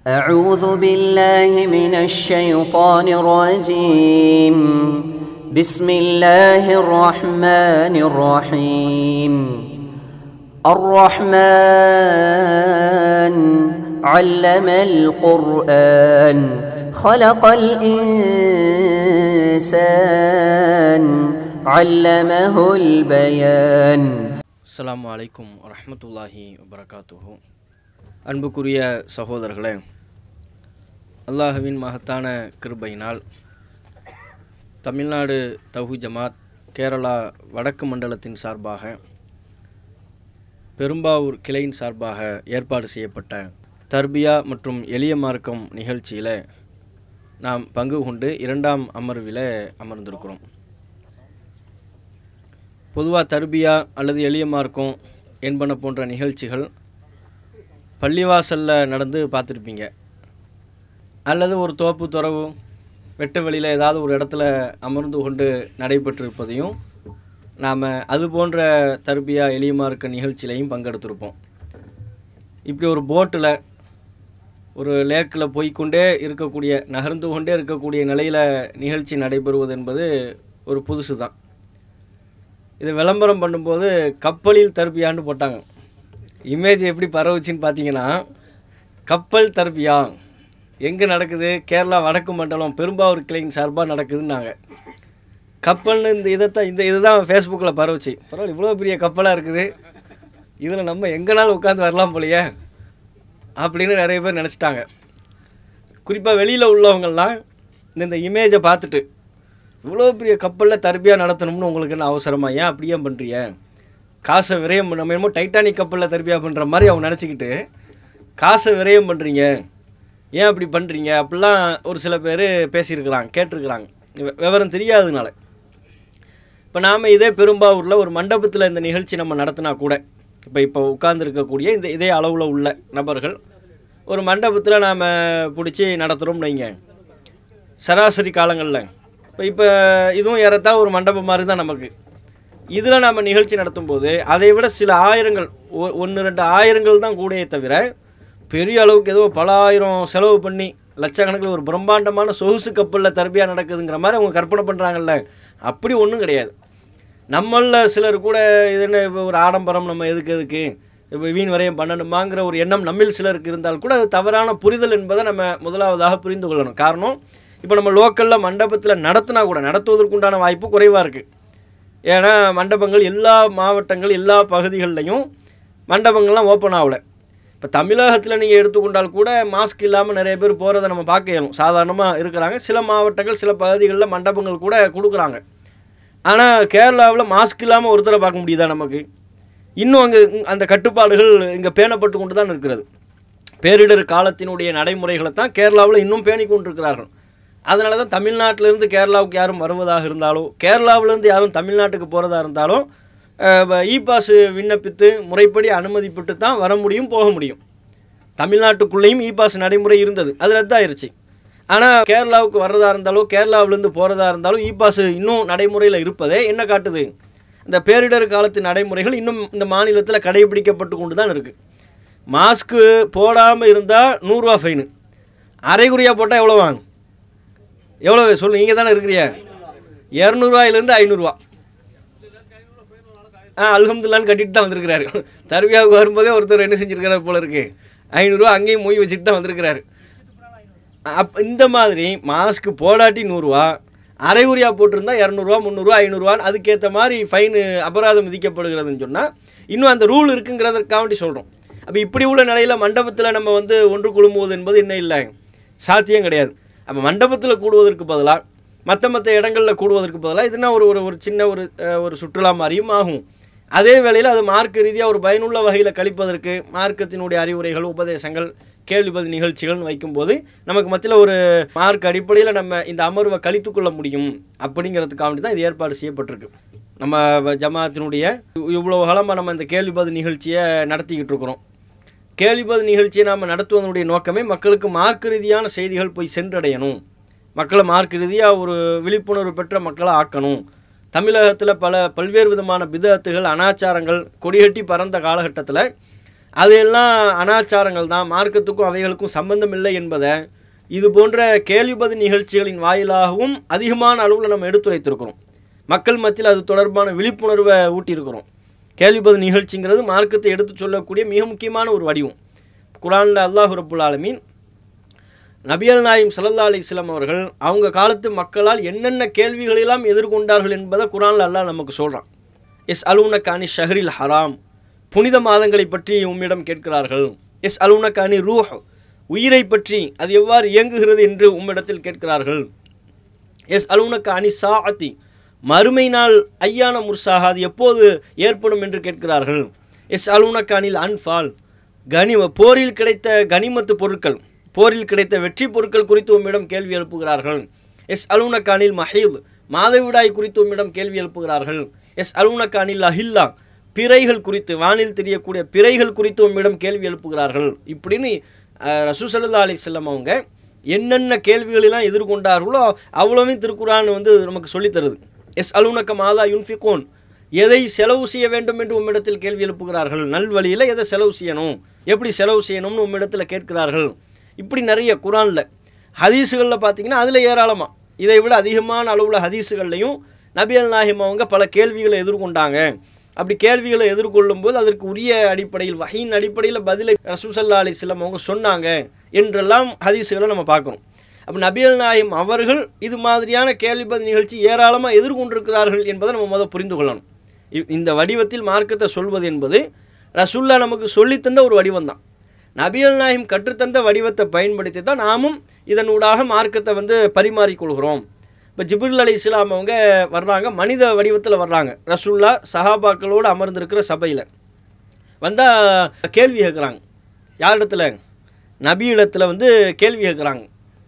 أعوذ بالله من الشيطان الرجيم بسم الله الرحمن الرحيم الرحمن علم القرآن خلق الإنسان علمه البيان அஸ்ஸலாமு அலைக்கும் வரஹ்மத்துல்லாஹி வபரகாத்துஹு அன்புக்குரிய சகோதரர்களே அல்லாஹுவின் மகத்தான கிருபையினால் தமிழ்நாடு தௌஹி ஜமாத் கேரளா வடக்கு மண்டலத்தின் சார்பாக பெரும்பாவூர் கிளையின் சார்பாக ஏற்பாடு செய்யப்பட்ட தர்பியா மற்றும் எளிய மார்க்கம் நிகழ்ச்சியில் நாம் பங்கு கொண்டு இரண்டாம் அமர்வில் அமர்ந்திருக்கிறோம் பொதுவாக தர்பியா அல்லது எளிய மார்க்கம் என்பன போன்ற நிகழ்ச்சிகள் பள்ளிவாசலில் நடந்து பார்த்துருப்பீங்க அல்லது ஒரு தோப்பு துறவு வெட்ட வெளியில் ஏதாவது ஒரு இடத்துல அமர்ந்து கொண்டு நடைபெற்றிருப்பதையும் நாம் அது போன்ற தர்பியா எளிய மார்க்க நிகழ்ச்சியிலையும் பங்கெடுத்திருப்போம் இப்படி ஒரு போட்டில் ஒரு லேக்கில் போய்க்கொண்டே இருக்கக்கூடிய நகர்ந்து கொண்டே இருக்கக்கூடிய நிலையில் நிகழ்ச்சி நடைபெறுவது என்பது ஒரு புதுசு தான் இது விளம்பரம் பண்ணும்போது கப்பலில் தர்பியான்னு போட்டாங்க இமேஜ் எப்படி பரவுச்சுன்னு பார்த்தீங்கன்னா கப்பல் தர்பியா எங்கே நடக்குது கேரளா வடக்கு மண்டலம் பெரும்பாவூர் கிளையின் சார்பாக நடக்குதுன்னாங்க கப்பல்னு இந்த இதைத்தான் இந்த இதுதான் ஃபேஸ்புக்கில் பரவுச்சு பரவாயில்ல இவ்வளோ பெரிய கப்பலாக இருக்குது இதில் நம்ம எங்கேனாலும் உட்காந்து வரலாம் போலையே அப்படின்னு நிறைய பேர் நினச்சிட்டாங்க குறிப்பாக வெளியில் உள்ளவங்கெல்லாம் இந்த இந்த இமேஜை பார்த்துட்டு இவ்வளோ பெரிய கப்பலில் தர்பியாக நடத்தணும்னு உங்களுக்கு என்ன அவசரமா ஏன் அப்படியே பண்ணுறிய காசை விரயம் பண்ண நம்ம என்னமோ டைட்டானிக் கப்பலில் தர்பியாக பண்ணுற மாதிரி அவங்க நினச்சிக்கிட்டு காசை விரயம் பண்ணுறீங்க ஏன் அப்படி பண்ணுறீங்க அப்படிலாம் ஒரு சில பேர் பேசியிருக்கிறாங்க கேட்டிருக்கிறாங்க விவ- விவரம் தெரியாததுனால இப்போ நாம் இதே பெரும்பாவூரில் ஒரு மண்டபத்தில் இந்த நிகழ்ச்சி நம்ம நடத்தினா கூட இப்போ இப்போ உட்கார்ந்துருக்கக்கூடிய இந்த இதே அளவில் உள்ள நபர்கள் ஒரு மண்டபத்தில் நாம் பிடிச்சி நடத்துகிறோம்னு வைங்க சராசரி காலங்களில் இப்போ இப்போ இதுவும் ஏறத்தாழ ஒரு மண்டபம் மாதிரி தான் நமக்கு இதில் நம்ம நிகழ்ச்சி நடத்தும்போது அதை விட சில ஆயிரங்கள் ஒன்று ரெண்டு ஆயிரங்கள் தான் கூடயே தவிர பெரிய அளவுக்கு ஏதோ பல ஆயிரம் செலவு பண்ணி லட்சக்கணக்கில் ஒரு பிரம்மாண்டமான சொகுசு கப்பலில் தர்பியாக நடக்குதுங்கிற மாதிரி அவங்க கற்பனை பண்ணுறாங்கல்ல அப்படி ஒன்றும் கிடையாது நம்மளில் சிலர் கூட இது என்ன இப்போ ஒரு ஆடம்பரம் நம்ம எதுக்கு எதுக்கு இப்போ வீண் வரையம் பண்ணணுமாங்கிற ஒரு எண்ணம் நம்மில் சிலருக்கு இருந்தால் கூட அது தவறான புரிதல் என்பதை நம்ம முதலாவதாக புரிந்து கொள்ளணும் காரணம் இப்போ நம்ம லோக்கலில் மண்டபத்தில் நடத்தினா கூட நடத்துவதற்குண்டான வாய்ப்பு குறைவாக இருக்குது ஏன்னா மண்டபங்கள் எல்லா மாவட்டங்கள் எல்லா பகுதிகள்லையும் மண்டபங்கள்லாம் ஓப்பன் ஆகலை இப்போ தமிழகத்தில் நீங்கள் எடுத்துக்கொண்டால் கூட மாஸ்க் இல்லாமல் நிறைய பேர் போகிறத நம்ம பார்க்க இயலும் சாதாரணமாக இருக்கிறாங்க சில மாவட்டங்கள் சில பகுதிகளில் மண்டபங்கள் கூட கொடுக்குறாங்க ஆனால் கேரளாவில் மாஸ்க் இல்லாமல் ஒருத்தரை பார்க்க முடியுதா நமக்கு இன்னும் அங்கே அந்த கட்டுப்பாடுகள் இங்கே பேணப்பட்டு கொண்டு தான் இருக்கிறது பேரிடர் காலத்தினுடைய நடைமுறைகளை தான் கேரளாவில் இன்னும் பேணி கொண்டிருக்கிறார்கள் அதனால தான் தமிழ்நாட்டிலேருந்து கேரளாவுக்கு யாரும் வருவதாக இருந்தாலோ கேரளாவிலேருந்து யாரும் தமிழ்நாட்டுக்கு போகிறதா இருந்தாலும் இ பாஸ் விண்ணப்பித்து முறைப்படி அனுமதி பெற்று தான் வர முடியும் போக முடியும் தமிழ்நாட்டுக்குள்ளேயும் இ பாஸ் நடைமுறை இருந்தது அது ரத்தாயிருச்சு ஆனால் கேரளாவுக்கு வர்றதா இருந்தாலும் கேரளாவிலேருந்து போகிறதா இருந்தாலும் இ பாஸ் இன்னும் நடைமுறையில் இருப்பதே என்ன காட்டுது இந்த பேரிடர் காலத்து நடைமுறைகள் இன்னும் இந்த மாநிலத்தில் கடைபிடிக்கப்பட்டு கொண்டு தான் இருக்குது மாஸ்க்கு போடாமல் இருந்தால் நூறுரூவா ஃபைனு அரைகுறையாக போட்டால் எவ்வளோ வாங்க எவ்வளோ சொல்லு நீங்கள் தானே இருக்கிறீங்க இரநூறுவாயிலேருந்து ஐநூறுரூவா ஆ அல்ஹம்துல்லான்னு கட்டிட்டு தான் வந்திருக்கிறாரு தர்பியாவுக்கு வரும்போதே ஒருத்தர் என்ன செஞ்சிருக்கிறார் போல இருக்கு ஐநூறுரூவா அங்கேயும் மொய் வச்சுட்டு தான் வந்திருக்கிறாரு அப் இந்த மாதிரி மாஸ்க்கு போடாட்டி நூறுரூவா அரைகுறியாக போட்டிருந்தா இரநூறுவா முந்நூறுரூவா ஐநூறுரூவான்னு அதுக்கேற்ற மாதிரி ஃபைனு அபராதம் விதிக்கப்படுகிறதுன்னு சொன்னால் இன்னும் அந்த ரூல் இருக்குங்கிறதற்காண்டி சொல்கிறோம் அப்போ இப்படி உள்ள நிலையில் மண்டபத்தில் நம்ம வந்து ஒன்று குழுமுவது என்பது என்ன இல்லை சாத்தியம் கிடையாது அப்போ மண்டபத்தில் கூடுவதற்கு பதிலாக மற்ற மற்ற இடங்களில் கூடுவதற்கு பதிலாக இதுனா ஒரு ஒரு ஒரு சின்ன ஒரு அஹ், ஒரு சுற்றுலா மாதிரியும் ஆகும் அதே வேளையில் அது மார்க்க ரீதியாக ஒரு பயனுள்ள வகையில் கழிப்பதற்கு மார்க்கத்தினுடைய அறிவுரைகள் உபதேசங்கள் கேள்வி பதில் நிகழ்ச்சிகள்னு வைக்கும்போது நமக்கு மத்தியில் ஒரு மார்க் அடிப்படையில் நம்ம இந்த அமர்வை கழித்துக்கொள்ள முடியும் அப்படிங்கிறதுக்காண்டி தான் இது ஏற்பாடு செய்யப்பட்டிருக்கு நம்ம ஜமாத்தினுடைய இவ்வளோ காலமாக நம்ம இந்த கேள்வி பதில் நிகழ்ச்சியை நடத்திக்கிட்டு இருக்கிறோம் கேள்வி பதில் நிகழ்ச்சியை நாம் நடத்துவதனுடைய நோக்கமே மக்களுக்கு மார்க்க ரீதியான செய்திகள் போய் சென்றடையணும் மக்களை மார்க்க ரீதியாக ஒரு விழிப்புணர்வு பெற்ற மக்களை ஆக்கணும் தமிழகத்தில் பல பல்வேறு விதமான பிதத்துகள் அனாச்சாரங்கள் கொடிகட்டி பறந்த காலகட்டத்தில் அதெல்லாம் அனாச்சாரங்கள் தான் மார்க்கத்துக்கும் அவைகளுக்கும் சம்பந்தம் இல்லை என்பதை இது போன்ற கேள்விபதி நிகழ்ச்சிகளின் வாயிலாகவும் அதிகமான அளவில் நம்ம எடுத்துரைத்திருக்கிறோம் மக்கள் மத்தியில் அது தொடர்பான விழிப்புணர்வை ஊட்டியிருக்கிறோம் கேள்விபதி நிகழ்ச்சிங்கிறது மார்க்கத்தை எடுத்து சொல்லக்கூடிய மிக முக்கியமான ஒரு வடிவம் குரானில் அல்லாஹ் ரப்புல் ஆலமீன் நபியல் நாயிம் சல்லா அலிஸ்லாம் அவர்கள் அவங்க காலத்து மக்களால் என்னென்ன கேள்விகளெல்லாம் எதிர்கொண்டார்கள் என்பதை குரானில் அல்லாஹ் நமக்கு சொல்கிறான் எஸ் அலுன கானி ஷஹரில் ஹராம் புனித மாதங்களை பற்றி உம்மிடம் கேட்கிறார்கள் எஸ் அலுன கானி ரூஹ் உயிரை பற்றி அது எவ்வாறு இயங்குகிறது என்று உம்மிடத்தில் கேட்கிறார்கள் எஸ் அலுன கானி சாஅத்தி மறுமை நாள் ஐயான முர்சாக அது எப்போது ஏற்படும் என்று கேட்கிறார்கள் எஸ் அலுன கானில் அன்ஃபால் கனிம போரில் கிடைத்த கனிமத்து பொருட்கள் போரில் கிடைத்த வெற்றி பொருட்கள் குறித்து உம்மிடம் கேள்வி எழுப்புகிறார்கள் எஸ் அலுனக்கானில் மஹீத் மாதவிடாய் குறித்து உம்மிடம் கேள்வி எழுப்புகிறார்கள் எஸ் அலுனக்கானில் அஹில்லா பிறைகள் குறித்து வானில் தெரியக்கூடிய பிறைகள் குறித்து உம்மிடம் கேள்வி எழுப்புகிறார்கள் இப்படின்னு ரசூசல்லா அலி செல்லம் அவங்க என்னென்ன கேள்விகளெல்லாம் எதிர்கொண்டார்களோ அவ்வளோவே திருக்குறான் வந்து நமக்கு சொல்லித் தருது எஸ் அலுனக்க மாதா யுன்ஃபிகோன் எதை செலவு செய்ய வேண்டும் என்று உம்மிடத்தில் கேள்வி எழுப்புகிறார்கள் நல்வழியில் எதை செலவு செய்யணும் எப்படி செலவு செய்யணும்னு உம்மிடத்தில் கேட்கிறார்கள் இப்படி நிறைய குரானில் ஹதீஸுகளில் பார்த்தீங்கன்னா அதில் ஏராளமாக இதை விட அதிகமான அளவில் ஹதீஸுகள்லையும் நபியல் நாஹிம் அவங்க பல கேள்விகளை எதிர்கொண்டாங்க அப்படி கேள்விகளை எதிர்கொள்ளும்போது அதற்கு உரிய அடிப்படையில் வகையின் அடிப்படையில் பதிலை ரசூசல்லா அலிஸ்லாம் அவங்க சொன்னாங்க என்றெல்லாம் ஹதீஸுகளை நம்ம பார்க்குறோம் அப்போ நபியல் நாயிம் அவர்கள் இது மாதிரியான கேள்வி பதில் நிகழ்ச்சி ஏராளமாக எதிர்கொண்டிருக்கிறார்கள் என்பதை நம்ம முதல் புரிந்து கொள்ளணும் இ- இந்த வடிவத்தில் மார்க்கத்தை சொல்வது என்பது ரசுல்லா நமக்கு சொல்லித்தந்த ஒரு வடிவம் தான் நபியல் நாயிம் கற்றுத்தந்த வடிவத்தை பயன்படுத்தி தான் நாமும் இதனூடாக மார்க்கத்தை வந்து பரிமாறிக்கொள்கிறோம் இப்போ ஜிபுல் அலி இஸ்லாம் அவங்க வர்றாங்க மனித வடிவத்தில் வர்றாங்க ரசுல்லா சஹாபாக்களோடு அமர்ந்திருக்கிற சபையில் வந்தால் கேள்வி கேட்குறாங்க யாரிடத்துல நபியிடத்தில் வந்து கேள்வி கேட்குறாங்க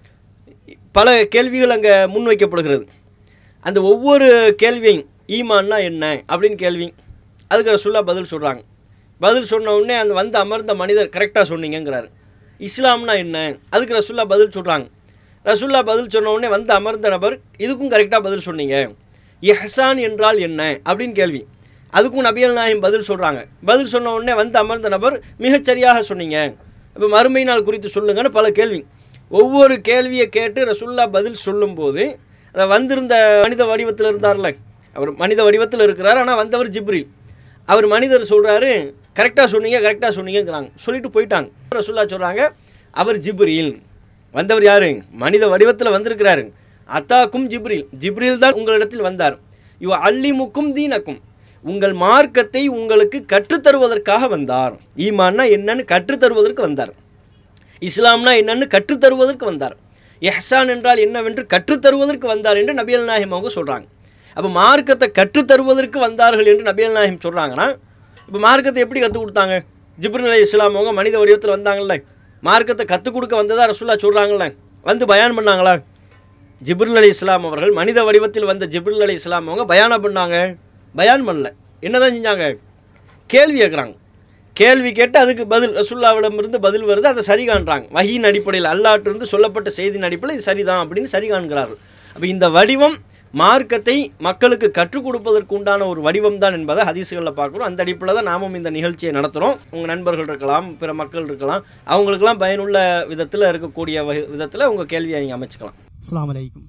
பல கேள்விகள் அங்கே முன்வைக்கப்படுகிறது அந்த ஒவ்வொரு கேள்வியும் ஈமான்னா என்ன அப்படின்னு கேள்வி அதுக்கு ரசுல்லா பதில் சொல்கிறாங்க பதில் சொன்ன உடனே அந்த வந்து அமர்ந்த மனிதர் கரெக்டாக சொன்னீங்கங்கிறாரு இஸ்லாம்னா என்ன அதுக்கு ரசுல்லா பதில் சொல்கிறாங்க ரசுல்லா பதில் சொன்ன உடனே வந்து அமர்ந்த நபர் இதுக்கும் கரெக்டாக பதில் சொன்னீங்க இஹ்சான் என்றால் என்ன அப்படின்னு கேள்வி அதுக்கும் நபியல் நாயம் பதில் சொல்கிறாங்க பதில் சொன்ன உடனே வந்து அமர்ந்த நபர் மிகச்சரியாக சொன்னீங்க இப்போ மறுமை நாள் குறித்து சொல்லுங்கன்னு பல கேள்வி ஒவ்வொரு கேள்வியை கேட்டு ரசுல்லா பதில் சொல்லும்போது அதை வந்திருந்த மனித வடிவத்தில் இருந்தார்ல அவர் மனித வடிவத்தில் இருக்கிறார் ஆனால் வந்தவர் ஜிப்ரில் அவர் மனிதர் சொல்கிறாரு கரெக்டாக சொன்னீங்க கரெக்டாக சொன்னீங்கங்கிறாங்க சொல்லிட்டு போயிட்டாங்க ரசுல்லா சொல்கிறாங்க அவர் ஜிப்ரில் வந்தவர் யாரு மனித வடிவத்தில் வந்திருக்கிறாரு அத்தாக்கும் ஜிப்ரில் ஜிப்ரில் தான் உங்களிடத்தில் வந்தார் இவ அல்லிமுக்கும் தீனக்கும் உங்கள் மார்க்கத்தை உங்களுக்கு கற்றுத்தருவதற்காக வந்தார் ஈமான்னா என்னன்னு கற்றுத்தருவதற்கு வந்தார் இஸ்லாம்னா என்னன்னு கற்றுத்தருவதற்கு வந்தார் எஹ்சான் என்றால் என்னவென்று கற்றுத்தருவதற்கு வந்தார் என்று நபியல் நாயகம் அவங்க சொல்கிறாங்க அப்போ மார்க்கத்தை கற்றுத்தருவதற்கு வந்தார்கள் என்று நபியல் நாயகம் சொல்கிறாங்கன்னா இப்போ மார்க்கத்தை எப்படி கற்றுக் கொடுத்தாங்க ஜிப்ரில் அலி இஸ்லாம் அவங்க மனித வடிவத்தில் வந்தாங்கல்ல மார்க்கத்தை கற்றுக் கொடுக்க வந்ததா ரசூல்லா சொல்கிறாங்கல்ல வந்து பயான் பண்ணாங்களா ஜிப்ரில் அலி இஸ்லாம் அவர்கள் மனித வடிவத்தில் வந்த ஜிப்ரில் அலி இஸ்லாம் அவங்க பயானா பண்ணாங்க பயான் பண்ணல என்னதான் செஞ்சாங்க கேள்வி கேட்குறாங்க கேள்வி கேட்டு அதுக்கு பதில் ரசுல்லாவிடமிருந்து பதில் வருது அதை சரி காண்றாங்க வகையின் அடிப்படையில் அல்லாட்டிருந்து சொல்லப்பட்ட செய்தியின் அடிப்படையில் இது சரிதான் அப்படின்னு சரி காண்கிறார்கள் அப்போ இந்த வடிவம் மார்க்கத்தை மக்களுக்கு கற்றுக் கொடுப்பதற்கு உண்டான ஒரு வடிவம் தான் என்பதை ஹதீஸுகளில் பார்க்குறோம் அந்த அடிப்படையில் தான் நாமும் இந்த நிகழ்ச்சியை நடத்துகிறோம் உங்கள் நண்பர்கள் இருக்கலாம் பிற மக்கள் இருக்கலாம் அவங்களுக்கெல்லாம் பயனுள்ள விதத்தில் இருக்கக்கூடிய விதத்தில் உங்கள் கேள்வியை நீங்கள் அமைச்சுக்கலாம் அஸ்ஸலாமு அலைக்கும்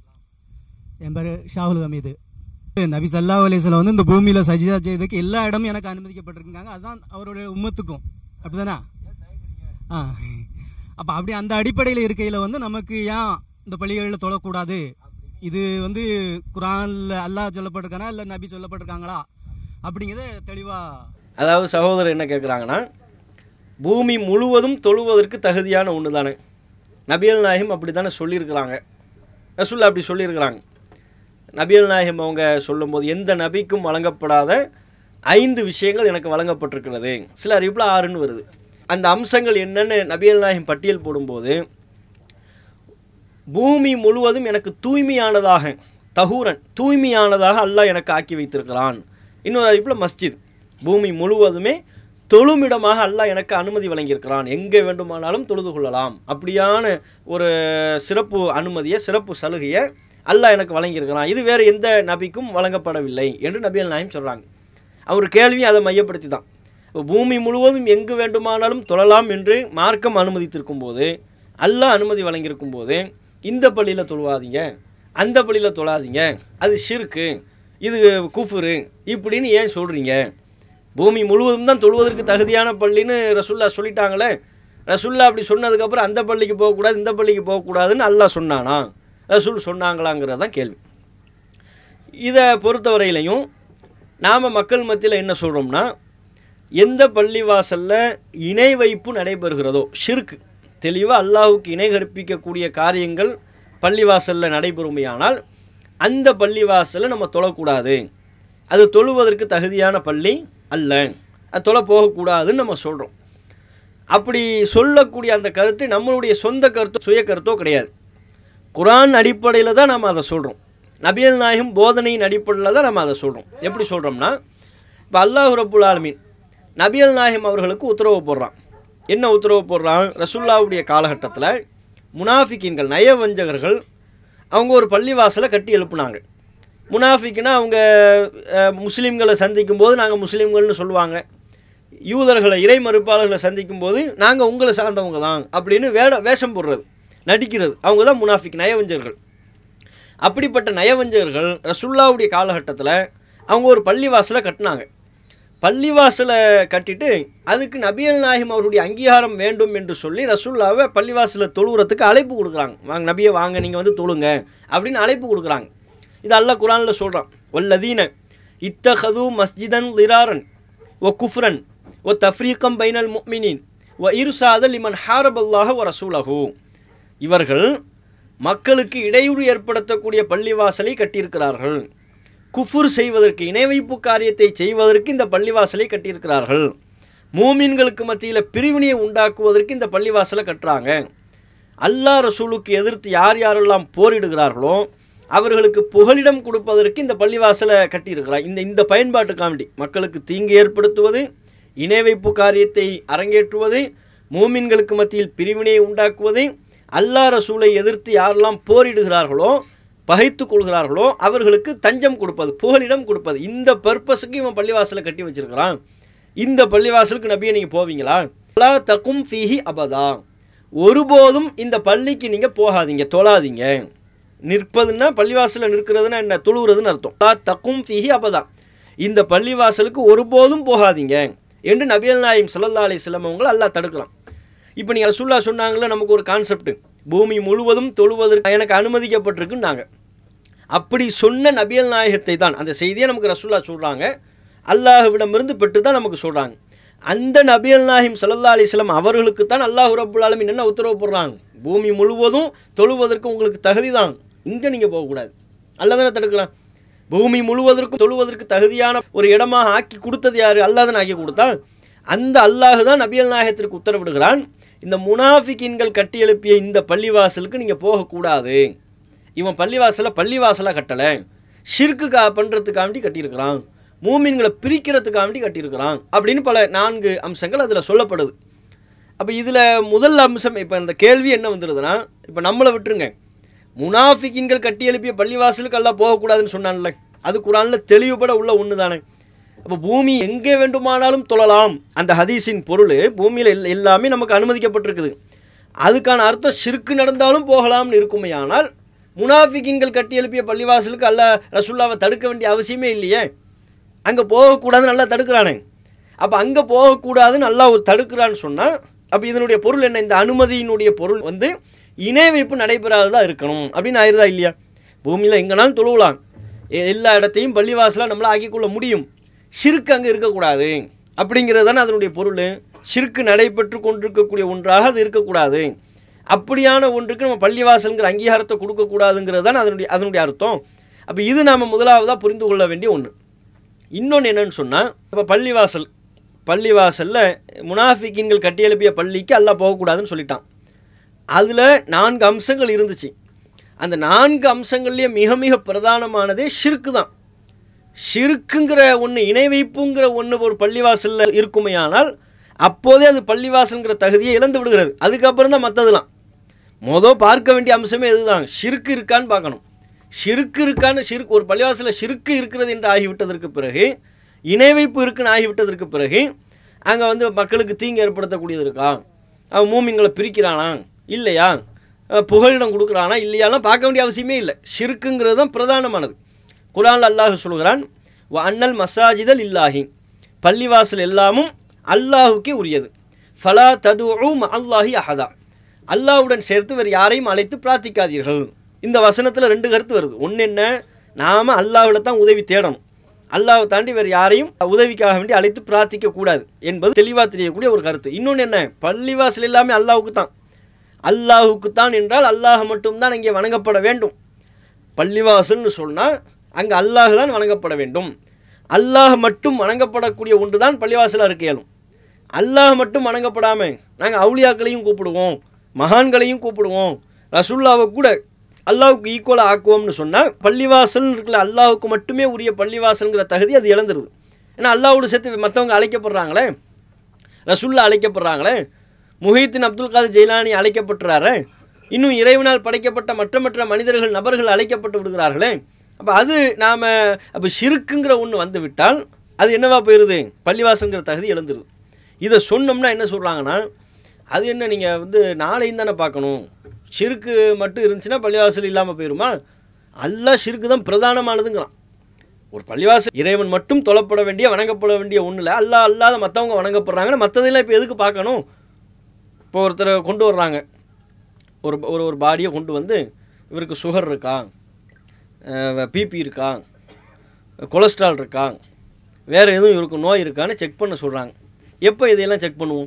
என் பேர் ஷாகுல் ஹமீது நபி சல்லா அலிஸ்லாம் வந்து இந்த பூமியில் சஜிதா செய்ததுக்கு எல்லா இடமும் எனக்கு அனுமதிக்கப்பட்டிருக்காங்க அதுதான் அவருடைய உம்மத்துக்கும் அப்படிதானே ஆ அப்போ அப்படி அந்த அடிப்படையில் இருக்கையில் வந்து நமக்கு ஏன் இந்த பள்ளிகளில் தொழக்கூடாது இது வந்து குரானில் அல்லாஹ் சொல்லப்பட்டிருக்கானா இல்லை நபி சொல்லப்பட்டிருக்காங்களா அப்படிங்கிறத தெளிவாக அதாவது சகோதரர் என்ன கேட்குறாங்கன்னா பூமி முழுவதும் தொழுவதற்கு தகுதியான ஒன்று தானே நபியல் நாயகம் அப்படி தானே சொல்லியிருக்கிறாங்க ரசுல்லா அப்படி சொல்லியிருக்கிறாங்க நபியல் நாயகம் அவங்க சொல்லும்போது எந்த நபிக்கும் வழங்கப்படாத ஐந்து விஷயங்கள் எனக்கு வழங்கப்பட்டிருக்கிறது சில அறிவிப்பில் ஆறுன்னு வருது அந்த அம்சங்கள் என்னன்னு நபியல் நாயகம் பட்டியல் போடும்போது பூமி முழுவதும் எனக்கு தூய்மையானதாக தகூரன் தூய்மையானதாக அல்லாஹ் எனக்கு ஆக்கி வைத்திருக்கிறான் இன்னொரு அறிவிப்பில் மஸ்ஜித் பூமி முழுவதுமே தொழுமிடமாக அல்லாஹ் எனக்கு அனுமதி வழங்கியிருக்கிறான் எங்கே வேண்டுமானாலும் தொழுது கொள்ளலாம் அப்படியான ஒரு சிறப்பு அனுமதியை சிறப்பு சலுகையை அல்லாஹ் எனக்கு வழங்கியிருக்கிறான் இது வேறு எந்த நபிக்கும் வழங்கப்படவில்லை என்று நபியல் நாயம் சொல்கிறாங்க அவர் கேள்வி அதை மையப்படுத்தி தான் இப்போ பூமி முழுவதும் எங்கு வேண்டுமானாலும் தொழலாம் என்று மார்க்கம் அனுமதித்திருக்கும் போது அல்லாஹ் அனுமதி வழங்கியிருக்கும் போது இந்த பள்ளியில் தொழுவாதீங்க அந்த பள்ளியில் தொழாதீங்க அது ஷிர்க்கு இது குஃபுரு இப்படின்னு ஏன் சொல்கிறீங்க பூமி முழுவதும் தான் தொழுவதற்கு தகுதியான பள்ளின்னு ரசுல்லா சொல்லிட்டாங்களே ரசுல்லா அப்படி சொன்னதுக்கப்புறம் அந்த பள்ளிக்கு போகக்கூடாது இந்த பள்ளிக்கு போகக்கூடாதுன்னு அல்லாஹ் சொன்னானா ரசூல் சொன்னாங்களாங்கிறது தான் கேள்வி இதை பொறுத்தவரையிலையும் நாம் மக்கள் மத்தியில் என்ன சொல்கிறோம்னா எந்த பள்ளிவாசலில் இணை வைப்பு நடைபெறுகிறதோ ஷிர்க் தெளிவாக அல்லாஹுக்கு இணை கற்பிக்கக்கூடிய காரியங்கள் பள்ளிவாசலில் நடைபெறுமையானால் அந்த பள்ளிவாசலை நம்ம தொழக்கூடாது அது தொழுவதற்கு தகுதியான பள்ளி அல்ல அது தொலை போகக்கூடாதுன்னு நம்ம சொல்கிறோம் அப்படி சொல்லக்கூடிய அந்த கருத்து நம்மளுடைய சொந்த கருத்தோ சுய கருத்தோ கிடையாது குரான் அடிப்படையில் தான் நம்ம அதை சொல்கிறோம் நபியல் நாயகம் போதனையின் அடிப்படையில் தான் நம்ம அதை சொல்கிறோம் எப்படி சொல்கிறோம்னா இப்போ அல்லாஹ் ரப்புல் ஆலமீன் நபியல் நாயகம் அவர்களுக்கு உத்தரவு போடுறான் என்ன உத்தரவு போடுறான் ரசுல்லாவுடைய காலகட்டத்தில் முனாஃபிக்கின்கள் நயவஞ்சகர்கள் அவங்க ஒரு பள்ளிவாசலை கட்டி எழுப்புனாங்க முனாஃபிக்னா அவங்க அஹ், முஸ்லீம்களை சந்திக்கும் போது நாங்கள் முஸ்லீம்கள்னு சொல்லுவாங்க யூதர்களை இறை மறுப்பாளர்களை சந்திக்கும் போது நாங்கள் உங்களை சார்ந்தவங்க தான் அப்படின்னு வேட வேஷம் போடுறது நடிக்கிறது அவங்க தான் முனாஃபிக் நயவஞ்சகர்கள் அப்படிப்பட்ட நயவஞ்சகர்கள் ரசுல்லாவுடைய காலகட்டத்தில் அவங்க ஒரு பள்ளிவாசலை கட்டினாங்க பள்ளிவாசலை கட்டிட்டு அதுக்கு நபியல் நாயகம் அவருடைய அங்கீகாரம் வேண்டும் என்று சொல்லி ரசுல்லாவை பள்ளிவாசலில் தொழுகிறதுக்கு அழைப்பு கொடுக்குறாங்க வாங்க நபியை வாங்க நீங்கள் வந்து தொழுங்க அப்படின்னு அழைப்பு கொடுக்குறாங்க இது அல்லாஹ் குரானில் சொல்கிறான் வல்லதீன இத்தஹது மஸ்ஜிதன் லிராரன் ஒ குஃப்ரன் ஒ தஃப்ரீக்கம் பைனல் முக்மினின் ஒ இருசாதல் இமன் ஹாரபல்லாஹ ஒ ரசூலஹு இவர்கள் மக்களுக்கு இடையூறு ஏற்படுத்தக்கூடிய பள்ளிவாசலை கட்டியிருக்கிறார்கள் குஃபுர் செய்வதற்கு இணைவைப்பு காரியத்தை செய்வதற்கு இந்த பள்ளிவாசலை கட்டியிருக்கிறார்கள் மூமின்களுக்கு மத்தியில் பிரிவினையை உண்டாக்குவதற்கு இந்த பள்ளிவாசலை கட்டுறாங்க அல்லாஹ் ரசூலுக்கு எதிர்த்து யார் யாரெல்லாம் போரிடுகிறார்களோ அவர்களுக்கு புகலிடம் கொடுப்பதற்கு இந்த பள்ளிவாசலை கட்டியிருக்கிறார் இந்த இந்த பயன்பாட்டுக்காண்டி மக்களுக்கு தீங்கு ஏற்படுத்துவது இணை வைப்பு காரியத்தை அரங்கேற்றுவது மூமின்களுக்கு மத்தியில் பிரிவினையை உண்டாக்குவது அல்லாஹ் ரசூலை எதிர்த்து யாரெல்லாம் போரிடுகிறார்களோ பகைத்து கொள்கிறார்களோ அவர்களுக்கு தஞ்சம் கொடுப்பது புகலிடம் கொடுப்பது இந்த பர்பஸுக்கு இவன் பள்ளிவாசலை கட்டி வச்சிருக்கிறான் இந்த பள்ளிவாசலுக்கு நபியை நீங்கள் போவீங்களா லா தக்கும் ஃபீஹி அபதா ஒருபோதும் இந்த பள்ளிக்கு நீங்கள் போகாதீங்க தொழாதீங்க நிற்பதுன்னா பள்ளிவாசலில் நிற்கிறதுன்னா என்ன தொழுகிறதுன்னு அர்த்தம் லா தக்கும் ஃபீஹி அபதா இந்த பள்ளிவாசலுக்கு ஒருபோதும் போகாதீங்க என்று நபியல் நாயம் ஸல்லல்லாஹு அலைஹி வஸல்லம் அவங்களை அல்லாஹ் தடுக்கலாம் இப்போ நீங்கள் ரசூல்லா சொன்னாங்களே நமக்கு ஒரு கான்செப்ட் பூமி முழுவதும் தொழுவதற்கு எனக்கு அனுமதிக்கப்பட்டிருக்குன்னாங்க அப்படி சொன்ன நபியல் நாயகத்தை தான் அந்த செய்தியை நமக்கு ரசூல்லா சொல்கிறாங்க அல்லாஹ்விடமிருந்து பெற்று தான் நமக்கு சொல்கிறாங்க அந்த நபியல் நாயிம் ஸல்லல்லாஹு அலைஹி வஸல்லம் அவர்களுக்கு தான் அல்லாஹ் ரப்புல் ஆலமீன் என்ன உத்தரவு போடுறாங்க பூமி முழுவதும் தொழுவதற்கு உங்களுக்கு தகுதி தான் இங்கே நீங்கள் போகக்கூடாது அல்ல தானே தடுக்கிறான் பூமி முழுவதற்கும் தொழுவதற்கு தகுதியான ஒரு இடமாக ஆக்கி கொடுத்தது யார் அல்லாஹ் தானே ஆக்கி கொடுத்தா அந்த அல்லாஹ் தான் நபியல் நாயகத்திற்கு உத்தரவிடுகிறான் இந்த முனாஃபிக்கின்கள் கட்டி எழுப்பிய இந்த பள்ளிவாசலுக்கு நீங்கள் போகக்கூடாது இவன் பள்ளிவாசலை பள்ளிவாசலாக கட்டலை ஷிர்க்கு கா பண்ணுறதுக்காண்டி கட்டியிருக்கிறான் மூமின்களை பிரிக்கிறதுக்காண்டி கட்டியிருக்கிறான் அப்படின்னு பல நான்கு அம்சங்கள் அதில் சொல்லப்படுது அப்போ இதில் முதல் அம்சம் இப்போ இந்த கேள்வி என்ன வந்துடுதுன்னா இப்போ நம்மளை விட்டுருங்க முனாஃபிக்கின்கள் கட்டி எழுப்பிய பள்ளிவாசலுக்கு எல்லாம் போகக்கூடாதுன்னு சொன்னான்ல அது குரானில் தெளிவுபட உள்ள ஒன்று தானே அப்போ பூமி எங்கே வேண்டுமானாலும் தொழலாம் அந்த ஹதீஸின் பொருள் பூமியில் எல் எல்லாமே நமக்கு அனுமதிக்கப்பட்டிருக்குது அதுக்கான அர்த்தம் ஷிர்க்கு நடந்தாலும் போகலாம்னு இருக்குமையானால் முனாஃபிக்கின்கள் கட்டி எழுப்பிய பள்ளிவாசலுக்கு அல்லாஹ் ரசுல்லாவை தடுக்க வேண்டிய அவசியமே இல்லையே அங்கே போகக்கூடாதுன்னு நல்லா தடுக்கிறானே அப்போ அங்கே போகக்கூடாதுன்னு நல்லா ஒரு தடுக்கிறான்னு சொன்னால் அப்போ இதனுடைய பொருள் என்ன இந்த அனுமதியினுடைய பொருள் வந்து இணை வைப்பு நடைபெறாததாக இருக்கணும் அப்படின்னு ஆயிருதா இல்லையா பூமியில் எங்கேனாலும் தொழுவலாம் எ- எல்லா இடத்தையும் பள்ளிவாசலாக நம்மளால் ஆக்கிக்கொள்ள முடியும் ஷிர்க் அங்கே இருக்கக்கூடாது அப்படிங்கிறது தானே அதனுடைய பொருள் ஷிர்க்கு நடைபெற்று கொண்டிருக்கக்கூடிய ஒன்றாக அது இருக்கக்கூடாது அப்படியான ஒன்றுக்கு நம்ம பள்ளிவாசல்ங்கிற அங்கீகாரத்தை கொடுக்கக்கூடாதுங்கிறது தானே அதனுடைய அதனுடைய அர்த்தம் அப்போ இது நாம் முதலாவதாக புரிந்து கொள்ள வேண்டிய ஒன்று இன்னொன்று என்னன்னு சொன்னால் இப்போ பள்ளிவாசல் பள்ளிவாசலில் முனாஃபிக்கின்கள் கட்டி எழுப்பிய பள்ளிக்கு அல்லாஹ் போகக்கூடாதுன்னு சொல்லிட்டான் அதில் நான்கு அம்சங்கள் இருந்துச்சு அந்த நான்கு அம்சங்கள்லேயே மிக மிக பிரதானமானதே ஷிர்க்கு தான் ஷிர்க்குங்கிற ஒன்று இணை வைப்புங்கிற ஒன்று ஒரு பள்ளிவாசலில் இருக்குமையானால் அப்போதே அது பள்ளிவாசல்ங்கிற தகுதியை இழந்து விடுகிறது அதுக்கப்புறம் தான் மற்றதுலாம் மொதல் பார்க்க வேண்டிய அம்சமே இதுதான் ஷிர்க்கு இருக்கான்னு பார்க்கணும் ஷிர்க்கு இருக்கான்னு ஷிர்க் ஒரு பள்ளிவாசலில் ஷிர்க்கு இருக்கிறது என்று ஆகிவிட்டதற்கு பிறகு இணை வைப்பு இருக்குன்னு ஆகிவிட்டதற்கு பிறகு அங்கே வந்து மக்களுக்கு தீங்கு ஏற்படுத்தக்கூடியது இருக்கா அவன் மூமின்களை பிரிக்கிறானா இல்லையா அஹ் புகலிடம் கொடுக்குறானா இல்லையாலாம் பார்க்க வேண்டிய அவசியமே இல்லை ஷிர்க்குங்கிறது தான் பிரதானமானது குரான் அல்லாஹ் சொல்கிறான் "வ அன்னல் மசாஜிதல் இல்லாஹி பள்ளிவாசல் எல்லாமும் அல்லாஹுக்கே உரியது ஃபலா தது அல்லாஹி அஹதா அல்லாஹ்வுடன் சேர்த்து வேறு யாரையும் அழைத்து பிரார்த்திக்காதீர்கள் இந்த வசனத்தில் ரெண்டு கருத்து வருது ஒன்று என்ன நாம் அல்லாஹ்விட தான் உதவி தேடணும் அல்லாஹ்வை தாண்டி வேறு யாரையும் உதவிக்காக வேண்டி அழைத்து பிரார்த்திக்க கூடாது என்பது தெளிவாக தெரியக்கூடிய ஒரு கருத்து இன்னொன்று என்ன பள்ளிவாசல் எல்லாமே அல்லாஹ்வுக்கு தான் அல்லாஹுக்கு தான் என்றால் அல்லாஹ் மட்டும்தான் இங்கே வணங்கப்பட வேண்டும் பள்ளிவாசல்னு சொன்னால் அங்கே அல்லாஹ் தான் வணங்கப்பட வேண்டும் அல்லாஹ் மட்டும் வணங்கப்படக்கூடிய ஒன்று தான் பள்ளிவாசலாக இருக்க இயலும் அல்லாஹ் மட்டும் வணங்கப்படாமல் நாங்கள் அவுளியாக்களையும் கூப்பிடுவோம் மகான்களையும் கூப்பிடுவோம் ரசுல்லாவை கூட அல்லாஹ்வுக்கு ஈக்குவலாக ஆக்குவோம்னு சொன்னால் பள்ளிவாசல் இருக்குல்ல அல்லாஹ்வுக்கு மட்டுமே உரிய பள்ளிவாசல்ங்கிற தகுதி அது இழந்துருது ஏன்னா அல்லாஹ்வோடு சேர்த்து மற்றவங்க அழைக்கப்படுறாங்களே ரசுல்லா அழைக்கப்படுறாங்களே முஹீத்தின் அப்துல் காதர் ஜெயிலானி அழைக்கப்பட்டுறாரு இன்னும் இறைவனால் படைக்கப்பட்ட மற்ற மற்ற மனிதர்கள் நபர்கள் அழைக்கப்பட்டு விடுகிறார்களே அப்போ அது நாம் அப்போ ஷிருக்குங்கிற ஒன்று வந்து விட்டால் அது என்னவா போயிடுது பள்ளிவாசல்ங்கிற தகுதி இழந்துருது இதை சொன்னோம்னா என்ன சொல்கிறாங்கன்னா அது என்ன நீங்கள் வந்து நாளையும் தானே பார்க்கணும் ஷிருக்கு மட்டும் இருந்துச்சுன்னா பள்ளிவாசல் இல்லாமல் போயிருமா அல்லாஹ் ஷிருக்கு தான் பிரதானமானதுங்கிறான் ஒரு பள்ளிவாசல் இறைவன் மட்டும் தொழப்பட வேண்டிய வணங்கப்பட வேண்டிய ஒன்றில் அல்லாஹ் அல்லாத மற்றவங்க வணங்கப்படுறாங்கன்னா மற்றதெல்லாம் இப்போ எதுக்கு பார்க்கணும் இப்போ ஒருத்தரை கொண்டு வர்றாங்க ஒரு ஒரு ஒரு பாடியை கொண்டு வந்து இவருக்கு சுகர் இருக்கா பிபி இருக்கா கொலஸ்ட்ரால் இருக்கா வேறு எதுவும் இவருக்கு நோய் இருக்கான்னு செக் பண்ண சொல்கிறாங்க எப்போ இதையெல்லாம் செக் பண்ணுவோம்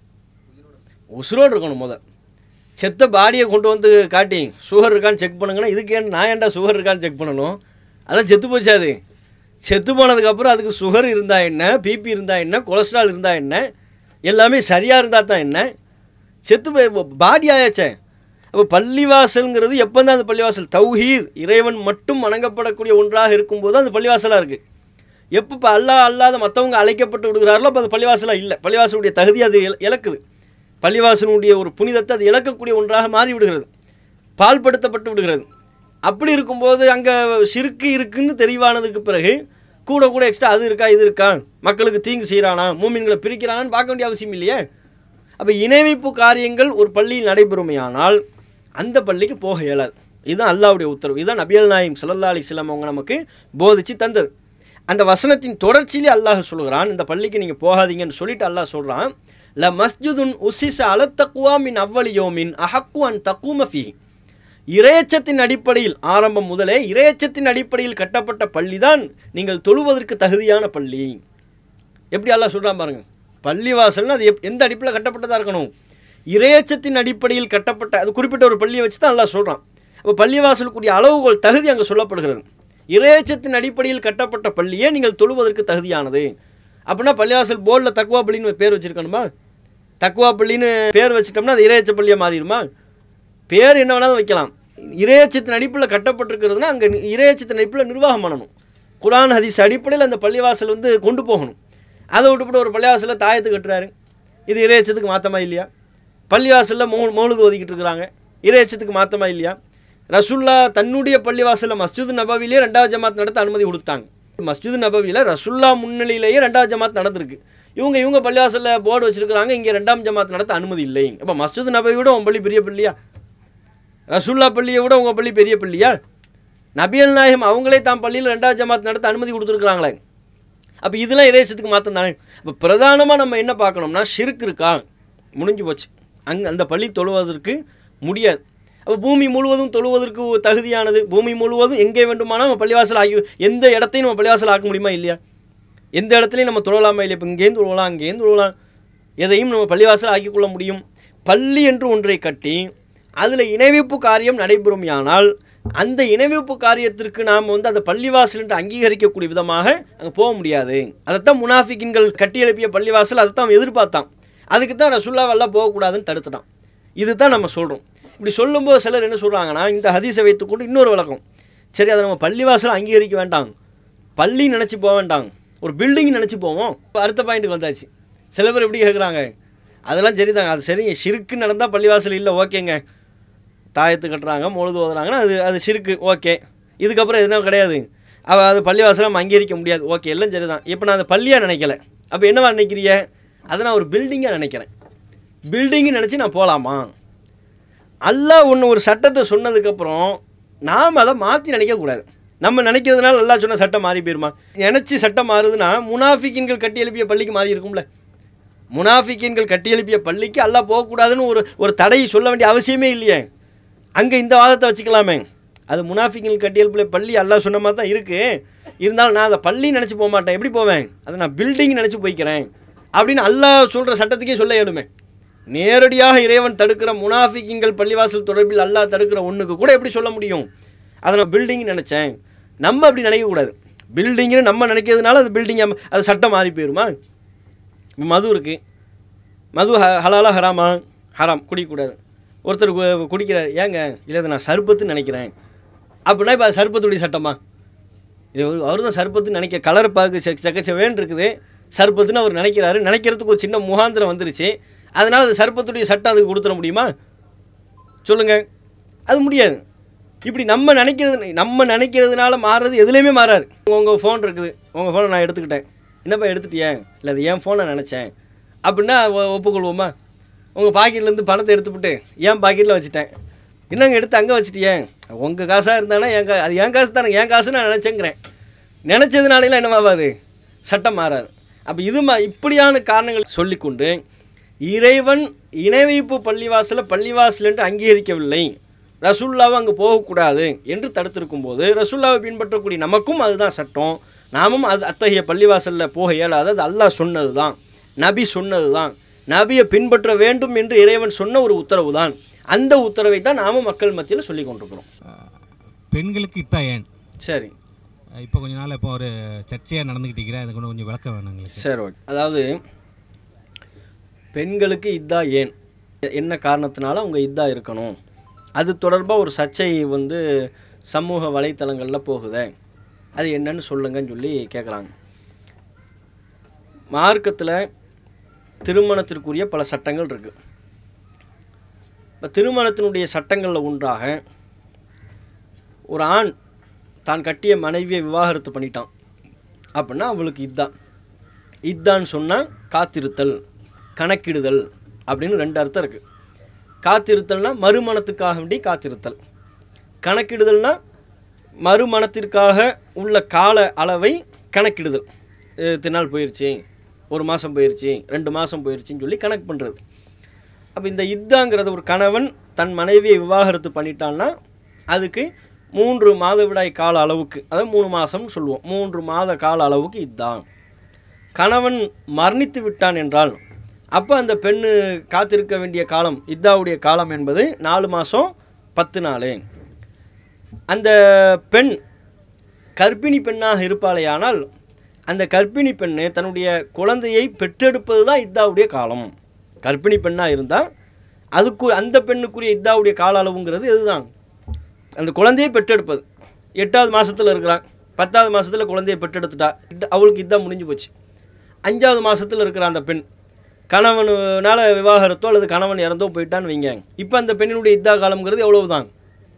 உசுரோடு இருக்கணும் முத செத்த பாடியை கொண்டு வந்து காட்டி சுகர் இருக்கான்னு செக் பண்ணுங்கன்னா இதுக்கு ஏன் நான் ஏன்டா சுகர் இருக்கான்னு செக் பண்ணணும் அதான் செத்து போச்சு அது செத்து போனதுக்கப்புறம் அதுக்கு சுகர் இருந்தால் என்ன பிபி இருந்தால் என்ன கொலஸ்ட்ரால் இருந்தால் என்ன எல்லாமே சரியாக இருந்தால் தான் என்ன செத்து போய் பாடி ஆயாச்சே அப்போ பள்ளிவாசல்ங்கிறது எப்போ தான் அந்த பள்ளிவாசல் தௌஹீத் இறைவன் மட்டும் வணங்கப்படக்கூடிய ஒன்றாக இருக்கும்போது அந்த பள்ளிவாசலாக இருக்குது எப்போ இப்போ அல்லாஹ் அல்லாத மற்றவங்க அழைக்கப்பட்டு விடுகிறார்களோ அப்போ அது பள்ளிவாசலாக இல்லை பள்ளிவாசலுடைய தகுதி அது இழ- இழக்குது பள்ளிவாசலுடைய ஒரு புனிதத்தை அது இழக்கக்கூடிய ஒன்றாக மாறி விடுகிறது பால்படுத்தப்பட்டு விடுகிறது அப்படி இருக்கும்போது அங்கே சிறுக்கு இருக்குன்னு தெளிவானதுக்கு பிறகு கூட கூட எக்ஸ்ட்ரா அது இருக்கா இது இருக்கா மக்களுக்கு தீங்கு செய்கிறானா மூமின்களை பிரிக்கிறானான்னு பார்க்க வேண்டிய அவசியம் இல்லையே அப்போ இணைவிப்பு காரியங்கள் ஒரு பள்ளியில் நடைபெறுமையானால் அந்த பள்ளிக்கு போக இயலாது இதுதான் அல்லாஹ்வுடைய உத்தரவு இதுதான் நபியல் நாயம் ஸல்லல்லாஹு அலைஹி வஸல்லம் அவங்க நமக்கு போதிச்சு தந்தது அந்த வசனத்தின் தொடர்ச்சியிலே அல்லாஹ் சொல்கிறான் இந்த பள்ளிக்கு நீங்கள் போகாதீங்கன்னு சொல்லிட்டு அல்லாஹ் சொல்கிறான் ல மஸ்ஜிதுன் உசிச அல தக்குவா மின் அவ்வளி யோமின் அஹக்கு அன் தக்கூம ஃபீஹி இறையச்சத்தின் அடிப்படையில் ஆரம்பம் முதலே இறையச்சத்தின் அடிப்படையில் கட்டப்பட்ட பள்ளி தான் நீங்கள் தொழுவதற்கு தகுதியான பள்ளி எப்படி அல்லாஹ் சொல்கிறான் பாருங்க பள்ளிவாசல்னு அது எப் எந்த அடிப்படையில் கட்டப்பட்டதாக இருக்கணும் இறையச்சத்தின் அடிப்படையில் கட்டப்பட்ட அது குறிப்பிட்ட ஒரு பள்ளியை வச்சு தான் அல்லாஹ் சொல்கிறான் அப்போ பள்ளிவாசலுக்குரிய அளவுகோல் தகுதி அங்கே சொல்லப்படுகிறது இறையச்சத்தின் அடிப்படையில் கட்டப்பட்ட பள்ளியே நீங்கள் தொழுவதற்கு தகுதியானது அப்படின்னா பள்ளிவாசல் போர்டில் தக்குவா பள்ளின்னு பேர் வச்சுருக்கணுமா தக்குவா பள்ளின்னு பேர் வச்சிட்டோம்னா அது இறையச்ச பள்ளியாக மாறிடுமா பேர் என்ன வேணாலும் வைக்கலாம் இறையச்சத்தின் அடிப்படையில் கட்டப்பட்டிருக்கிறதுனா அங்கே இறையச்சத்தின் அடிப்படையில் நிர்வாகம் பண்ணணும் குரான் ஹதீஸ் அடிப்படையில் அந்த பள்ளிவாசல் வந்து கொண்டு போகணும் அதை விட்டுப்பட்டு ஒரு பள்ளிவாசலில் தாயத்து கட்டுறாரு இது இறையச்சத்துக்கு மாற்றமா இல்லையா பள்ளிவாசலில் மௌ மௌலுது ஒதுக்கிட்டு இருக்கிறாங்க இறையச்சத்துக்கு மாற்றமா இல்லையா ரசுல்லா தன்னுடைய பள்ளிவாசலில் மஸ்ஜித் நபவிலே ரெண்டாவது ஜமாத் நடத்த அனுமதி கொடுத்தாங்க மஸ்ஜித் நபவியில் ரசுல்லா முன்னிலையிலேயே ரெண்டாவது ஜமாத் நடந்திருக்கு இவங்க இவங்க பள்ளிவாசலில் போர்டு வச்சிருக்கிறாங்க இங்கே ரெண்டாம் ஜமாத் நடத்த அனுமதி இல்லை அப்போ மஸ்ஜித் நபவி விட உன் பள்ளி பெரிய பள்ளியா ரசுல்லா பள்ளியை விட உங்கள் பள்ளி பெரிய பள்ளியா நபியல் நாயகம் அவங்களே தான் பள்ளியில் ரெண்டாவது ஜமாத் நடத்த அனுமதி கொடுத்துருக்குறாங்களே அப்போ இதெல்லாம் இறைச்சத்துக்கு மாற்றம் தானே இப்போ பிரதானமாக நம்ம என்ன பார்க்கணும்னா ஷிர்க் இருக்கா முடிஞ்சு போச்சு அங்கே அந்த பள்ளி தொழுவதற்கு முடியாது அப்போ பூமி முழுவதும் தொழுவதற்கு தகுதியானது பூமி முழுவதும் எங்கே வேண்டுமானால் நம்ம பள்ளிவாசல் ஆகி எந்த இடத்தையும் நம்ம பள்ளிவாசல் ஆக்க முடியுமா இல்லையா எந்த இடத்துலையும் நம்ம தொழலாமா இல்லையா இப்போ இங்கேருந்து தொழலாம் அங்கேருந்து தொழலாம் எதையும் நம்ம பள்ளிவாசல் ஆக்கிக்கொள்ள முடியும் பள்ளி என்று ஒன்றை கட்டி அதில் இணைவிப்பு காரியம் நடைபெறுமையானால் அந்த இணைவிப்பு காரியத்திற்கு நாம் வந்து அந்த பள்ளிவாசல் என்று அங்கீகரிக்கக்கூடிய விதமாக அங்கே போக முடியாது அதைத்தான் முனாஃபிக்கின்கள் கட்டி எழுப்பிய பள்ளிவாசல் அதை தான் எதிர்பார்த்தான் அதுக்கு தான் ரசுல்லாவெல்லாம் போகக்கூடாதுன்னு தடுத்துட்டான் இதுதான் நம்ம சொல்கிறோம் இப்படி சொல்லும்போது சிலர் என்ன சொல்கிறாங்கன்னா இந்த ஹதீஸை வைத்துக்கொண்டு இன்னொரு விளக்கம் சரி அதை நம்ம பள்ளிவாசல் அங்கீகரிக்க வேண்டாம் பள்ளி நினச்சி போக வேண்டாம் ஒரு பில்டிங் நினச்சி போவோம் இப்போ அடுத்த பாயிண்ட்டுக்கு வந்தாச்சு சில பேர் எப்படி கேட்குறாங்க அதெல்லாம் சரிதாங்க அது சரிங்க சிறுக்கு நடந்தால் பள்ளிவாசல் இல்லை ஓகேங்க தாயத்து கட்டுறாங்க முழுது ஓதுறாங்கன்னா அது அது சிறுக்கு ஓகே இதுக்கப்புறம் எதுனா கிடையாது அவ அது பள்ளிவாசலை நம்ம அங்கீகரிக்க முடியாது ஓகே எல்லாம் சரிதான் இப்போ நான் அதை பள்ளியாக நினைக்கல அப்போ என்னவா நினைக்கிறிய அதை நான் ஒரு பில்டிங்காக நினைக்கிறேன் பில்டிங்னு நினச்சி நான் போகலாமா அல்லாஹ் ஒன்று ஒரு சட்டத்தை சொன்னதுக்கப்புறம் நாம் அதை மாற்றி நினைக்கக்கூடாது நம்ம நினைக்கிறதுனால அல்லாஹ் சொன்ன சட்டம் மாறி போயிருமா நினச்சி சட்டம் மாறுதுன்னா முனாஃபிக்கின்கள் கட்டி எழுப்பிய பள்ளிக்கு மாறி இருக்கும்ல முனாஃபிக்கின்கள் கட்டி எழுப்பிய பள்ளிக்கு அல்லாஹ் போகக்கூடாதுன்னு ஒரு ஒரு தடையை சொல்ல வேண்டிய அவசியமே இல்லையே அங்கே இந்த வாதத்தை வச்சுக்கலாமே அது முனாஃபிக்கின்கள் கட்டி எழுப்பிய பள்ளி அல்லாஹ் சொன்ன மாதிரி தான் இருக்குது இருந்தாலும் நான் அதை பள்ளி நினச்சி போக மாட்டேன் எப்படி போவேன் அதை நான் பில்டிங் நினச்சி போய்க்கிறேன் அப்படின்னு அல்லாஹ் சொல்கிற சட்டத்துக்கே சொல்ல இயலுமே நேரடியாக இறைவன் தடுக்கிற முனாஃபிக்கிங்கள் பள்ளிவாசல் தொடர்பில் அல்லாஹ் தடுக்கிற ஒன்றுக்கு கூட எப்படி சொல்ல முடியும் அதை நான் பில்டிங் நினச்சேன் நம்ம அப்படி நினைக்கக்கூடாது பில்டிங்னு நம்ம நினைக்கிறதுனால அது பில்டிங் அது சட்டம் மாறி போயிருமா இப்ப மது இருக்குது மது ஹ ஹலாலா ஹராமா ஹராம் குடிக்கக்கூடாது ஒருத்தர் கு- குடிக்கிறார் ஏங்க இல்லை இதை நான் சர்பத்துன்னு நினைக்கிறேன் அப்படின்னா இப்போ அது சர்பத்துடைய சட்டமா இது அவர் தான் சர்பத்துன்னு நினைக்க கலர் பார்க்க செக் செக்கச்சவேன்னு இருக்குது சர்பத்துன்னு அவர் நினைக்கிறாரு நினைக்கிறதுக்கு ஒரு சின்ன முகாந்திரம் வந்துருச்சு அதனால் அது சர்பத்துடைய சட்டம் அதுக்கு கொடுத்துட முடியுமா சொல்லுங்கள் அது முடியாது இப்படி நம்ம நினைக்கிறது நம்ம நினைக்கிறதுனால மாறுறது எதுலேயுமே மாறாது உங்கள் ஃபோன் இருக்குது உங்கள் ஃபோனை நான் எடுத்துக்கிட்டேன் என்னப்பா எடுத்துட்டியே இல்லை அது என் ஃபோனை நினச்சேன் அப்படின்னா ஒ- ஒப்புக்கொள்வோமா உங்கள் பாக்கெட்லேருந்து பணத்தை எடுத்துவிட்டு என் பாக்கெட்டில் வச்சுட்டேன் என்னங்க எடுத்து அங்கே வச்சுட்டியே உங்கள் காசாக இருந்தானா என் கா அது என் காசு தானே என் காசு நான் நினச்சேங்கிறேன் நினச்சதுனாலாம் என்னவாகாது சட்டம் மாறாது அப்போ இது மா இப்படியான காரணங்கள் சொல்லிக்கொண்டு இறைவன் இணைவைப்பு பள்ளிவாசலை பள்ளிவாசல் என்று அங்கீகரிக்கவில்லை ரசுல்லாவை அங்கே போகக்கூடாது என்று தடுத்திருக்கும் போது ரசுல்லாவை பின்பற்றக்கூடிய நமக்கும் அதுதான் சட்டம் நாமும் அது அத்தகைய பள்ளிவாசலில் போக இயலாது அது அல்லாஹ் சொன்னது தான் நபி சொன்னது தான் நபியை பின்பற்ற வேண்டும் என்று இறைவன் சொன்ன ஒரு உத்தரவு தான் அந்த உத்தரவை தான் நாமும் மக்கள் மத்தியில் சொல்லி கொண்டிருக்கிறோம் பெண்களுக்கு இத்தா ஏன் சரி இப்போ கொஞ்ச நாள் இப்போ ஒரு சர்ச்சையாக நடந்துக்கிட்டு இருக்கிறேன் அது கூட கொஞ்சம் விளக்கம் வேணும் எங்களுக்கு சரி ஓகே அதாவது பெண்களுக்கு இதா ஏன் என்ன காரணத்தினால அவங்க இதா இருக்கணும் அது தொடர்பாக ஒரு சர்ச்சை வந்து சமூக வலைத்தளங்களில் போகுதே அது என்னன்னு சொல்லுங்கன்னு சொல்லி கேட்குறாங்க மார்க்கத்தில் திருமணத்திற்குரிய பல சட்டங்கள் இருக்குது இப்போ திருமணத்தினுடைய சட்டங்களில் ஒன்றாக ஒரு ஆண் தான் கட்டிய மனைவியை விவாகரத்து பண்ணிட்டான் அப்படின்னா அவளுக்கு இதான் இதான்னு சொன்னால் காத்திருத்தல் கணக்கிடுதல் அப்படின்னு ரெண்டு அர்த்தம் இருக்குது காத்திருத்தல்னா மறுமணத்துக்காக வேண்டி காத்திருத்தல் கணக்கிடுதல்னா மறுமணத்திற்காக உள்ள கால அளவை கணக்கிடுதல் அஹ் இத்தனை நாள் போயிடுச்சு ஒரு மாதம் போயிடுச்சு ரெண்டு மாதம் போயிடுச்சுன்னு சொல்லி கணக்கு பண்ணுறது அப்போ இந்த இத்தாங்கிறது ஒரு கணவன் தன் மனைவியை விவாகரத்து பண்ணிட்டான்னா அதுக்கு மூன்று மாதவிடாய் கால அளவுக்கு அதாவது மூணு மாதம்னு சொல்லுவோம் மூன்று மாத கால அளவுக்கு இதான் கணவன் மரணித்து விட்டான் என்றால் அப்போ அந்த பெண்ணு காத்திருக்க வேண்டிய காலம் இத்தாவுடைய காலம் என்பது நாலு மாதம் பத்து நாள் அந்த பெண் கர்ப்பிணி பெண்ணாக இருப்பாளேயானால் அந்த கர்ப்பிணி பெண்ணு தன்னுடைய குழந்தையை பெற்றெடுப்பது தான் இத்தாவுடைய காலம் கர்ப்பிணி பெண்ணாக இருந்தால் அதுக்கு அந்த பெண்ணுக்குரிய இத்தாவுடைய கால அளவுங்கிறது இதுதான் அந்த குழந்தையை பெற்றெடுப்பது எட்டாவது மாசத்துல இருக்கிறான் பத்தாவது மாசத்துல குழந்தையை பெற்றெடுத்துட்டா இத்த- அவளுக்கு இதான் முடிஞ்சு போச்சு அஞ்சாவது மாசத்துல இருக்கிற அந்த பெண் கணவனால விவாகரத்தோ அல்லது கணவன் இறந்தோ போயிட்டான்னு வைங்க இப்போ அந்த பெண்ணினுடைய இத்தா காலம்ங்கிறது எவ்வளவுதான்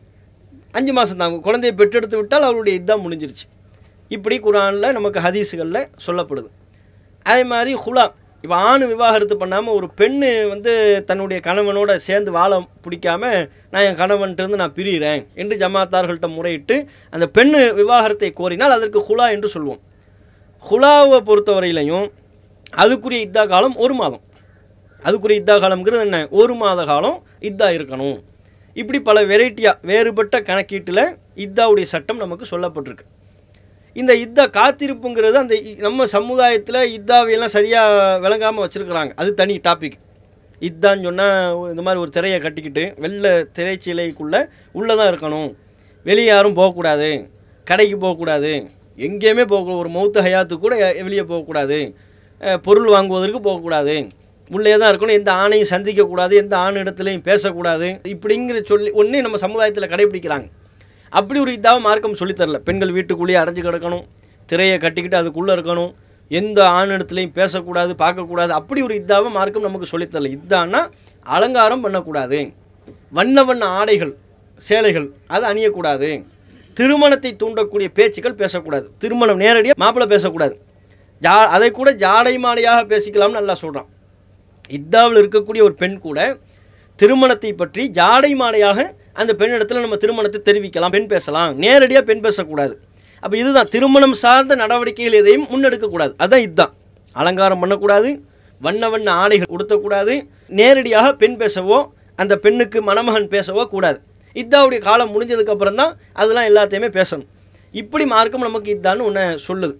அஞ்சு மாதம் தான் குழந்தையை பெற்றெடுத்து விட்டால் அவளுடைய இதா முடிஞ்சிருச்சு இப்படி குரானில் நமக்கு ஹதீஸுகளில் சொல்லப்படுது அதே மாதிரி ஹுலா இப்போ ஆண் விவாகரத்து பண்ணாமல் ஒரு பெண்ணு வந்து தன்னுடைய கணவனோட சேர்ந்து வாழ பிடிக்காம நான் என் கணவன்கிட்டருந்து நான் பிரிகிறேன் என்று ஜமாத்தார்கள்ட்ட முறையிட்டு அந்த பெண்ணு விவாகரத்தை கோரினால் அதற்கு ஹுலா என்று சொல்லுவோம் ஹுலாவை பொறுத்தவரையிலையும் அதுக்குரிய இத்தா காலம் ஒரு மாதம் அதுக்குரிய இத்தா காலம்ங்கிறது என்ன ஒரு மாத காலம் இத்தா இருக்கணும் இப்படி பல வெரைட்டியாக வேறுபட்ட கணக்கீட்டில் இத்தாவுடைய சட்டம் நமக்கு சொல்லப்பட்டிருக்கு இந்த இத்தா காத்திருப்புங்கிறது அந்த இ- நம்ம சமுதாயத்தில் இத்தாவையெல்லாம் சரியாக விளங்காமல் வச்சுருக்குறாங்க அது தனி டாபிக் இத்தான்னு சொன்னால் இந்த மாதிரி ஒரு திரையை கட்டிக்கிட்டு வெள்ளை திரைச்சீலைக்குள்ளே உள்ளே தான் இருக்கணும் வெளியே யாரும் போகக்கூடாது கடைக்கு போகக்கூடாது எங்கேயுமே போகக்கூடாது ஒரு மௌத்த ஹயாத்துக்கு கூட வெளியே போகக்கூடாது அஹ், பொருள் வாங்குவதற்கு போகக்கூடாது உள்ளே தான் இருக்கணும் எந்த ஆணையும் சந்திக்கக்கூடாது எந்த ஆண் இடத்துலையும் பேசக்கூடாது இப்படிங்கிற சொல்லி ஒன்றே நம்ம சமுதாயத்தில் கடைபிடிக்கிறாங்க அப்படி ஒரு இதாவை மார்க்கம் சொல்லித் தரல பெண்கள் வீட்டுக்குள்ளேயே அடைஞ்சு கிடக்கணும் திரையை கட்டிக்கிட்டு அதுக்குள்ளே இருக்கணும் எந்த ஆண் இடத்துலையும் பேசக்கூடாது பார்க்கக்கூடாது அப்படி ஒரு இதாவை மார்க்கம் நமக்கு சொல்லித் தரல இதான்னா அலங்காரம் பண்ணக்கூடாது வண்ண வண்ண ஆடைகள் சேலைகள் அது அணியக்கூடாது திருமணத்தை தூண்டக்கூடிய பேச்சுக்கள் பேசக்கூடாது திருமணம் நேரடியாக மாப்பிள்ளை பேசக்கூடாது ஜா அதை கூட ஜாடை மாடையாக பேசிக்கலாம்னு நல்லா சொல்கிறான் இத்தாவில் இருக்கக்கூடிய ஒரு பெண் கூட திருமணத்தை பற்றி ஜாடை மாடையாக அந்த பெண்ணிடத்தில் நம்ம திருமணத்தை தெரிவிக்கலாம் பெண் பேசலாம் நேரடியாக பெண் பேசக்கூடாது அப்போ இதுதான் திருமணம் சார்ந்த நடவடிக்கைகள் எதையும் முன்னெடுக்கக்கூடாது அதுதான் இதுதான் அலங்காரம் பண்ணக்கூடாது வண்ண வண்ண ஆடைகள் உடுத்தக்கூடாது நேரடியாக பெண் பேசவோ அந்த பெண்ணுக்கு மணமகன் பேசவோ கூடாது இத்தாவுடைய காலம் முடிஞ்சதுக்கு அப்புறம் தான் அதெல்லாம் எல்லாத்தையுமே பேசணும் இப்படி மார்க்கம் நமக்கு இதான்னு ஒன்று சொல்லுது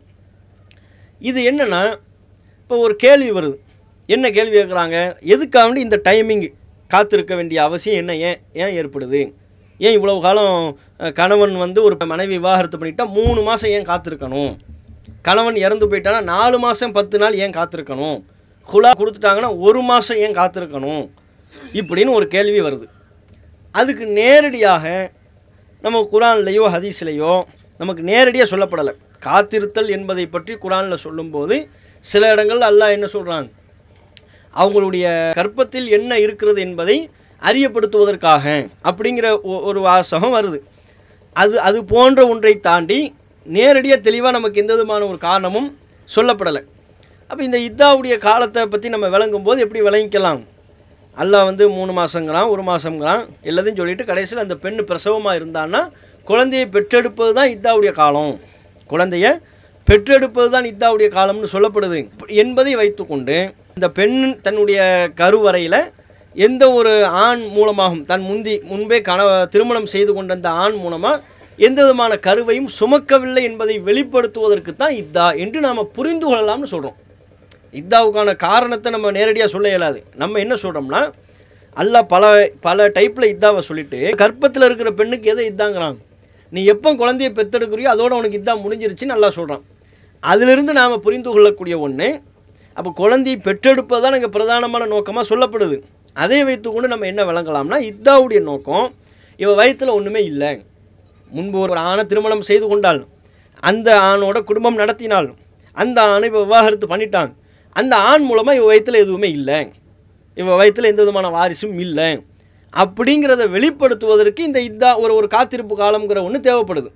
இது என்னன்னா இப்போ ஒரு கேள்வி வருது என்ன கேள்வி கேட்குறாங்க எதுக்காக வேண்டி இந்த டைமிங் காத்திருக்க வேண்டிய அவசியம் என்ன ஏன் ஏன் ஏற்படுது ஏன் இவ்வளவு காலம் அஹ், கணவன் வந்து ஒரு மனைவி விவாகரத்து பண்ணிட்டா மூணு மாதம் ஏன் காத்திருக்கணும் கணவன் இறந்து போயிட்டானா நாலு மாதம் பத்து நாள் ஏன் காத்திருக்கணும் குலா கொடுத்துட்டாங்கன்னா ஒரு மாதம் ஏன் காத்திருக்கணும் இப்படின்னு ஒரு கேள்வி வருது அதுக்கு நேரடியாக நம்ம குரான்லேயோ ஹதீஸ்லேயோ நமக்கு நேரடியாக சொல்லப்படலை காத்திருத்தல் என்பதை பற்றி குரானில் சொல்லும்போது சில இடங்கள் அல்லாஹ் என்ன சொல்கிறான் அவங்களுடைய கற்பத்தில் என்ன இருக்கிறது என்பதை அறியப்படுத்துவதற்காக அப்படிங்கிற ஒ- ஒரு வாசகம் வருது அது அது போன்ற ஒன்றை தாண்டி நேரடியாக தெளிவாக நமக்கு எந்த விதமான ஒரு காரணமும் சொல்லப்படலை அப்போ இந்த இத்தாவுடைய காலத்தை பற்றி நம்ம விளங்கும் போது எப்படி விளங்கிக்கலாம் அல்லாஹ் வந்து மூணு மாதங்கிறான் ஒரு மாதங்கிறான் எல்லாத்தையும் சொல்லிட்டு கடைசியில் அந்த பெண் பிரசவமாக இருந்தான்னா குழந்தையை பெற்றெடுப்பது தான் இத்தாவுடைய காலம் குழந்தைய பெற்றெடுப்பது தான் இத்தாவுடைய காலம்னு சொல்லப்படுது என்பதை வைத்துக்கொண்டு இந்த பெண் தன்னுடைய கருவறையில் எந்த ஒரு ஆண் மூலமாகவும் தன் முந்தி முன்பே கண திருமணம் செய்து கொண்ட அந்த ஆண் மூலமாக எந்த விதமான கருவையும் சுமக்கவில்லை என்பதை வெளிப்படுத்துவதற்கு தான் இத்தா என்று நாம் புரிந்து கொள்ளலாம்னு சொல்கிறோம் இத்தாவுக்கான காரணத்தை நம்ம நேரடியாக சொல்ல இயலாது நம்ம என்ன சொல்கிறோம்னா அல்லாஹ் பல பல டைப்பில் இத்தாவை சொல்லிட்டு கர்ப்பத்தில் இருக்கிற பெண்ணுக்கு எதை இத்தாங்கிறான் நீ எப்போ குழந்தையை பெத்தெடுக்கிறியோ அதோட உனக்கு இதா முடிஞ்சிருச்சுன்னு நல்லா சொல்கிறான் அதிலிருந்து நாம் புரிந்து கொள்ளக்கூடிய ஒன்று அப்போ குழந்தையை பெற்றெடுப்பது தான் இங்கே பிரதானமான நோக்கமாக சொல்லப்படுது அதை வைத்துக்கொண்டு நம்ம என்ன விளங்கலாம்னா இத்தாவுடைய நோக்கம் இவ வயித்துல ஒன்றுமே இல்லை முன்பு ஒரு ஆணை திருமணம் செய்து கொண்டாள் அந்த ஆணோட குடும்பம் நடத்தினாள் அந்த ஆணை இப்போ விவாகரத்து பண்ணிட்டான் அந்த ஆண் மூலமாக இவ வயித்துல எதுவுமே இல்லை இவ வயித்துல எந்த விதமான வாரிசும் இல்லை அப்படிங்கிறத வெளிப்படுத்துவதற்கு இந்த இதா ஒரு ஒரு காத்திருப்பு காலம்ங்கிற ஒன்று தேவைப்படுது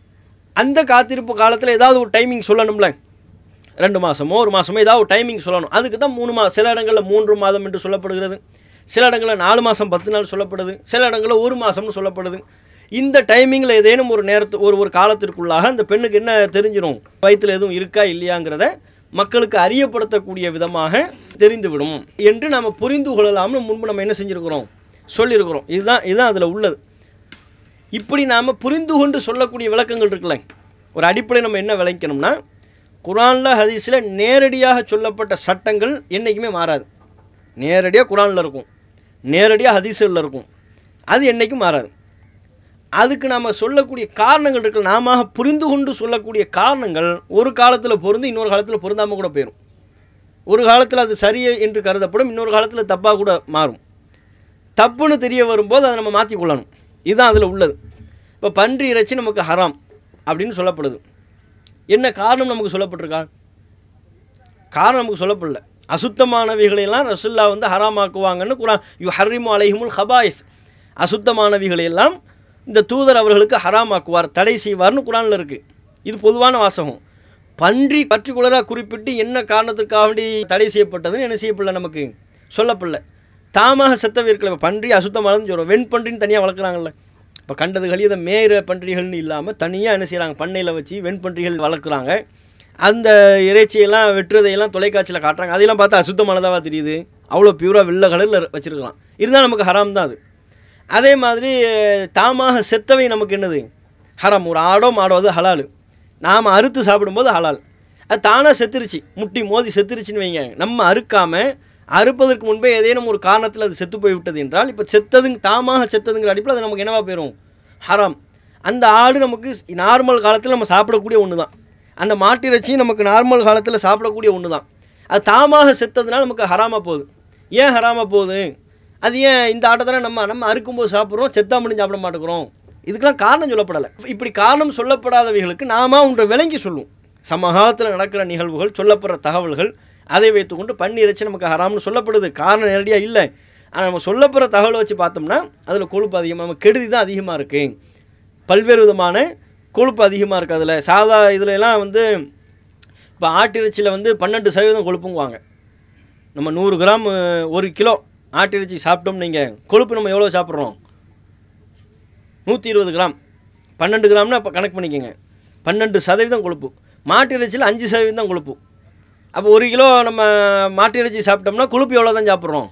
அந்த காத்திருப்பு காலத்தில் ஏதாவது ஒரு டைமிங் சொல்லணும்ல ரெண்டு மாதமோ ஒரு மாதமோ ஏதாவது ஒரு டைமிங் சொல்லணும் அதுக்கு தான் மூணு மாதம் சில இடங்களில் மூன்று மாதம் என்று சொல்லப்படுகிறது சில இடங்களில் நாலு மாதம் பத்து நாள் சொல்லப்படுது சில இடங்களில் ஒரு மாதம்னு சொல்லப்படுது இந்த டைமிங்கில் ஏதேனும் ஒரு நேரத்து ஒரு ஒரு காலத்திற்குள்ளாக அந்த பெண்ணுக்கு என்ன தெரிஞ்சிடும் வயிற்றில் எதுவும் இருக்கா இல்லையாங்கிறத மக்களுக்கு அறியப்படுத்தக்கூடிய விதமாக தெரிந்துவிடும் என்று நாம் புரிந்து கொள்ளலாம்னு முன்பு நம்ம என்ன செஞ்சுருக்கிறோம் சொல்லியிருக்கிறோம் இதுதான் இதுதான் அதில் உள்ளது இப்படி நாம் புரிந்து கொண்டு சொல்லக்கூடிய விளக்கங்கள் இருக்குல்ல ஒரு அடிப்படை நம்ம என்ன விளக்கணும்னா குரானில் ஹதீஸில் நேரடியாக சொல்லப்பட்ட சட்டங்கள் என்றைக்குமே மாறாது நேரடியாக குரானில் இருக்கும் நேரடியாக ஹதீஸில் இருக்கும் அது என்றைக்கும் மாறாது அதுக்கு நாம் சொல்லக்கூடிய காரணங்கள் இருக்குல்ல நாம புரிந்து கொண்டு சொல்லக்கூடிய காரணங்கள் ஒரு காலத்தில் பொருந்து இன்னொரு காலத்தில் பொருந்தாமல் கூட போயிடும் ஒரு காலத்தில் அது சரி என்று கருதப்படும் இன்னொரு காலத்தில் தப்பாக கூட மாறும் தப்புன்னு தெரிய வரும்போது அதை நம்ம மாற்றி கொள்ளணும் இதுதான் அதில் உள்ளது இப்போ பன்றி இறைச்சி நமக்கு ஹராம் அப்படின்னு சொல்லப்படுது என்ன காரணம் நமக்கு சொல்லப்பட்டிருக்கா காரணம் நமக்கு சொல்லப்படல அசுத்தமானவைகளையெல்லாம் ரசுல்லா வந்து ஹராமாக்குவாங்கன்னு குரான் யு ஹர்ரிமு அலைஹிமுல் ஹபாயிஸ் அசுத்தமானவைகளையெல்லாம் இந்த தூதர் அவர்களுக்கு ஹராமாக்குவார் தடை செய்வார்னு குரானில் இருக்குது இது பொதுவான வாசகம் பன்றி பர்டிகுலராக குறிப்பிட்டு என்ன காரணத்துக்காக வேண்டி தடை செய்யப்பட்டதுன்னு என்ன செய்யப்படல நமக்கு சொல்லப்படல தாமாக செத்தவை இருக்கல இப்போ பன்றி அசுத்தமானதுன்னு சொல்கிறோம் வெண்பன்றின்னு தனியாக வளர்க்குறாங்கல்ல இப்போ கண்டது கழியத மேயிற பன்றிகள்னு இல்லாமல் தனியாக என்ன செய்கிறாங்க பண்ணையில் வச்சு வெண்பன்றிகள் வளர்க்குறாங்க அந்த இறைச்சியெல்லாம் வெட்டுறதையெல்லாம் தொலைக்காட்சியில் காட்டுறாங்க அதெல்லாம் பார்த்தா அசுத்தமானதாக தெரியுது அவ்வளோ பியூராக வெள்ளை கலரில் வச்சுருக்கலாம் இருந்தால் நமக்கு ஹராம் தான் அது அதே மாதிரி தாமாக செத்தவை நமக்கு என்னது ஹராம் ஒரு ஆடோ மாடோ அது ஹலால் நாம் அறுத்து சாப்பிடும்போது ஹலால் அது தானாக செத்துருச்சு முட்டி மோதி செத்துருச்சுன்னு வைங்க நம்ம அறுக்காமல் அறுப்பதற்கு முன்பே ஏதேனும் ஒரு காரணத்தில் அது செத்து போய் விட்டது என்றால் இப்போ செத்ததுங்க தாமாக செத்ததுங்கிற அடிப்பில் அது நமக்கு என்னவா போயிடும் ஹராம் அந்த ஆடு நமக்கு நார்மல் காலத்தில் நம்ம சாப்பிடக்கூடிய ஒன்று தான் அந்த மாட்டிறைச்சி நமக்கு நார்மல் காலத்தில் சாப்பிடக்கூடிய ஒன்று தான் அது தாமாக செத்ததுனால நமக்கு ஹராமாக போகுது ஏன் ஹராமாக போகுது அது ஏன் இந்த ஆட்டை தானே நம்ம நம்ம அறுக்கும்போது சாப்பிட்றோம் செத்தா முடிஞ்சு சாப்பிட மாட்டேங்கிறோம் இதுக்கெல்லாம் காரணம் சொல்லப்படலை இப்படி காரணம் சொல்லப்படாதவைகளுக்கு நாம ஒன்றை விளங்கி சொல்லுவோம் சமகாலத்தில் நடக்கிற நிகழ்வுகள் சொல்லப்படுற தகவல்கள் அதை வைத்துக்கொண்டு பன்னிறைச்சி நமக்கு ஹராம்னு சொல்லப்படுது காரணம் நேரடியாக இல்லை ஆனால் நம்ம சொல்லப்படுற தகவலை வச்சு பார்த்தோம்னா அதில் கொழுப்பு அதிகமாக நம்ம கெடுதி தான் அதிகமாக இருக்குது பல்வேறு விதமான கொழுப்பு அதிகமாக இருக்குது அதில் சாதா இதுல எல்லாம் வந்து இப்போ ஆட்டிறைச்சியில் வந்து பன்னெண்டு சதவீதம் கொழுப்புங்குவாங்க நம்ம நூறு கிராம் அஹ், ஒரு கிலோ ஆட்டிறைச்சி சாப்பிட்டோம் நீங்கள் கொழுப்பு நம்ம எவ்வளோ சாப்பிட்றோம் நூற்றி இருபது கிராம் பன்னெண்டு கிராம்னா இப்போ கணக்கு பண்ணிக்கோங்க பன்னெண்டு சதவீதம் கொழுப்பு மாட்டு இறைச்சியில் அஞ்சு சதவீதம் தான் கொழுப்பு அப்போ ஒரு கிலோ நம்ம மாட்டு இறைச்சி சாப்பிட்டோம்னா கொழுப்பு எவ்வளோ தான் சாப்பிட்றோம்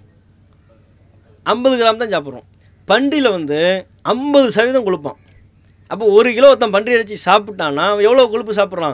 ஐம்பது கிராம் தான் சாப்பிட்றோம் பன்றியில் வந்து ஐம்பது சதவீதம் கொழுப்பான் அப்போ ஒரு கிலோ ஒருத்தன் பன்றி இறைச்சி சாப்பிட்டான்னா அவன் எவ்வளோ கொழுப்பு சாப்பிட்றான்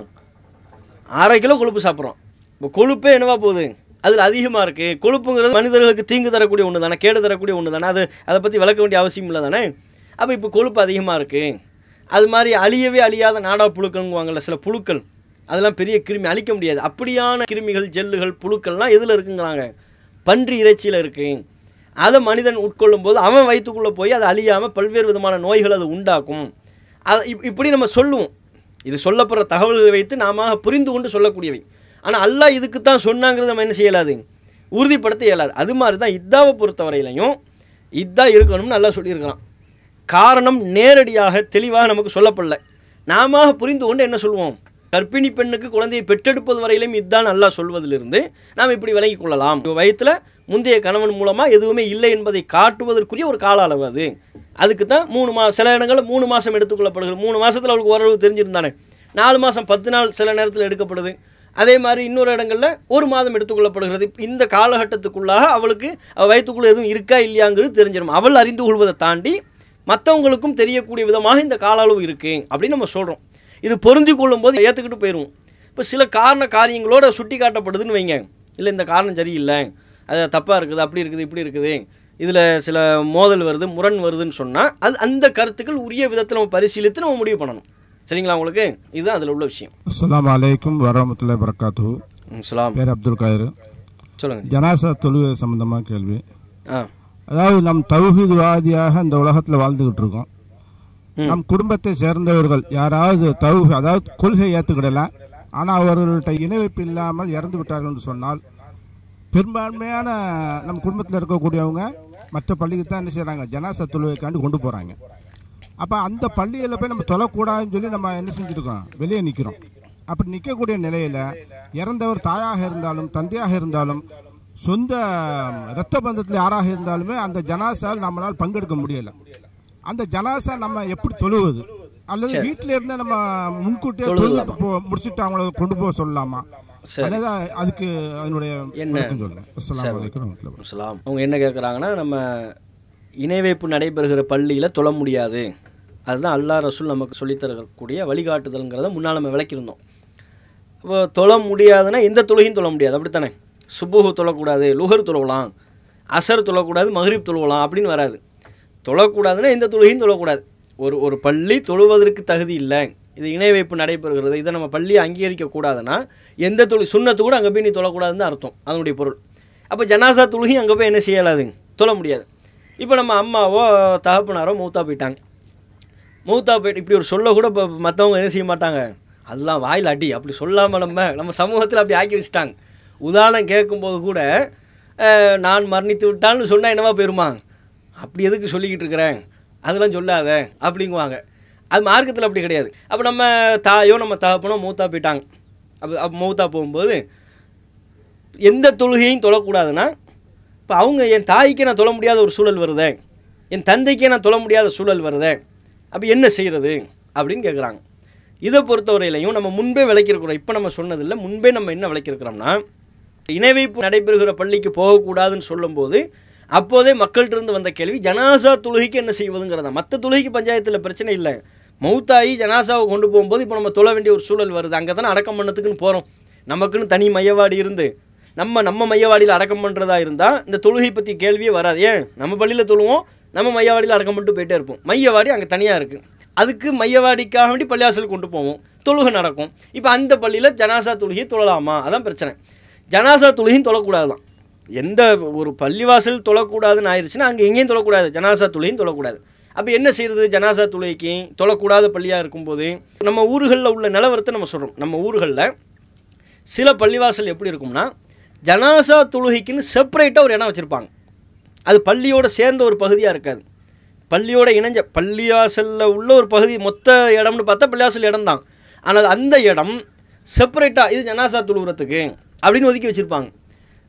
அரை கிலோ கொழுப்பு சாப்பிட்றோம் இப்போ கொழுப்பே என்னவா போகுது அதில் அதிகமாக இருக்குது கொழுப்புங்கிறது மனிதர்களுக்கு தீங்கு தரக்கூடிய ஒன்று தானே கேடு தரக்கூடிய ஒன்று தானே அது அதை பற்றி விளக்க வேண்டிய அவசியம் இல்லை தானே அப்போ இப்போ கொழுப்பு அதிகமாக இருக்குது அது மாதிரி அழியவே அழியாத நாடா புழுக்கள்ங்குவாங்கல்ல சில புழுக்கள் அதெல்லாம் பெரிய கிருமி அழிக்க முடியாது அப்படியான கிருமிகள் ஜெல்லுகள் புழுக்கள்லாம் எதில் இருக்குங்கிறாங்க பன்றி இறைச்சியில் இருக்குது அதை மனிதன் உட்கொள்ளும் போது அவன் வயிற்றுக்குள்ளே போய் அது அழியாமல் பல்வேறு விதமான நோய்கள் அது உண்டாக்கும் அதை இப் இப்படி நம்ம சொல்லுவோம் இது சொல்லப்படுற தகவல்களை வைத்து நாம புரிந்து கொண்டு சொல்லக்கூடியவை ஆனால் அல்லாஹ் இதுக்கு தான் சொன்னாங்கிறது நம்ம என்ன செய்யலாது உறுதிப்படுத்த இயலாது அது மாதிரி தான் இத்தாவை பொறுத்தவரையிலையும் இதா இருக்கணும்னு நல்லா சொல்லியிருக்கலாம் காரணம் நேரடியாக தெளிவாக நமக்கு சொல்லப்படல நாம புரிந்து கொண்டு என்ன சொல்லுவோம் கர்ப்பிணி பெண்ணுக்கு குழந்தையை பெற்றெடுப்பது வரையிலும் இதுதான் நல்லா சொல்வதிலிருந்து நாம் இப்படி விளங்கிக் கொள்ளலாம் வயிற்றில் முந்தைய கணவன் மூலமாக எதுவுமே இல்லை என்பதை காட்டுவதற்குரிய ஒரு கால அளவு அது அதுக்கு தான் மூணு மா சில இடங்களில் மூணு மாதம் எடுத்துக்கொள்ளப்படுகிறது மூணு மாதத்தில் அவளுக்கு ஓரளவு தெரிஞ்சிருந்தானே நாலு மாதம் பத்து நாள் சில நேரத்தில் எடுக்கப்படுது அதே மாதிரி இன்னொரு இடங்களில் ஒரு மாதம் எடுத்துக்கொள்ளப்படுகிறது இந்த காலகட்டத்துக்குள்ளாக அவளுக்கு அவள் வயிற்றுக்குள்ளே எதுவும் இருக்கா இல்லையாங்கிறது தெரிஞ்சிடும் அவள் அறிந்து கொள்வதை தாண்டி மற்றவங்களுக்கும் தெரியக்கூடிய விதமாக இந்த கால அளவு இருக்குது அப்படின்னு நம்ம சொல்கிறோம் இது பொருந்தி கொள்ளும்போது ஏற்றுக்கிட்டு போயிடுவோம் இப்போ சில காரண காரியங்களோட சுட்டி காட்டப்படுதுன்னு வைங்க இல்லை இந்த காரணம் சரியில்லை அது தப்பாக இருக்குது அப்படி இருக்குது இப்படி இருக்குது இதில் சில மோதல் வருது முரண் வருதுன்னு சொன்னால் அது அந்த கருத்துக்கள் உரிய விதத்தில் நம்ம பரிசீலித்து நம்ம முடிவு பண்ணணும் சரிங்களா உங்களுக்கு இதுதான் அதில் உள்ள விஷயம் அஸ்ஸலாமு அலைக்கும் வரமத்துல்லாஹி வரகாத்து ம், சலாம் பேர் அப்துல் காயர் சொல்லுங்கள் ஜனாசா தொழுகை சம்பந்தமாக கேள்வி ஆ அதாவது நம் தௌஹீத்வாதியாக இந்த உலகத்தில் வாழ்ந்துகிட்டு இருக்கோம் ம். நம் குடும்பத்தை சேர்ந்தவர்கள் யாராவது தௌ அதாவது கொள்கை ஏற்றுக்கிடலாம் ஆனால் அவர்கள்ட்ட இணை வைப்பு இல்லாமல் இறந்து விட்டார்கள் என்று சொன்னால் பெரும்பான்மையான நம் குடும்பத்தில் இருக்கக்கூடியவங்க மற்ற பள்ளிக்கு தான் என்ன செய்கிறாங்க ஜனாசா தொழுகைக்காண்டி கொண்டு போகிறாங்க அப்போ அந்த பள்ளியில் போய் நம்ம தொழக்கூடாதுன்னு சொல்லி நம்ம என்ன செஞ்சுருக்கோம் வெளியே நிற்கிறோம் அப்படி நிற்கக்கூடிய நிலையில் இறந்தவர் தாயாக இருந்தாலும் தந்தையாக இருந்தாலும் சொந்த இரத்த பந்தத்தில் யாராக இருந்தாலுமே அந்த ஜனாசாவில் நம்மளால் பங்கெடுக்க முடியல அந்த ஜனாசா நம்ம எப்படி தொழுவது அல்லது வீட்டில இருந்து நம்ம முன்கூட்டியே தொழுது போ- முடிச்சிட்டு அவங்கள கொண்டு போக சொல்லலாமா சரி. அதாவது அதுக்கு அதனுடைய என்ன? விளக்கம் சொல்லுங்க அஸ்ஸலாமு அலைக்கும் வரஹ்மத்துல்லாஹி வபரகாத்துஹு. சலாம் அவங்க என்ன கேட்குறாங்கன்னா நம்ம இணை வைப்பு நடைபெறுகிற பள்ளியில் தொழ முடியாது அதுதான் அல்லாஹ் ரசூல் நமக்கு சொல்லித் தரக்கூடிய வழிகாட்டுதல்ங்கிறத முன்னால் நம்ம விளக்கியிருந்தோம் இப்போ தொழ முடியாதுன்னா எந்த தொழுகையும் தொழ முடியாது அப்படித்தானே சுபுஹு தொழக்கூடாது லுகர் தொழலாம் அசர் தொழக்கூடாது மஹ்ரிப் தொழுவலாம் அப்படின்னு வராது தொழக்கூடாதுன்னா எந்த தொழுகையும் தொழக்கூடாது ஒரு ஒரு பள்ளி தொழுவதற்கு தகுதி இல்லை இது இணை வைப்பு நடைபெறுகிறது இதை நம்ம பள்ளி அங்கீகரிக்க கூடாதுன்னா எந்த தொழில் சுண்ணத்து கூட அங்கே போய் நீ தொழக்கூடாதுன்னு அர்த்தம் அதனுடைய பொருள் அப்போ ஜனாசா தொழுகையும் அங்கே போய் என்ன செய்யலாது தொழ முடியாது இப்போ நம்ம அம்மாவோ தகப்பனாரோ மூத்தா போயிட்டாங்க மூத்தா போயிட்டு இப்படி ஒரு சொல்ல கூட இப்போ மற்றவங்க என்ன செய்ய மாட்டாங்க அதெல்லாம் வாயில் அடி அப்படி சொல்லாமல் நம்ம நம்ம சமூகத்தில் அப்படி ஆக்கி வச்சுட்டாங்க உதாரணம் கேட்கும்போது கூட அஹ், நான் மரணித்து விட்டான்னு சொன்னால் என்னவா போயிருமா அப்படி எதுக்கு சொல்லிக்கிட்டு இருக்கிறேன் அதெல்லாம் சொல்லாத அப்படிங்குவாங்க அது மார்க்கத்தில் அப்படி கிடையாது அப்போ நம்ம தாயோ நம்ம தகப்பனோ மூத்தா போயிட்டாங்க அப்போ அப்போ மூத்தா போகும்போது எந்த தொழுகையும் தொழக்கூடாதுன்னா இப்போ அவங்க என் தாய்க்கே நான் தொழ முடியாத ஒரு சூழல் வருதே என் தந்தைக்கே நான் தொழ முடியாத சூழல் வருதே அப்போ என்ன செய்கிறது அப்படின்னு கேட்குறாங்க இதை பொறுத்தவரையிலையும் நம்ம முன்பே விளக்கியிருக்கிறோம் இப்போ நம்ம சொன்னதில்லை முன்பே நம்ம என்ன விளக்கியிருக்கிறோம்னா இணை வைப்பு நடைபெறுகிற பள்ளிக்கு போகக்கூடாதுன்னு சொல்லும்போது அப்போதே மக்கள்கிட்ட இருந்து வந்த கேள்வி ஜனாசா தொழுகைக்கு என்ன செய்வதுங்கிறதா மற்ற தொழுகைக்கு பஞ்சாயத்தில் பிரச்சனை இல்லை மௌத்தாயி ஜனாசாவை கொண்டு போகும்போது இப்போ நம்ம தொழ வேண்டிய ஒரு சூழல் வருது அங்கே தானே அடக்கம் பண்ணதுக்குன்னு போகிறோம் நமக்குன்னு தனி மையவாடி இருந்து நம்ம நம்ம மையவாடியில் அடக்கம் பண்ணுறதா இருந்தால் இந்த தொழுகை பற்றி கேள்வியே வராது ஏன் நம்ம பள்ளியில் தொழுவோம் நம்ம மையவாடியில் அடக்கம் பண்ணிட்டு போயிட்டே இருப்போம் மையவாடி அங்கே தனியாக இருக்குது அதுக்கு மையவாடிக்காக வேண்டி பள்ளியாசல் கொண்டு போவோம் தொழுகை நடக்கும் இப்போ அந்த பள்ளியில் ஜனாசா தொழுகையை தொழலாமா அதான் பிரச்சனை ஜனாசா தொழுகையும் தொழக்கூடாது தான் எந்த ஒரு பள்ளிவாசல் தொழக்கூடாதுன்னு ஆயிடுச்சுன்னா அங்கே எங்கேயும் தொழக்கூடாது ஜனாசா தொழுகையும் தொழக்கூடாது அப்போ என்ன செய்கிறது ஜனாசா தொழுகைக்கு தொழக்கூடாத பள்ளியாக இருக்கும்போது நம்ம ஊர்களில் உள்ள நிலவரத்தை நம்ம சொல்கிறோம் நம்ம ஊர்களில் சில பள்ளிவாசல் எப்படி இருக்கும்னா ஜனாசா தொழுகைக்குன்னு செப்பரேட்டாக ஒரு இடம் வச்சுருப்பாங்க அது பள்ளியோட சேர்ந்த ஒரு பகுதியாக இருக்காது பள்ளியோட இணைஞ்ச பள்ளிவாசலில் உள்ள ஒரு பகுதி மொத்த இடம்னு பார்த்தா பள்ளிவாசல் இடம் தான் ஆனால் அந்த இடம் செப்பரேட்டாக இது ஜனாசா தொழுகிறதுக்கு அப்படின்னு ஒதுக்கி வச்சுருப்பாங்க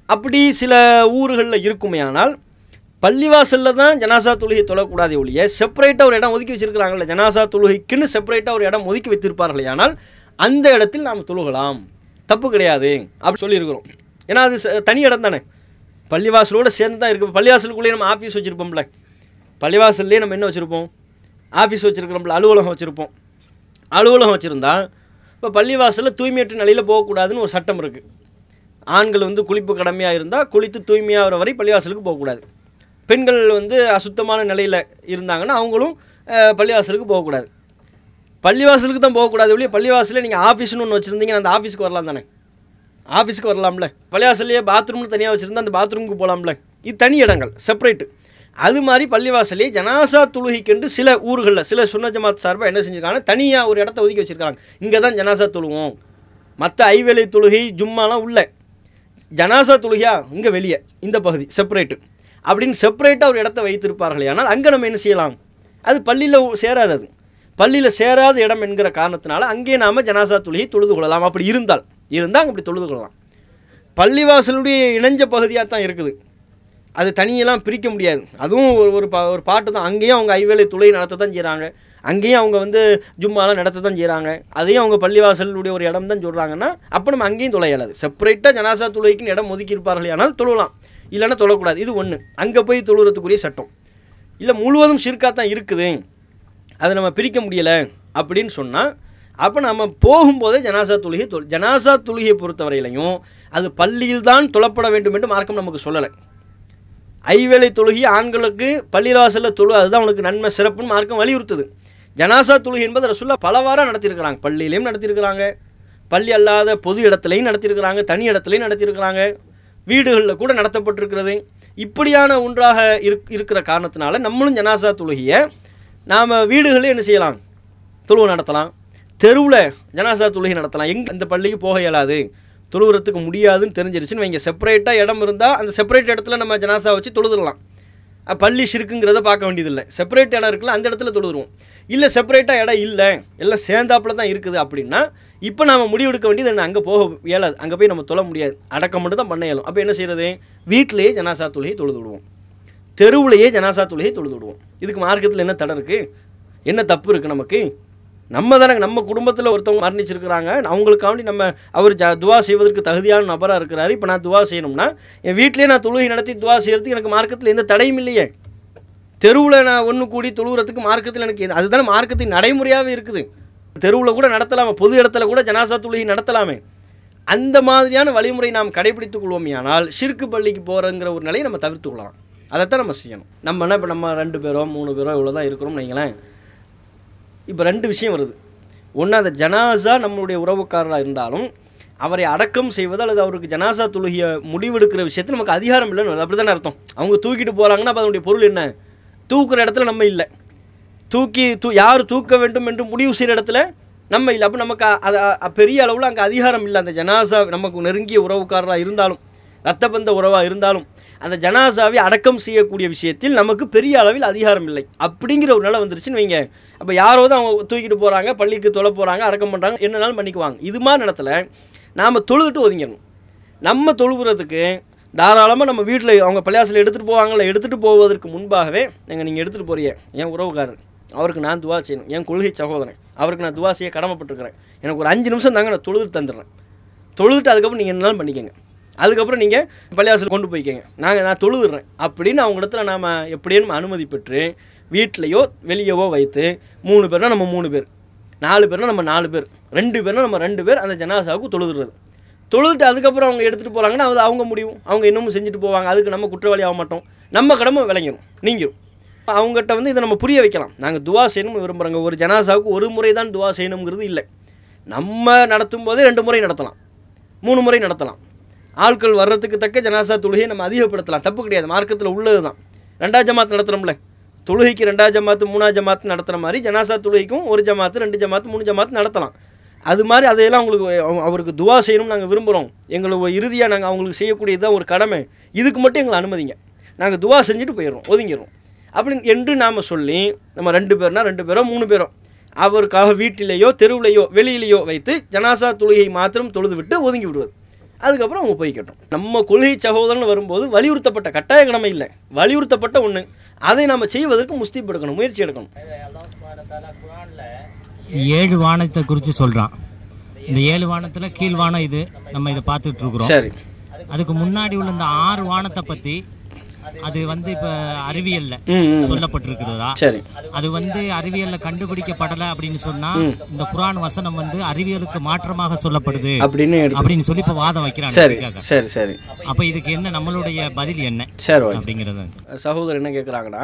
அப்படி சில ஊர்களில் இருக்குமே ஆனால் பள்ளிவாசலில் தான் ஜனாசா தொழுகை தொழக்கூடாதே ஒழிய செப்பரேட்டாக ஒரு இடம் ஒதுக்கி வச்சிருக்கிறாங்கல்ல ஜனாசா தொழுகைக்குன்னு செப்பரேட்டாக ஒரு இடம் ஒதுக்கி வைத்திருப்பார்களே ஆனால் அந்த இடத்தில் நாம் தொழுகலாம் தப்பு கிடையாது அப்படி சொல்லியிருக்கிறோம் ஏன்னா அது ச- தனி இடம் தானே பள்ளிவாசலோடு சேர்ந்து தான் இருக்குது பள்ளிவாசலுக்குள்ளேயே நம்ம ஆஃபீஸ் வச்சுருப்போம்ல பள்ளிவாசல்லே நம்ம என்ன வச்சுருப்போம் ஆஃபீஸ் வச்சுருக்கிறோம்ல அலுவலகம் வச்சுருப்போம் அலுவலகம் வச்சுருந்தா இப்போ பள்ளிவாசலில் தூய்மையற்ற நிலையில் போகக்கூடாதுன்னு ஒரு சட்டம் இருக்குது ஆண்கள் வந்து குளிப்பு கடமையாக இருந்தால் குளித்து தூய்மையாகிற வரை பள்ளிவாசலுக்கு போகக்கூடாது பெண்கள் வந்து அசுத்தமான நிலையில் இருந்தாங்கன்னா அவங்களும் அஹ், பள்ளிவாசலுக்கு போகக்கூடாது பள்ளிவாசலுக்கு தான் போகக்கூடாது ஒழிய பள்ளிவாசலில் நீங்கள் ஆஃபீஸ்னு ஒன்று வச்சுருந்தீங்கன்னா அந்த ஆஃபீஸ்க்கு வரலாம் தானே ஆஃபீஸ்க்கு வரலாம்ல பள்ளிவாசல்லையே பாத்ரூம்னு தனியாக வச்சுருந்தா அந்த பாத்ரூமுக்கு போகலாம்ல இது தனி இடங்கள் செப்பரேட்டு அது மாதிரி பள்ளிவாசலே ஜனாசா தொழுகைக்கென்று சில ஊர்களில் சில சுன்ன ஜமாத் சார்பாக என்ன செஞ்சுருக்காங்க தனியாக ஒரு இடத்த ஒதுக்கி வச்சுருக்காங்க இங்கே தான் ஜனாசா தொழுவோம் மற்ற ஐவேளை தொழுகை ஜும்மாலாம் உள்ள ஜனாசா தொழுகையா இங்கே வெளியே இந்த பகுதி செப்பரேட்டு அப்படின்னு செப்பரேட்டாக ஒரு இடத்த வைத்திருப்பார்களே ஆனால் அங்கே நம்ம என்ன செய்யலாம் அது பள்ளியில் சேராது அது பள்ளியில் சேராத இடம் என்கிற காரணத்தினால அங்கே நாம் ஜனாசா தொழுகை தொழுது கொள்ளலாம் அப்படி இருந்தால் இருந்தால் அங்கே அப்படி தொழுது கொள்ளலாம் பள்ளிவாசலுடைய இணைஞ்ச பகுதியாக தான் இருக்குது அது தனியெல்லாம் பிரிக்க முடியாது அதுவும் ஒரு ஒரு பா ஒரு பாட்டு தான் அங்கேயும் அவங்க ஐவேளை துளை நடத்த தான் செய்கிறாங்க அங்கேயும் அவங்க வந்து ஜும்மாலாம் நடத்த தான் செய்கிறாங்க அதையும் அவங்க பள்ளிவாசலுடைய ஒரு இடம் தான் சொல்கிறாங்கன்னா அப்போ நம்ம அங்கேயும் தொலை இயலாது செப்பரேட்டாக ஜனாசா தொழுகைக்குன்னு இடம் ஒதுக்கி இருப்பார்கள் ஆனால் தொழலாம் இல்லைன்னா தொழக்கூடாது இது ஒன்று அங்கே போய் தொழுகிறதுக்குரிய சட்டம் இல்லை முழுவதும் ஷிர்கா தான் இருக்குது அதை நம்ம பிரிக்க முடியலை அப்படின்னு சொன்னால் அப்போ நம்ம போகும்போதே ஜனாசா தொழுகை தொல் ஜனாசா தொழுகையை பொறுத்தவரையிலையும் அது பள்ளியில் தான் தொழப்பட வேண்டும் என்று மார்க்கம் நமக்கு சொல்லலை ஐவேளை தொழுகை ஆண்களுக்கு பள்ளிவாசலில் தொழு அதுதான் உனக்கு நன்மை சிறப்புன்னு மார்க்கம் வலியுறுத்துது ஜனாசா தொழுகை என்பது ரசுல்லா பலவாறாக நடத்தியிருக்கிறாங்க பள்ளியிலையும் நடத்தியிருக்கிறாங்க பள்ளி அல்லாத பொது இடத்துலையும் நடத்தியிருக்கிறாங்க தனி இடத்துலையும் நடத்தியிருக்கிறாங்க வீடுகளில் கூட நடத்தப்பட்டிருக்கிறது இப்படியான ஒன்றாக இருக் இருக்கிற காரணத்தினால நம்மளும் ஜனாசா தொழுகையை நாம் வீடுகளில் என்ன செய்யலாம் தொழுவு நடத்தலாம் தெருவில் ஜனாசா தொழுகை நடத்தலாம் எங்கே அந்த பள்ளிக்கு போக இயலாது தொழுவுறதுக்கு முடியாதுன்னு தெரிஞ்சிருச்சுன்னு வைங்க செப்பரேட்டாக இடம் இருந்தால் அந்த செப்பரேட் இடத்துல நம்ம ஜனாசா வச்சு தொழுதுடலாம் அஹ் பள்ளி ஷிருக்குங்கிறத பார்க்க வேண்டியதில்லை செப்பரேட் இடம் இருக்குல்ல அந்த இடத்துல தொழுதுருவோம் இல்லை செப்பரேட்டாக இடம் இல்லை எல்லாம் சேர்ந்தாப்புல தான் இருக்குது அப்படின்னா இப்போ நாம் முடிவெடுக்க வேண்டியது என்ன அங்கே போக இயலாது அங்கே போய் நம்ம தொழ முடியாது அடக்கம் மட்டும் தான் பண்ண இயலும் அப்போ என்ன செய்கிறது வீட்டிலேயே ஜனாசா தொழுகை தொழுது விடுவோம் தெருவுலையே ஜனாசா தொழுகை தொழுது விடுவோம் இதுக்கு மார்க்கத்தில் என்ன தடை இருக்குது என்ன தப்பு இருக்குது நமக்கு நம்ம தானே நம்ம குடும்பத்தில் ஒருத்தவங்க மரணிச்சிருக்கிறாங்க அவங்களுக்காண்டி நம்ம அவர் ஜ துவா செய்வதற்கு தகுதியான நபராக இருக்கிறாரு இப்போ நான் துவா செய்யணும்னா என் வீட்டிலேயே நான் தொழுகை நடத்தி துவா செய்கிறதுக்கு எனக்கு மார்க்கத்தில் எந்த தடையும் இல்லையே தெருவில் நான் ஒன்று கூடி தொழுகிறதுக்கு மார்க்கத்தில் எனக்கு எது- அதுதானே மார்க்கத்தின் நடைமுறையாகவே இருக்குது தெருவில் கூட நடத்தலாமே பொது இடத்துல கூட ஜனாசா தொழுகை நடத்தலாமே அந்த மாதிரியான வழிமுறை நாம் கடைபிடித்துக் கொள்வோமேயானால் ஷிர்கு பள்ளிக்கு போகிறங்கிற ஒரு நிலையை நம்ம தவிர்த்து கொள்ளலாம் அதைத்தான் நம்ம செய்யணும் நம்ம என்ன இப்போ நம்ம ரெண்டு பேரோ மூணு பேரோ இவ்வளோ தான் இருக்கிறோம்னு வைங்களேன் இப்போ ரெண்டு விஷயம் வருது ஒன்று அந்த ஜனாசா நம்மளுடைய உறவுக்காரராக இருந்தாலும் அவரை அடக்கம் செய்வது அல்லது அவருக்கு ஜனாசா தொழுகிய முடிவெடுக்கிற விஷயத்தில் நமக்கு அதிகாரம் இல்லைன்னு வருது அப்படி தானே அர்த்தம் அவங்க தூக்கிட்டு போகிறாங்கன்னா அப்போ அதனுடைய பொருள் என்ன தூக்குற இடத்துல நம்ம இல்லை தூக்கி தூ யார் தூக்க வேண்டும் என்று முடிவு செய்கிற இடத்துல நம்ம இல்லை அப்போ நமக்கு அ- அது அ- பெரிய அளவில் அங்கே அதிகாரம் இல்லை அந்த ஜனாசா நமக்கு நெருங்கிய உறவுக்காரராக இருந்தாலும் ரத்தபந்த உறவாக இருந்தாலும் அந்த ஜனாசாவை அடக்கம் செய்யக்கூடிய விஷயத்தில் நமக்கு பெரிய அளவில் அதிகாரம் இல்லை அப்படிங்கிற ஒரு நிலை வந்துருச்சுன்னு வைங்க அப்போ யாரோ தான் அவங்க தூக்கிட்டு போகிறாங்க பள்ளிக்கு தொலை போகிறாங்க அடக்கம் பண்ணுறாங்க என்னனாலும் பண்ணிக்குவாங்க இது மாதிரி நேரத்தில் நாம் தொழுதுட்டு ஒதுங்கிடணும் நம்ம தொழுகிறதுக்கு தாராளமாக நம்ம வீட்டில் அவங்க பள்ளியாசில் எடுத்துகிட்டு போவாங்கல்ல எடுத்துகிட்டு போவதற்கு முன்பாகவே எங்கள் நீங்கள் எடுத்துகிட்டு போறிய என் உறவுக்காரர் அவருக்கு நான் துவா செய்யணும் என் கொள்கை சகோதரன் அவருக்கு நான் துவா செய்ய கடமைப்பட்டிருக்கிறேன் எனக்கு ஒரு அஞ்சு நிமிஷம் தாங்க நான் தொழுதுட்டு தந்துடுறேன் தொழுதுட்டு அதுக்கப்புறம் நீங்கள் என்னாலும் பண்ணிக்கங்க அதுக்கப்புறம் நீங்கள் பள்ளியாசல் கொண்டு போய்க்கங்க நாங்கள் நான் தொழுதுறேன் அப்படின்னு அவங்க இடத்துல நாம் எப்படியும் அனுமதி பெற்று வீட்லேயோ வெளியவோ வைத்து மூணு பேர்னா நம்ம மூணு பேர் நாலு பேர்னா நம்ம நாலு பேர் ரெண்டு பேர்னா நம்ம ரெண்டு பேர் அந்த ஜனாசாவுக்கு தொழுதுறது தொழுதுட்டு அதுக்கப்புறம் அவங்க எடுத்துகிட்டு போகிறாங்கன்னா அது அவங்க முடியும் அவங்க இன்னமும் செஞ்சுட்டு போவாங்க அதுக்கு நம்ம குற்றவாளி ஆக மாட்டோம் நம்ம கடமை விளங்கிடும் நீங்கிடும் அவங்ககிட்ட வந்து இதை நம்ம புரிய வைக்கலாம் நாங்கள் துவா செய்யணும்னு விரும்புகிறோங்க ஒரு ஜனாசாவுக்கு ஒரு முறை தான் துவா செய்யணுங்கிறது இல்லை நம்ம நடத்தும் போதே ரெண்டு முறை நடத்தலாம் மூணு முறை நடத்தலாம் ஆட்கள் வர்றதுக்கு தக்க ஜனாசா தொழுகையை நம்ம அதிகப்படுத்தலாம் தப்பு கிடையாது மார்க்கத்தில் உள்ளது தான் ரெண்டாவது ஜமாத் நடத்துகிறோம்ல தொழுகைக்கு ரெண்டாவது ஜமாத்து மூணாவது ஜமாத்து நடத்துகிற மாதிரி ஜனாசா தொழுகைக்கும் ஒரு ஜமாத்து ரெண்டு ஜமாத்து மூணு ஜமாத்து நடத்தலாம் அது மாதிரி அதையெல்லாம் அவங்களுக்கு அவங்க- அவருக்கு துவா செய்யணும்னு நாங்கள் விரும்புகிறோம் எங்களுக்கு இறுதியாக நாங்கள் அவங்களுக்கு செய்யக்கூடியது தான் ஒரு கடமை இதுக்கு மட்டும் எங்களை அனுமதிங்க நாங்கள் துவா செஞ்சுட்டு போயிடுறோம் ஒதுங்கிடுறோம் அப்படி என்று நாம் சொல்லி நம்ம ரெண்டு பேர்னா ரெண்டு பேரோ மூணு பேரோ அவருக்காக வீட்டிலேயோ தெருவிலேயோ வெளியிலேயோ வைத்து ஜனாசா தொழுகை மாத்திரம் தொழுது விட்டு ஒதுங்கி விடுவது அதுக்கப்புறம் அவங்க போய்க்கட்டும் நம்ம கொள்கை சகோதரன் வரும்போது வலியுறுத்தப்பட்ட கட்டாய கடமை இல்லை வலியுறுத்தப்பட்ட ஒன்று அதை நம்ம செய்வதற்கு முஸ்தீப் எடுக்கணும் முயற்சி எடுக்கணும் ஏழு வானத்தை குறித்து சொல்கிறான் இந்த ஏழு வானத்தில் கீழ் வானம் இது நம்ம இதை பார்த்துட்டு இருக்கிறோம் சரி அதுக்கு முன்னாடி உள்ள இந்த ஆறு வானத்தை பற்றி அது வந்து இப்போ அறிவியல்ல ம், ம். சொல்லப்பட்டிருக்கிறதா சரி அது வந்து அறிவியல்ல கண்டுபிடிக்கப்படலை அப்படின்னு சொன்னா இந்த குரான் வசனம் வந்து அறிவியலுக்கு மாற்றமாக சொல்லப்படுது அப்படின்னு எடுத்து அப்படின்னு சொல்லி இப்போ வாதம் வைக்கிறாங்க சரி இதுக்காக. சரி சரி அப்ப இதுக்கு என்ன நம்மளுடைய பதில் என்ன சரி ஓகே அப்படிங்கிறது சகோதரர் என்ன கேட்குறாங்கன்னா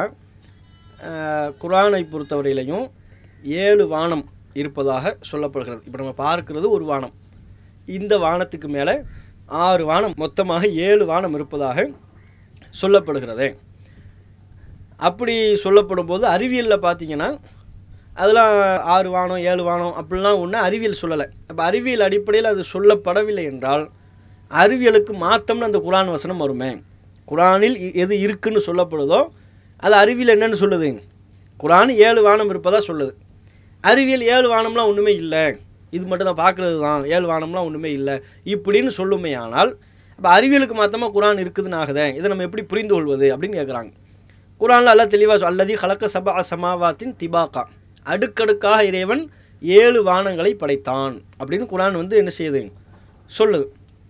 குரானை பொறுத்தவரையிலையும் ஏழு வானம் இருப்பதாக சொல்லப்படுகிறது இப்போ நம்ம பார்க்கிறது ஒரு வானம் இந்த வானத்துக்கு மேலே ஆறு வானம் மொத்தமாக ஏழு வானம் இருப்பதாக சொல்லப்படுகிறது அப்படி சொல்லப்படும் போது அறிவியலில் பார்த்தீங்கன்னா அதெல்லாம் ஆறு வானம் ஏழு வானம் அப்படிலாம் ஒன்று அறிவியல் சொல்லலை அப்போ அறிவியல் அடிப்படையில் அது சொல்லப்படவில்லை என்றால் அறிவியலுக்கு மாத்தம்னு அந்த குரான் வசனம் வருமே குரானில் இ- எது இருக்குன்னு சொல்லப்படுதோ அது அறிவியல் என்னன்னு சொல்லுது குரான் ஏழு வானம் இருப்பதா சொல்லுது அறிவியல் ஏழு வானம்லாம் ஒன்றுமே இல்லை இது மட்டும் தான் பார்க்குறது தான் ஏழு வானம்லாம் ஒன்றுமே இல்லை இப்படின்னு சொல்லுமே ஆனால் அப்போ அறிவியலுக்கு மாத்தமாக குரான் இருக்குதுன்னு ஆகுதே இதை நம்ம எப்படி புரிந்து கொள்வது அப்படின்னு கேட்குறாங்க குரானில் அல்ல தெளிவாக அல்லதி ஹலக்க சபா சமாவாத்தின் திபாக்கா அடுக்கடுக்காக இறைவன் ஏழு வானங்களை படைத்தான் அப்படின்னு குரான் வந்து என்ன செய்யுது சொல்லுது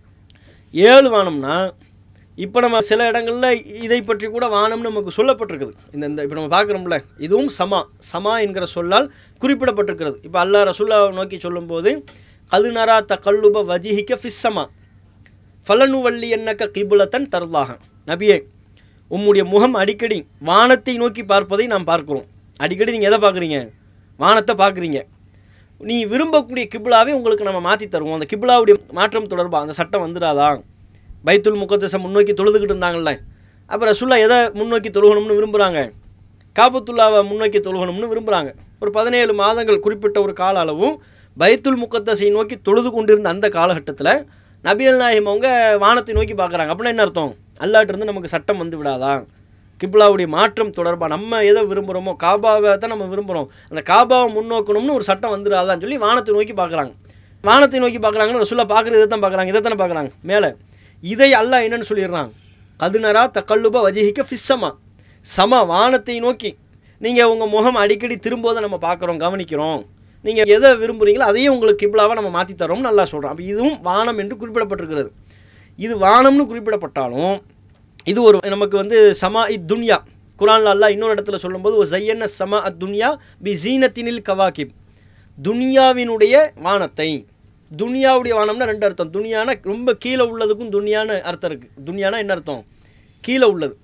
ஏழு வானம்னா இப்போ நம்ம சில இடங்களில் இதை பற்றி கூட வானம் நமக்கு சொல்லப்பட்டிருக்குது இந்த இந்த இப்போ நம்ம பார்க்குறோம்ல இதுவும் சமா சமா என்கிற சொல்லால் குறிப்பிடப்பட்டிருக்கிறது இப்போ அல்லாஹ் ரசூல்லா நோக்கி சொல்லும்போது கதுநரா தகல்லுப வஜிஹிக்க ஃபிஸ்ஸமா ஃபலனு வள்ளி என்னக்க கிபுலத்தன் தர்லாக நபியே உம்முடைய முகம் அடிக்கடி வானத்தை நோக்கி பார்ப்பதை நாம் பார்க்கிறோம் அடிக்கடி நீங்கள் எதை பார்க்குறீங்க வானத்தை பார்க்குறீங்க நீ விரும்பக்கூடிய கிபிலாவே உங்களுக்கு நம்ம மாற்றி தருவோம் அந்த கிபிலாவுடைய மாற்றம் தொடர்பாக அந்த சட்டம் வந்துடாதா பைத்துல் முகத்தசை முன்னோக்கி தொழுதுகிட்டு இருந்தாங்கல்ல அப்புறம் ரசுல்லா எதை முன்னோக்கி தொழுகணும்னு விரும்புகிறாங்க காபத்துல்லாவை முன்னோக்கி தொழுகணும்னு விரும்புகிறாங்க ஒரு பதினேழு மாதங்கள் குறிப்பிட்ட ஒரு கால அளவும் பைத்துல் முகத்தஸை நோக்கி தொழுது கொண்டிருந்த அந்த காலகட்டத்தில் நபியல் நாயம் அவங்க வானத்தை நோக்கி பார்க்குறாங்க அப்படின்னா என்ன அர்த்தம் அல்லாட்ட இருந்து நமக்கு சட்டம் வந்து விடாதா கிப்லாவுடைய மாற்றம் தொடர்பாக நம்ம எதை விரும்புகிறோமோ காபாவை தான் நம்ம விரும்புகிறோம் அந்த காபாவை முன்னோக்கணும்னு ஒரு சட்டம் வந்துடாதான்னு சொல்லி வானத்தை நோக்கி பார்க்குறாங்க வானத்தை நோக்கி பார்க்குறாங்கன்னு ரசூல்லா பார்க்குறது இதை தான் பார்க்குறாங்க இதை தானே பார்க்குறாங்க மேலே இதை அல்லாஹ் என்னன்னு சொல்லிடுறான் கதுனரா தக்கல்லுப வஜிஹிக்க ஃபிஸ்ஸமா சம வானத்தை நோக்கி நீங்கள் உங்கள் முகம் அடிக்கடி திரும்போதை நம்ம பார்க்குறோம் கவனிக்கிறோம் நீங்கள் எதை விரும்புகிறீங்களோ அதையே உங்களுக்கு கிப்லாவாக நம்ம மாற்றி தரோம்னு நல்லா சொல்கிறோம் அப்போ இதுவும் வானம் என்று குறிப்பிடப்பட்டிருக்கிறது இது வானம்னு குறிப்பிடப்பட்டாலும் இது ஒரு நமக்கு வந்து சமா இத் துன்யா குரான்ல அல்லாஹ் இன்னொரு இடத்துல சொல்லும்போது ஒரு ஜையன்ன சமா அத் துன்யா பி ஜீனத்தினில் கவாகிப் துன்யாவினுடைய வானத்தை துனியாவுடைய வானம்னா ரெண்டு அர்த்தம் துனியானா ரொம்ப கீழே உள்ளதுக்கும் துனியான்னு அர்த்தம் இருக்குது துனியானா என்ன அர்த்தம் கீழே உள்ளது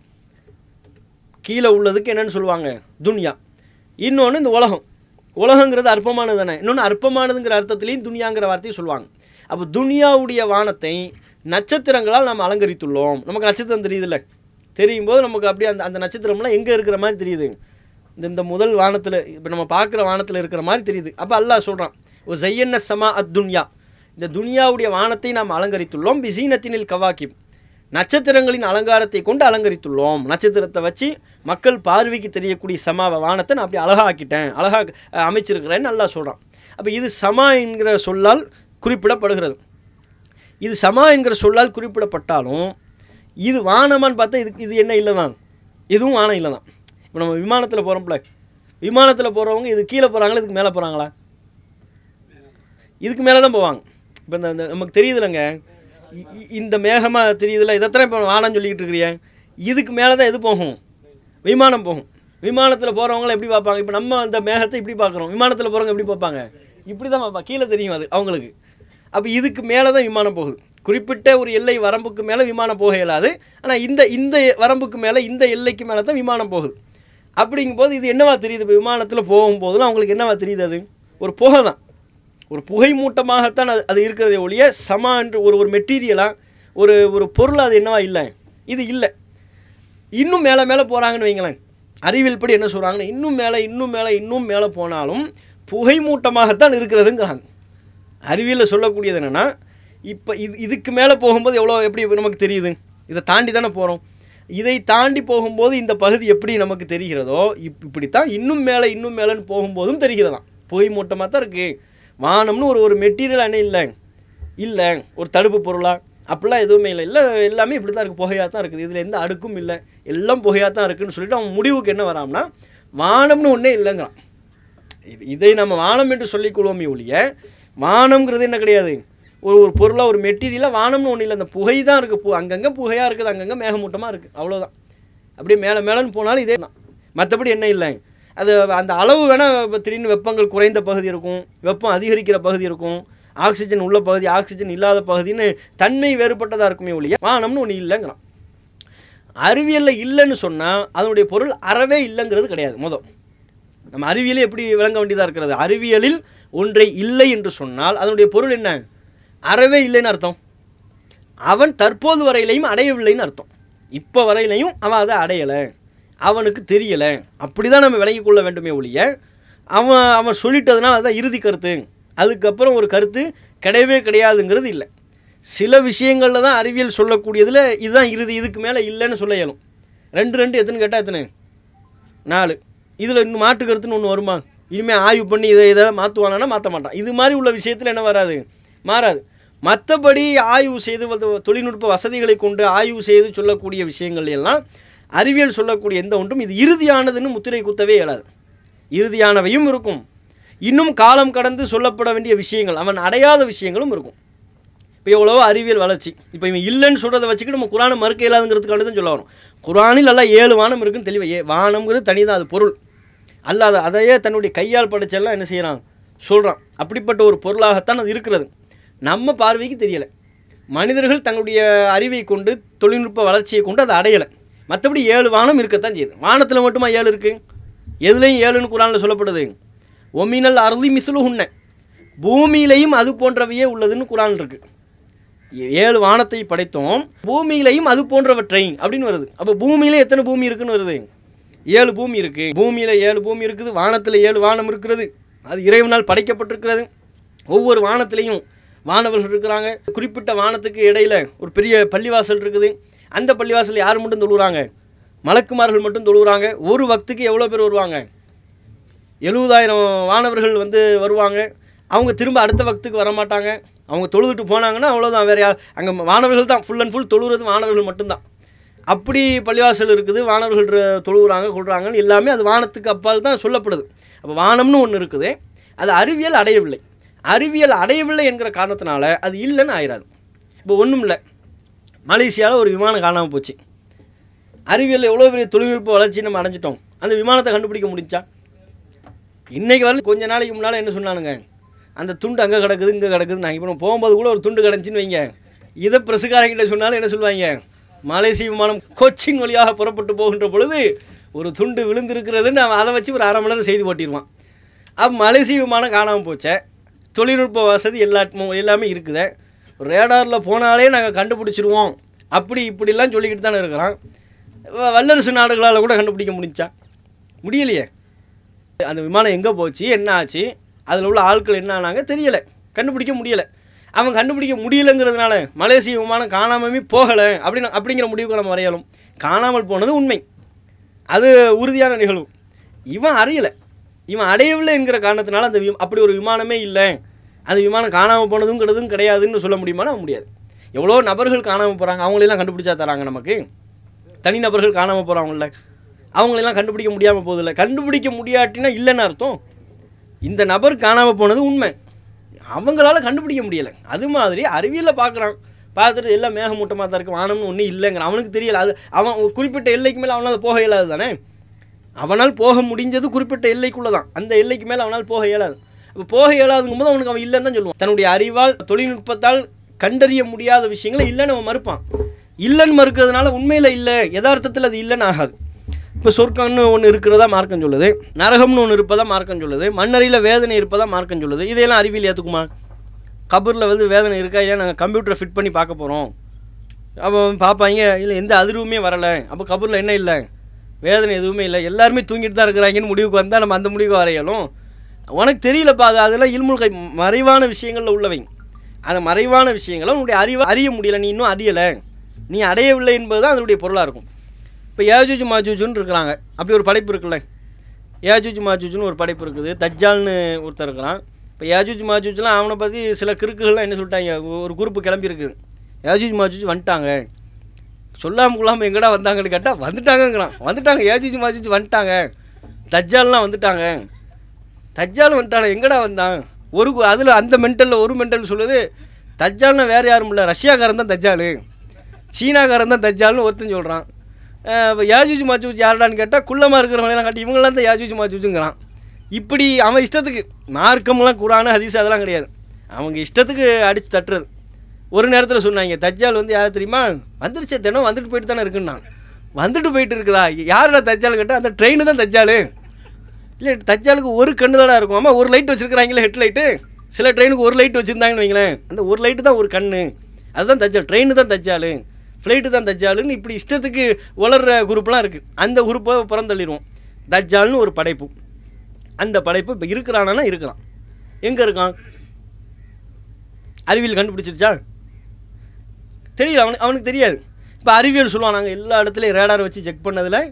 கீழே உள்ளதுக்கு என்னன்னு சொல்லுவாங்க துன்யா இன்னொன்று இந்த உலகம் உலகங்கிறது அற்பமானது தானே இன்னொன்று அற்பமானதுங்கிற அர்த்தத்துலேயும் துனியாங்கிற வார்த்தையும் சொல்லுவாங்க அப்போ துனியாவுடைய வானத்தை நட்சத்திரங்களால் நாம் அலங்கரித்துள்ளோம் நமக்கு நட்சத்திரம் தெரியுதுல்ல தெரியும் போது நமக்கு அப்படியே அந்த அந்த நட்சத்திரம்லாம் எங்கே இருக்கிற மாதிரி தெரியுது இந்த இந்த முதல் வானத்தில் இப்போ நம்ம பார்க்குற வானத்தில் இருக்கிற மாதிரி தெரியுது அப்போ அல்லாஹ் சொல்கிறான் ஓ ஜையன்ன சமா அத் துன்யா இந்த துனியாவுடைய வானத்தை நாம் அலங்கரித்துள்ளோம் பிசீனத்தினில் கவாக்கிப் நட்சத்திரங்களின் அலங்காரத்தை கொண்டு அலங்கரித்துள்ளோம் நட்சத்திரத்தை வச்சு மக்கள் பார்வைக்கு தெரியக்கூடிய சமாவ வானத்தை நான் அப்படி அழகாக்கிட்டேன் அழகா அஹ், அமைச்சிருக்கிறேன்னு நல்லா சொல்கிறான் அப்போ இது சமா என்கிற சொல்லால் குறிப்பிடப்படுகிறது இது சமா என்கிற சொல்லால் குறிப்பிடப்பட்டாலும் இது வானமான்னு பார்த்தா இதுக்கு இது என்ன இல்லை தான் இதுவும் வானம் இல்லை தான் இப்போ நம்ம விமானத்தில் போகிறோம்ல விமானத்தில் போகிறவங்க இது கீழே போகிறாங்களா இதுக்கு மேலே போகிறாங்களா இதுக்கு மேலே தான் போவாங்க இப்போ இந்த இந்த நமக்கு தெரியுதுலங்க இ- இ- இந்த மேகமாக தெரியுதுல்ல இதைத்தானே இப்போ வானம் சொல்லிக்கிட்டு இருக்கிறிய இதுக்கு மேலே தான் எது போகும் விமானம் போகும் விமானத்தில் போகிறவங்கள எப்படி பார்ப்பாங்க இப்போ நம்ம அந்த மேகத்தை இப்படி பார்க்குறோம் விமானத்தில் போகிறவங்க எப்படி பார்ப்பாங்க இப்படி தான் பார்ப்பாங்க கீழே தெரியும் அது அவங்களுக்கு அப்போ இதுக்கு மேலே தான் விமானம் போகுது குறிப்பிட்ட ஒரு எல்லை வரம்புக்கு மேலே விமானம் போக இயலாது ஆனால் இந்த இந்த வரம்புக்கு மேலே இந்த எல்லைக்கு மேலே தான் விமானம் போகுது அப்படிங்கும்போது இது என்னவா தெரியுது இப்போ விமானத்தில் போகும்போதெல்லாம் அவங்களுக்கு என்னவா தெரியுது அது ஒரு புகை தான் ஒரு புகை மூட்டமாகத்தான் அது அது இருக்கிறதே ஒழிய சமா என்று ஒரு ஒரு மெட்டீரியலாக ஒரு ஒரு பொருள் அது என்னவா இல்லை இது இல்லை இன்னும் மேலே மேலே போகிறாங்கன்னு வைங்களேன் அறிவியல் படி என்ன சொல்கிறாங்கன்னா இன்னும் மேலே இன்னும் மேலே இன்னும் மேலே போனாலும் புகை மூட்டமாகத்தான் இருக்கிறதுங்கிறாங்க அறிவியலில் சொல்லக்கூடியது என்னென்னா இப்போ இது இதுக்கு மேலே போகும்போது எவ்வளோ எப்படி நமக்கு தெரியுது இதை தாண்டி தானே போகிறோம் இதை தாண்டி போகும்போது இந்த பகுதி எப்படி நமக்கு தெரிகிறதோ இப் இப்படித்தான் இன்னும் மேலே இன்னும் மேலேன்னு போகும்போதும் தெரிகிறதாம் புகை மூட்டமாக தான் இருக்குது வானம்னு ஒரு ஒரு மெட்டீரியல் அணை இல்லை இல்லை ஒரு தடுப்பு பொருளா அப்படிலாம் எதுவுமே இல்லை இல்லை எல்லாமே இப்படி தான் இருக்குது புகையாக தான் இருக்குது இதில் எந்த அடுக்கும் இல்லை எல்லாம் புகையாக தான் இருக்குன்னு சொல்லிட்டு அவன் முடிவுக்கு என்ன வராம்னா வானம்னு ஒன்றே இல்லைங்கிறான் இது இதை நம்ம வானம் என்று சொல்லிக் கொள்வோமே ஒழிய வானம்ங்கிறது என்ன கிடையாது ஒரு ஒரு பொருளாக ஒரு மெட்டீரியலாக வானம்னு ஒன்றும் இல்லை அந்த புகை தான் இருக்குது பு அங்கங்கே புகையாக இருக்குது அங்கங்கே மேகமூட்டமாக இருக்குது அவ்வளோதான் அப்படியே மேலே மேலேன்னு போனாலும் இதே தான் மற்றபடி என்ன இல்லை அது அந்த அளவு வேணால் இப்போ திடீர்னு வெப்பங்கள் குறைந்த பகுதி இருக்கும் வெப்பம் அதிகரிக்கிற பகுதி இருக்கும் ஆக்சிஜன் உள்ள பகுதி ஆக்சிஜன் இல்லாத பகுதின்னு தன்மை வேறுபட்டதாக இருக்குமே ஒழிய வானம்னு ஒன்று இல்லைங்கிறான் அறிவியலில் இல்லைன்னு சொன்னால் அதனுடைய பொருள் அறவே இல்லைங்கிறது கிடையாது மொதல் நம்ம அறிவியலே எப்படி விளங்க வேண்டியதாக இருக்கிறது அறிவியலில் ஒன்றை இல்லை என்று சொன்னால் அதனுடைய பொருள் என்ன அறவே இல்லைன்னு அர்த்தம் அவன் தற்போது வரையிலையும் அடையவில்லைன்னு அர்த்தம் இப்போ வரையிலையும் அவன் அதை அடையலை அவனுக்கு தெரியலை அப்படி தான் நம்ம விளங்கிக் கொள்ள வேண்டுமே ஒழிய அவன் அவன் சொல்லிட்டதுனால அதான் இறுதி கருத்து அதுக்கப்புறம் ஒரு கருத்து கிடையவே கிடையாதுங்கிறது இல்லை சில விஷயங்களில் தான் அறிவியல் சொல்லக்கூடியதில் இதுதான் இறுதி இதுக்கு மேலே இல்லைன்னு சொல்ல இயலும் ரெண்டு ரெண்டு எத்தனை கேட்டால் எத்தனை நாலு இதில் இன்னும் மாற்று கருத்துன்னு ஒன்று வருமா இனிமேல் ஆய்வு பண்ணி இதை இதை மாற்றுவானா மாற்ற மாட்டான் இது மாதிரி உள்ள விஷயத்தில் என்ன வராது மாறாது மற்றபடி ஆய்வு செய்து வந்து தொழில்நுட்ப வசதிகளை கொண்டு ஆய்வு செய்து சொல்லக்கூடிய விஷயங்கள் எல்லாம் அறிவியல் சொல்லக்கூடிய எந்த ஒன்றும் இது இறுதியானதுன்னு முத்திரை குத்தவே இயலாது இறுதியானவையும் இருக்கும் இன்னும் காலம் கடந்து சொல்லப்பட வேண்டிய விஷயங்கள் அவன் அடையாத விஷயங்களும் இருக்கும் இப்போ எவ்வளவோ அறிவியல் வளர்ச்சி இப்போ இவன் இல்லைன்னு சொல்கிறத வச்சுக்கிட்டு நம்ம குரானை மறுக்க இயலாதுங்கிறதுக்காண்டி தான் சொல்ல வரும் குரானில் எல்லாம் ஏழு வானம் இருக்குன்னு தெளிவா ஏ வானம்ங்கிறது தனி தான் அது பொருள் அல்லாத அதையே தன்னுடைய கையால் படைச்செல்லாம் என்ன செய்யறான் சொல்கிறான் அப்படிப்பட்ட ஒரு பொருளாகத்தான் அது இருக்கிறது நம்ம பார்வைக்கு தெரியலை மனிதர்கள் தங்களுடைய அறிவை கொண்டு தொழில்நுட்ப வளர்ச்சியை கொண்டு அதை அடையலை மற்றபடி ஏழு வானம் இருக்கத்தான் செய்யுது வானத்தில் மட்டுமா ஏழு இருக்குது எதுலேயும் ஏழுன்னு குரானில் சொல்லப்படுது ஒமினல் அறுதி மிசுலு உன்ன பூமியிலையும் அது போன்றவையே உள்ளதுன்னு குரான் இருக்கு ஏழு வானத்தை படைத்தோம் பூமியிலையும் அது போன்றவற்றை அப்படின்னு வருது அப்போ பூமியில எத்தனை பூமி இருக்குன்னு வருது ஏழு பூமி இருக்கு பூமியில ஏழு பூமி இருக்குது வானத்தில் ஏழு வானம் இருக்கிறது அது இறைவனால் படைக்கப்பட்டிருக்கிறது ஒவ்வொரு வானத்திலையும் வானவர்கள் இருக்கிறாங்க குறிப்பிட்ட வானத்துக்கு இடையில ஒரு பெரிய பள்ளிவாசல் இருக்குது அந்த பள்ளிவாசல் யார் மட்டும் தொழுகிறாங்க மலக்குமார்கள் மட்டும் தொழுகிறாங்க ஒரு வக்துக்கு எவ்வளோ பேர் வருவாங்க எழுபதாயிரம் வானவர்கள் வந்து வருவாங்க அவங்க திரும்ப அடுத்த வக்துக்கு வர மாட்டாங்க அவங்க தொழுதுட்டு போனாங்கன்னா அவ்வளோதான் வேற யார் அங்கே மாணவர்கள் தான் ஃபுல் அண்ட் ஃபுல் தொழுகிறது மாணவர்கள் மட்டும்தான் அப்படி பள்ளிவாசல் இருக்குது வானவர்கள் ர- தொழுகிறாங்க கொள்கிறாங்கன்னு எல்லாமே அது வானத்துக்கு அப்பால் தான் சொல்லப்படுது அப்போ வானம்னு ஒன்று இருக்குது அது அறிவியல் அடையவில்லை அறிவியல் அடையவில்லை என்கிற காரணத்தினால அது இல்லைன்னு ஆயிராது இப்போ ஒன்றும் இல்லை மலேசியாவில் ஒரு விமானம் காணாமல் போச்சு அறிவியல் எவ்வளோ பெரிய தொழில்நுட்ப வளர்ச்சி நம்ம அடைஞ்சிட்டோம் அந்த விமானத்தை கண்டுபிடிக்க முடிஞ்சா இன்னைக்கு வரல கொஞ்ச நாளைக்கு முன்னால் என்ன சொன்னானுங்க அந்த துண்டு அங்கே கிடக்குது இங்கே கிடக்குது நாங்கள் இப்போ போகும்போது கூட ஒரு துண்டு கிடந்துச்சின்னு வைங்க இதை பிரசுக்காரங்கிட்ட சொன்னாலும் என்ன சொல்லுவாங்க மலேசிய விமானம் கொச்சின் வழியாக புறப்பட்டு போகின்ற பொழுது ஒரு துண்டு விழுந்திருக்கிறதுன்னு அவன் அதை வச்சு ஒரு அரை மணி நேரம் செய்தி போட்டிடுவான் அப்போ மலேசிய விமானம் காணாமல் போச்சே தொழில்நுட்ப வசதி எல்லா எல்லாமே இருக்குதே ரேடாரில் போனாலே நாங்கள் கண்டுபிடிச்சிருவோம் அப்படி இப்படிலாம் சொல்லிக்கிட்டு தானே இருக்கிறான் வ- வல்லரசு நாடுகளால் கூட கண்டுபிடிக்க முடிஞ்சா முடியலையே அந்த விமானம் எங்கே போச்சு என்ன ஆச்சு அதில் உள்ள ஆட்கள் என்ன ஆனாங்க தெரியலை கண்டுபிடிக்க முடியலை அவன் கண்டுபிடிக்க முடியலைங்கிறதுனால மலேசிய விமானம் காணாமவே போகலை அப்படின்னு அப்படிங்கிற முடிவுக்கு நம்ம வரையலாம் காணாமல் போனது உண்மை அது உறுதியான நிகழ்வு இவன் அறியலை இவன் அடையவில்லைங்கிற காரணத்தினால அந்த வி- அப்படி ஒரு விமானமே இல்லை அந்த விமானம் காணாமல் போனதுங்கிறதும் கிடையாதுன்னு சொல்ல முடியுமானா முடியாது எவ்வளோ நபர்கள் காணாமல் போகிறாங்க அவங்களெல்லாம் கண்டுபிடிச்சா தராங்க நமக்கு தனிநபர்கள் காணாமல் போகிறாங்கல்ல அவங்களெல்லாம் கண்டுபிடிக்க முடியாமல் போகுதில்ல கண்டுபிடிக்க முடியாட்டினா இல்லைன்னு அர்த்தம் இந்த நபர் காணாமல் போனது உண்மை அவங்களால கண்டுபிடிக்க முடியலை அது மாதிரி அறிவியலில் பார்க்குறான் பார்த்துட்டு எல்லாம் மேகமூட்டமாக தான் இருக்குது வானம்னு ஒன்றும் இல்லைங்கிற அவனுக்கு தெரியல அது அவன் ஒரு குறிப்பிட்ட எல்லைக்கு மேலே அவனால் போக இயலாது தானே அவனால் போக முடிஞ்சது குறிப்பிட்ட எல்லைக்குள்ளே தான் அந்த எல்லைக்கு மேலே அவனால் போக இயலாது அப்போ போக இயலாதுங்கும் போது அவனுக்கு அவன் இல்லைன்னு தான் சொல்லுவான் தன்னுடைய அறிவால் தொழில்நுட்பத்தால் கண்டறிய முடியாத விஷயங்களை இல்லைன்னு அவன் மறுப்பான் இல்லைன்னு மறுக்கிறதுனால உண்மையில் இல்லை யதார்த்தத்தில் அது இல்லைன்னு ஆகாது இப்போ சொர்க்கம்னு ஒன்று இருக்கிறதா மார்க்கம் சொல்லுது நரகம்னு ஒன்று இருப்பதா மார்க்கம் சொல்லுது மண்ணறையில் வேதனை இருப்பதா மார்க்கம் சொல்லுது இதையெல்லாம் அறிவியல் ஏற்றுக்குமா கபரில் வந்து வேதனை இருக்கா இல்லையா நாங்கள் கம்ப்யூட்டரை ஃபிட் பண்ணி பார்க்க போகிறோம் அப்போ பார்ப்பாங்க இல்லை எந்த அதிர்வுமே வரலை அப்போ கபரில் என்ன இல்லை வேதனை எதுவுமே இல்லை எல்லாருமே தூங்கிட்டு தான் இருக்கிறாங்கன்னு முடிவுக்கு வந்தால் நம்ம அந்த முடிவுக்கு வரையலும் உனக்கு தெரியலப்பா அது அதெல்லாம் இல்முல் கை மறைவான விஷயங்களில் உள்ளவை அந்த மறைவான விஷயங்களை உன்னுடைய அறிவை அறிய முடியல நீ இன்னும் அறியலை நீ அடையவில்லை என்பது தான் அதனுடைய பொருளாக இருக்கும் இப்போ ஏஜூஜ் மாஜூஜுன்னு இருக்கிறாங்க அப்படி ஒரு படைப்பு இருக்குல்ல ஏஜூஜ் மாஜூஜ்னு ஒரு படைப்பு இருக்குது தஜ்ஜால்னு ஒருத்தர் இருக்கிறான் இப்போ ஏஜூஜ் மாஜூஜ்லாம் அவனை பற்றி சில கிறுக்குகள்லாம் என்ன சொல்லிட்டாங்க ஒரு குரூப்பு கிளம்பியிருக்கு யாஜூஜ் மாஜூஜ் வந்துட்டாங்க சொல்லாம கொள்ளாமல் எங்கடா வந்தாங்கன்னு கேட்டால் வந்துட்டாங்கங்கிறான் வந்துட்டாங்க ஏஜூஜ் மாஜூஜ் வந்துட்டாங்க தஜ்ஜால்லாம் வந்துட்டாங்க தஜ்ஜால் வந்துட்டானே எங்கடா வந்தான் ஒரு அதில் அந்த மென்டலில் ஒரு மென்டல் சொல்லுது தஜ்ஜால்னா வேறு யாரும் இல்லை ரஷ்யாக்காரன் தான் தஜ்ஜால் சீனாக்காரன் தான் தஜ்ஜால்னு ஒருத்தன் சொல்கிறான் இப்போ யாஜூஜ் மாஜூஜ் யாருடான்னு கேட்டால் குள்ளமாக இருக்கிறவங்களெல்லாம் காட்டி இவங்களாம் தான் யாஜூஜ் மாஜூஜுங்கிறான் இப்படி அவன் இஷ்டத்துக்கு மார்க்கம்லாம் குரானு ஹதீஸ் அதெல்லாம் கிடையாது அவங்க இஷ்டத்துக்கு அடித்து தட்டுறது ஒரு நேரத்தில் சொன்னாங்க தஜ்ஜால் வந்து யார் தெரியுமா வந்துருச்சே தினம் வந்துட்டு போயிட்டு தானே இருக்குன்னா வந்துட்டு போயிட்டு இருக்குதா யாரோட தஜ்ஜால் கேட்டால் அந்த ட்ரெயின் தான் தஜ்ஜால் இல்லை தஜ்ஜாலுக்கு ஒரு கண்ணு தானே இருக்கும் ஆமாம் ஒரு லைட் வச்சுருக்கிறாங்களே ஹெட் லைட்டு சில ட்ரெயினுக்கு ஒரு லைட் வச்சுருந்தாங்கன்னு வைங்களேன் அந்த ஒரு லைட்டு தான் ஒரு கண்ணு அதுதான் தஜ்ஜால் ட்ரெயின் தான் தஜ்ஜால் ஃப்ளைட்டு தான் தஜ்ஜாலுன்னு இப்படி இஷ்டத்துக்கு வளர்கிற குரூப்லாம் இருக்குது அந்த குரூப்பை புறந்தள்ளிடுவோம் தஜ்ஜால்னு ஒரு படைப்பு அந்த படைப்பு இப்போ இருக்கிறானா இருக்கிறான் எங்கே இருக்கான் அறிவியல் கண்டுபிடிச்சிருச்சா தெரியல அவனுக்கு அவனுக்கு தெரியாது இப்போ அறிவியல் சொல்லுவான் நாங்கள் எல்லா இடத்துலையும் ரேடார் வச்சு செக் பண்ணதில்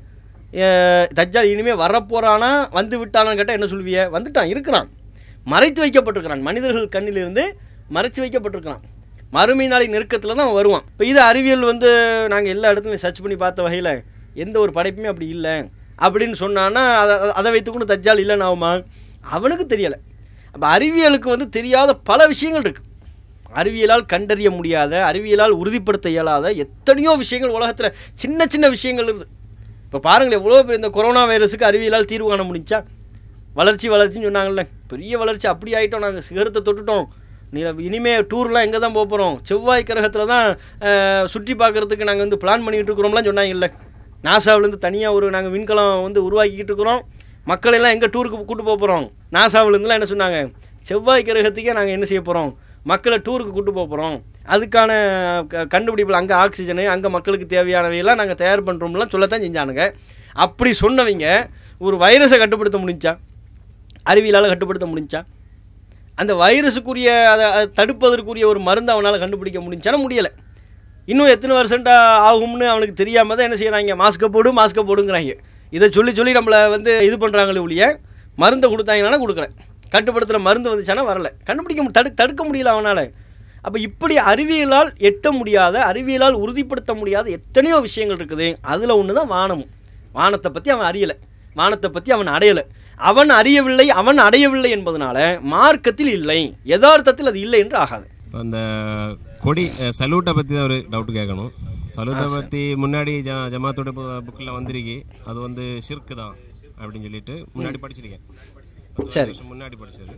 தஜ்ஜால் இனிமேல் வரப்போகிறானா வந்து விட்டானான்னு கேட்டால் என்ன சொல்லுவிய வந்துட்டான் இருக்கிறான் மறைத்து வைக்கப்பட்டிருக்கிறான் மனிதர்கள் கண்ணிலிருந்து மறைச்சு வைக்கப்பட்டிருக்கிறான் மறுமை நாளை நெருக்கத்தில் தான் அவன் வருவான் இப்போ இது அறிவியல் வந்து நாங்கள் எல்லா இடத்துலையும் சர்ச் பண்ணி பார்த்த வகையில் எந்த ஒரு படைப்புமே அப்படி இல்லை அப்படின்னு சொன்னான்னா அதை அதை வைத்துக்கொண்டு தஜ்ஜால் இல்லைன்னு ஆகுமா அவனுக்கு தெரியலை அப்போ அறிவியலுக்கு வந்து தெரியாத பல விஷயங்கள் இருக்குது அறிவியலால் கண்டறிய முடியாத அறிவியலால் உறுதிப்படுத்த இயலாத எத்தனையோ விஷயங்கள் உலகத்தில் சின்ன சின்ன விஷயங்கள் இருக்குது இப்போ பாருங்களேன் எவ்வளோ பேர் இந்த கொரோனா வைரஸுக்கு அறிவியலால் தீர்வு காண முடிஞ்சா வளர்ச்சி வளர்ச்சின்னு சொன்னாங்கல்ல பெரிய வளர்ச்சி அப்படி ஆகிட்டோம் நாங்கள் சிகரத்தை தொட்டுட்டோம் நீ இனிமே டூர்லாம் எங்கே தான் போக போகிறோம் செவ்வாய் கிரகத்தில் தான் அஹ், சுற்றி பார்க்குறதுக்கு நாங்கள் வந்து பிளான் பண்ணிக்கிட்டு இருக்கிறோம்லாம் சொன்னாங்கல்ல நாசாவிலேருந்து தனியாக ஒரு நாங்கள் விண்கலம் வந்து உருவாக்கிக்கிட்டு இருக்கிறோம் மக்கள் எல்லாம் எங்கே டூருக்கு கூட்டு போக போகிறோம் நாசாவிலேருந்துலாம் என்ன சொன்னாங்க செவ்வாய் கிரகத்துக்கே நாங்கள் என்ன செய்ய போகிறோம் மக்களை டூருக்கு கூட்டு போக போகிறோம் அதுக்கான க கண்டுபிடிப்பில் அங்கே ஆக்சிஜனு அங்கே மக்களுக்கு தேவையானவையெல்லாம் நாங்கள் தயார் பண்ணுறோம்லாம் சொல்லத்தான் செஞ்சானுங்க அப்படி சொன்னவங்க ஒரு வைரஸை கட்டுப்படுத்த முடிஞ்சா அறிவியலால் கட்டுப்படுத்த முடிஞ்சா அந்த வைரஸுக்குரிய அதை அதை தடுப்பதற்குரிய ஒரு மருந்து அவனால் கண்டுபிடிக்க முடிஞ்சானா முடியலை இன்னும் எத்தனை வருஷண்டா ஆகும்னு அவனுக்கு தெரியாமல் தான் என்ன செய்கிறாங்க மாஸ்க்கை போடு மாஸ்க்கை போடுங்கிறாங்க இதை சொல்லி சொல்லி நம்மளை வந்து இது பண்ணுறாங்களே ஒழிய மருந்தை கொடுத்தாங்கன்னா கொடுக்கல கட்டுப்படுத்துகிற மருந்து வந்துச்சானா வரல கண்டுபிடிக்க மு- தடு தடுக்க முடியல அவனால் அப்போ இப்படி அறிவியலால் எட்ட முடியாத அறிவியலால் உறுதிப்படுத்த முடியாத எத்தனையோ விஷயங்கள் இருக்குது அதில் ஒன்று தான் வானமும் வானத்தை பற்றி அவன் அறியலை வானத்தை பற்றி அவன் அடையலை அவன் அறியவில்லை அவன் அடையவில்லை என்பதனால மார்க்கத்தில் இல்லை யதார்த்தத்தில் அது இல்லை என்று ஆகாது இப்போ அந்த கொடி சல்யூட்டை பற்றி தான் ஒரு டவுட் கேட்கணும் சல்யூட்டை பற்றி முன்னாடி ஜ ஜமாத்தோட புக்கில் வந்திருக்கு அது வந்து ஷிர்க்கு தான் அப்படின்னு சொல்லிட்டு முன்னாடி படிச்சிருக்கேன் பத்து சரி. வருஷம் முன்னாடி படிச்சது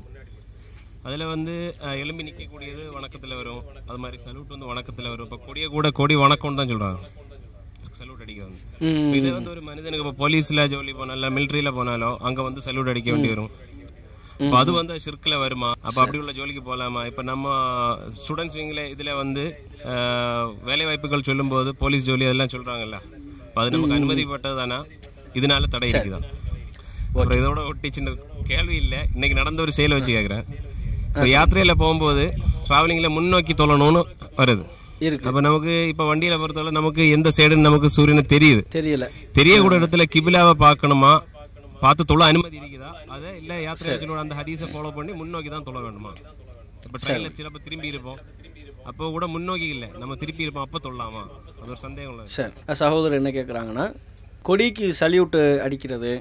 அதில் வந்து அஹ், எலும்பி நிற்கக்கூடியது வணக்கத்தில் வரும் அது மாதிரி சல்யூட் வந்து வணக்கத்தில் வரும் இப்போ கொடியை கூட கொடி வணக்கம்னு தான் சொல்கிறாங்க சல்யூட் அடிக்க வந்து இப்ப இதே வந்து ஒரு மனிதனுக்கு இப்போ போலீஸில் ஜோலி போனாலும் மிலிட்ரியில் போனாலும் அங்கே வந்து சல்யூட் அடிக்க வேண்டி வரும் இப்போ அது வந்து ஷிர்க்கில் வருமா அப்போ அப்படி உள்ள ஜோலிக்கு போகலாமா இப்போ நம்ம ஸ்டூடெண்ட்ஸ் விங்கில் இதில் வந்து அஹ், வேலை வாய்ப்புகள் சொல்லும்போது போலீஸ் ஜோலி அதெல்லாம் சொல்கிறாங்கல்ல இப்போ அது நமக்கு அனுமதிப்பட்டது தானே இதனால தடை இருக்குதான் அப்புறம் இதோட ஒட்டி சின்ன கேள்வி இல்லை இன்னைக்கு நடந்த ஒரு செயலை வச்சு கேட்குறேன் இப்போ யாத்திரையில் போகும்போது ட்ராவலிங்கில் முன்னோக்கி தொழணும்னு வருது இருக்கு அப்போ நமக்கு இப்போ வண்டியில் பொறுத்தவரை நமக்கு எந்த சைடுன்னு நமக்கு சூரியனை தெரியுது தெரியல தெரியக்கூடிய இடத்துல கிபிலாவை பார்க்கணுமா பார்த்து தொழ அனுமதி இருக்குதா அதை இல்ல யாத்திரை அந்த ஹதீஸை ஃபாலோ பண்ணி முன்னோக்கி தான் தொழ வேண்டுமா இப்ப ட்ரெயினில் சிலப்ப திரும்பி இருப்போம் அப்போ கூட முன்னோக்கி இல்லை நம்ம திருப்பி இருப்போம் அப்போ தொழலாமா அது ஒரு சந்தேகம் உள்ளது சரி சகோதரர் என்ன கேட்குறாங்கன்னா கொடிக்கு சல்யூட்டு அடிக்கிறது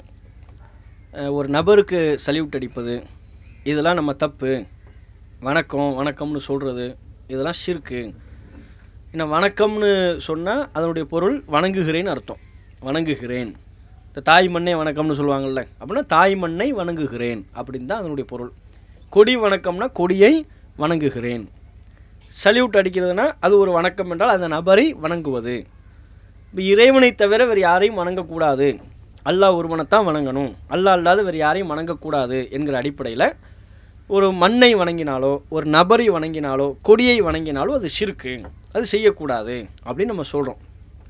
அஹ், ஒரு நபருக்கு சல்யூட் அடிப்பது இதெல்லாம் நம்ம தப்பு வணக்கம் வணக்கம்னு சொல்கிறது இதெல்லாம் ஷிர்க்கு என்ன வணக்கம்னு சொன்னால் அதனுடைய பொருள் வணங்குகிறேன்னு அர்த்தம் வணங்குகிறேன் இந்த தாய் மண்ணை வணக்கம்னு சொல்லுவாங்கள்ல அப்படின்னா தாய் மண்ணை வணங்குகிறேன் அப்படின்னு தான் அதனுடைய பொருள் கொடி வணக்கம்னா கொடியை வணங்குகிறேன் சல்யூட் அடிக்கிறதுனா அது ஒரு வணக்கம் என்றால் அந்த நபரை வணங்குவது இப்போ இறைவனை தவிர வேறு யாரையும் வணங்கக்கூடாது அல்லாஹ் ஒருவனைத்தான் வணங்கணும் அல்லாஹ் அல்லாத வேறு யாரையும் வணங்கக்கூடாது என்கிற அடிப்படையில் ஒரு மண்ணை வணங்கினாலோ ஒரு நபரை வணங்கினாலோ கொடியை வணங்கினாலோ அது ஷிர்க்கு அது செய்யக்கூடாது அப்படின்னு நம்ம சொல்கிறோம்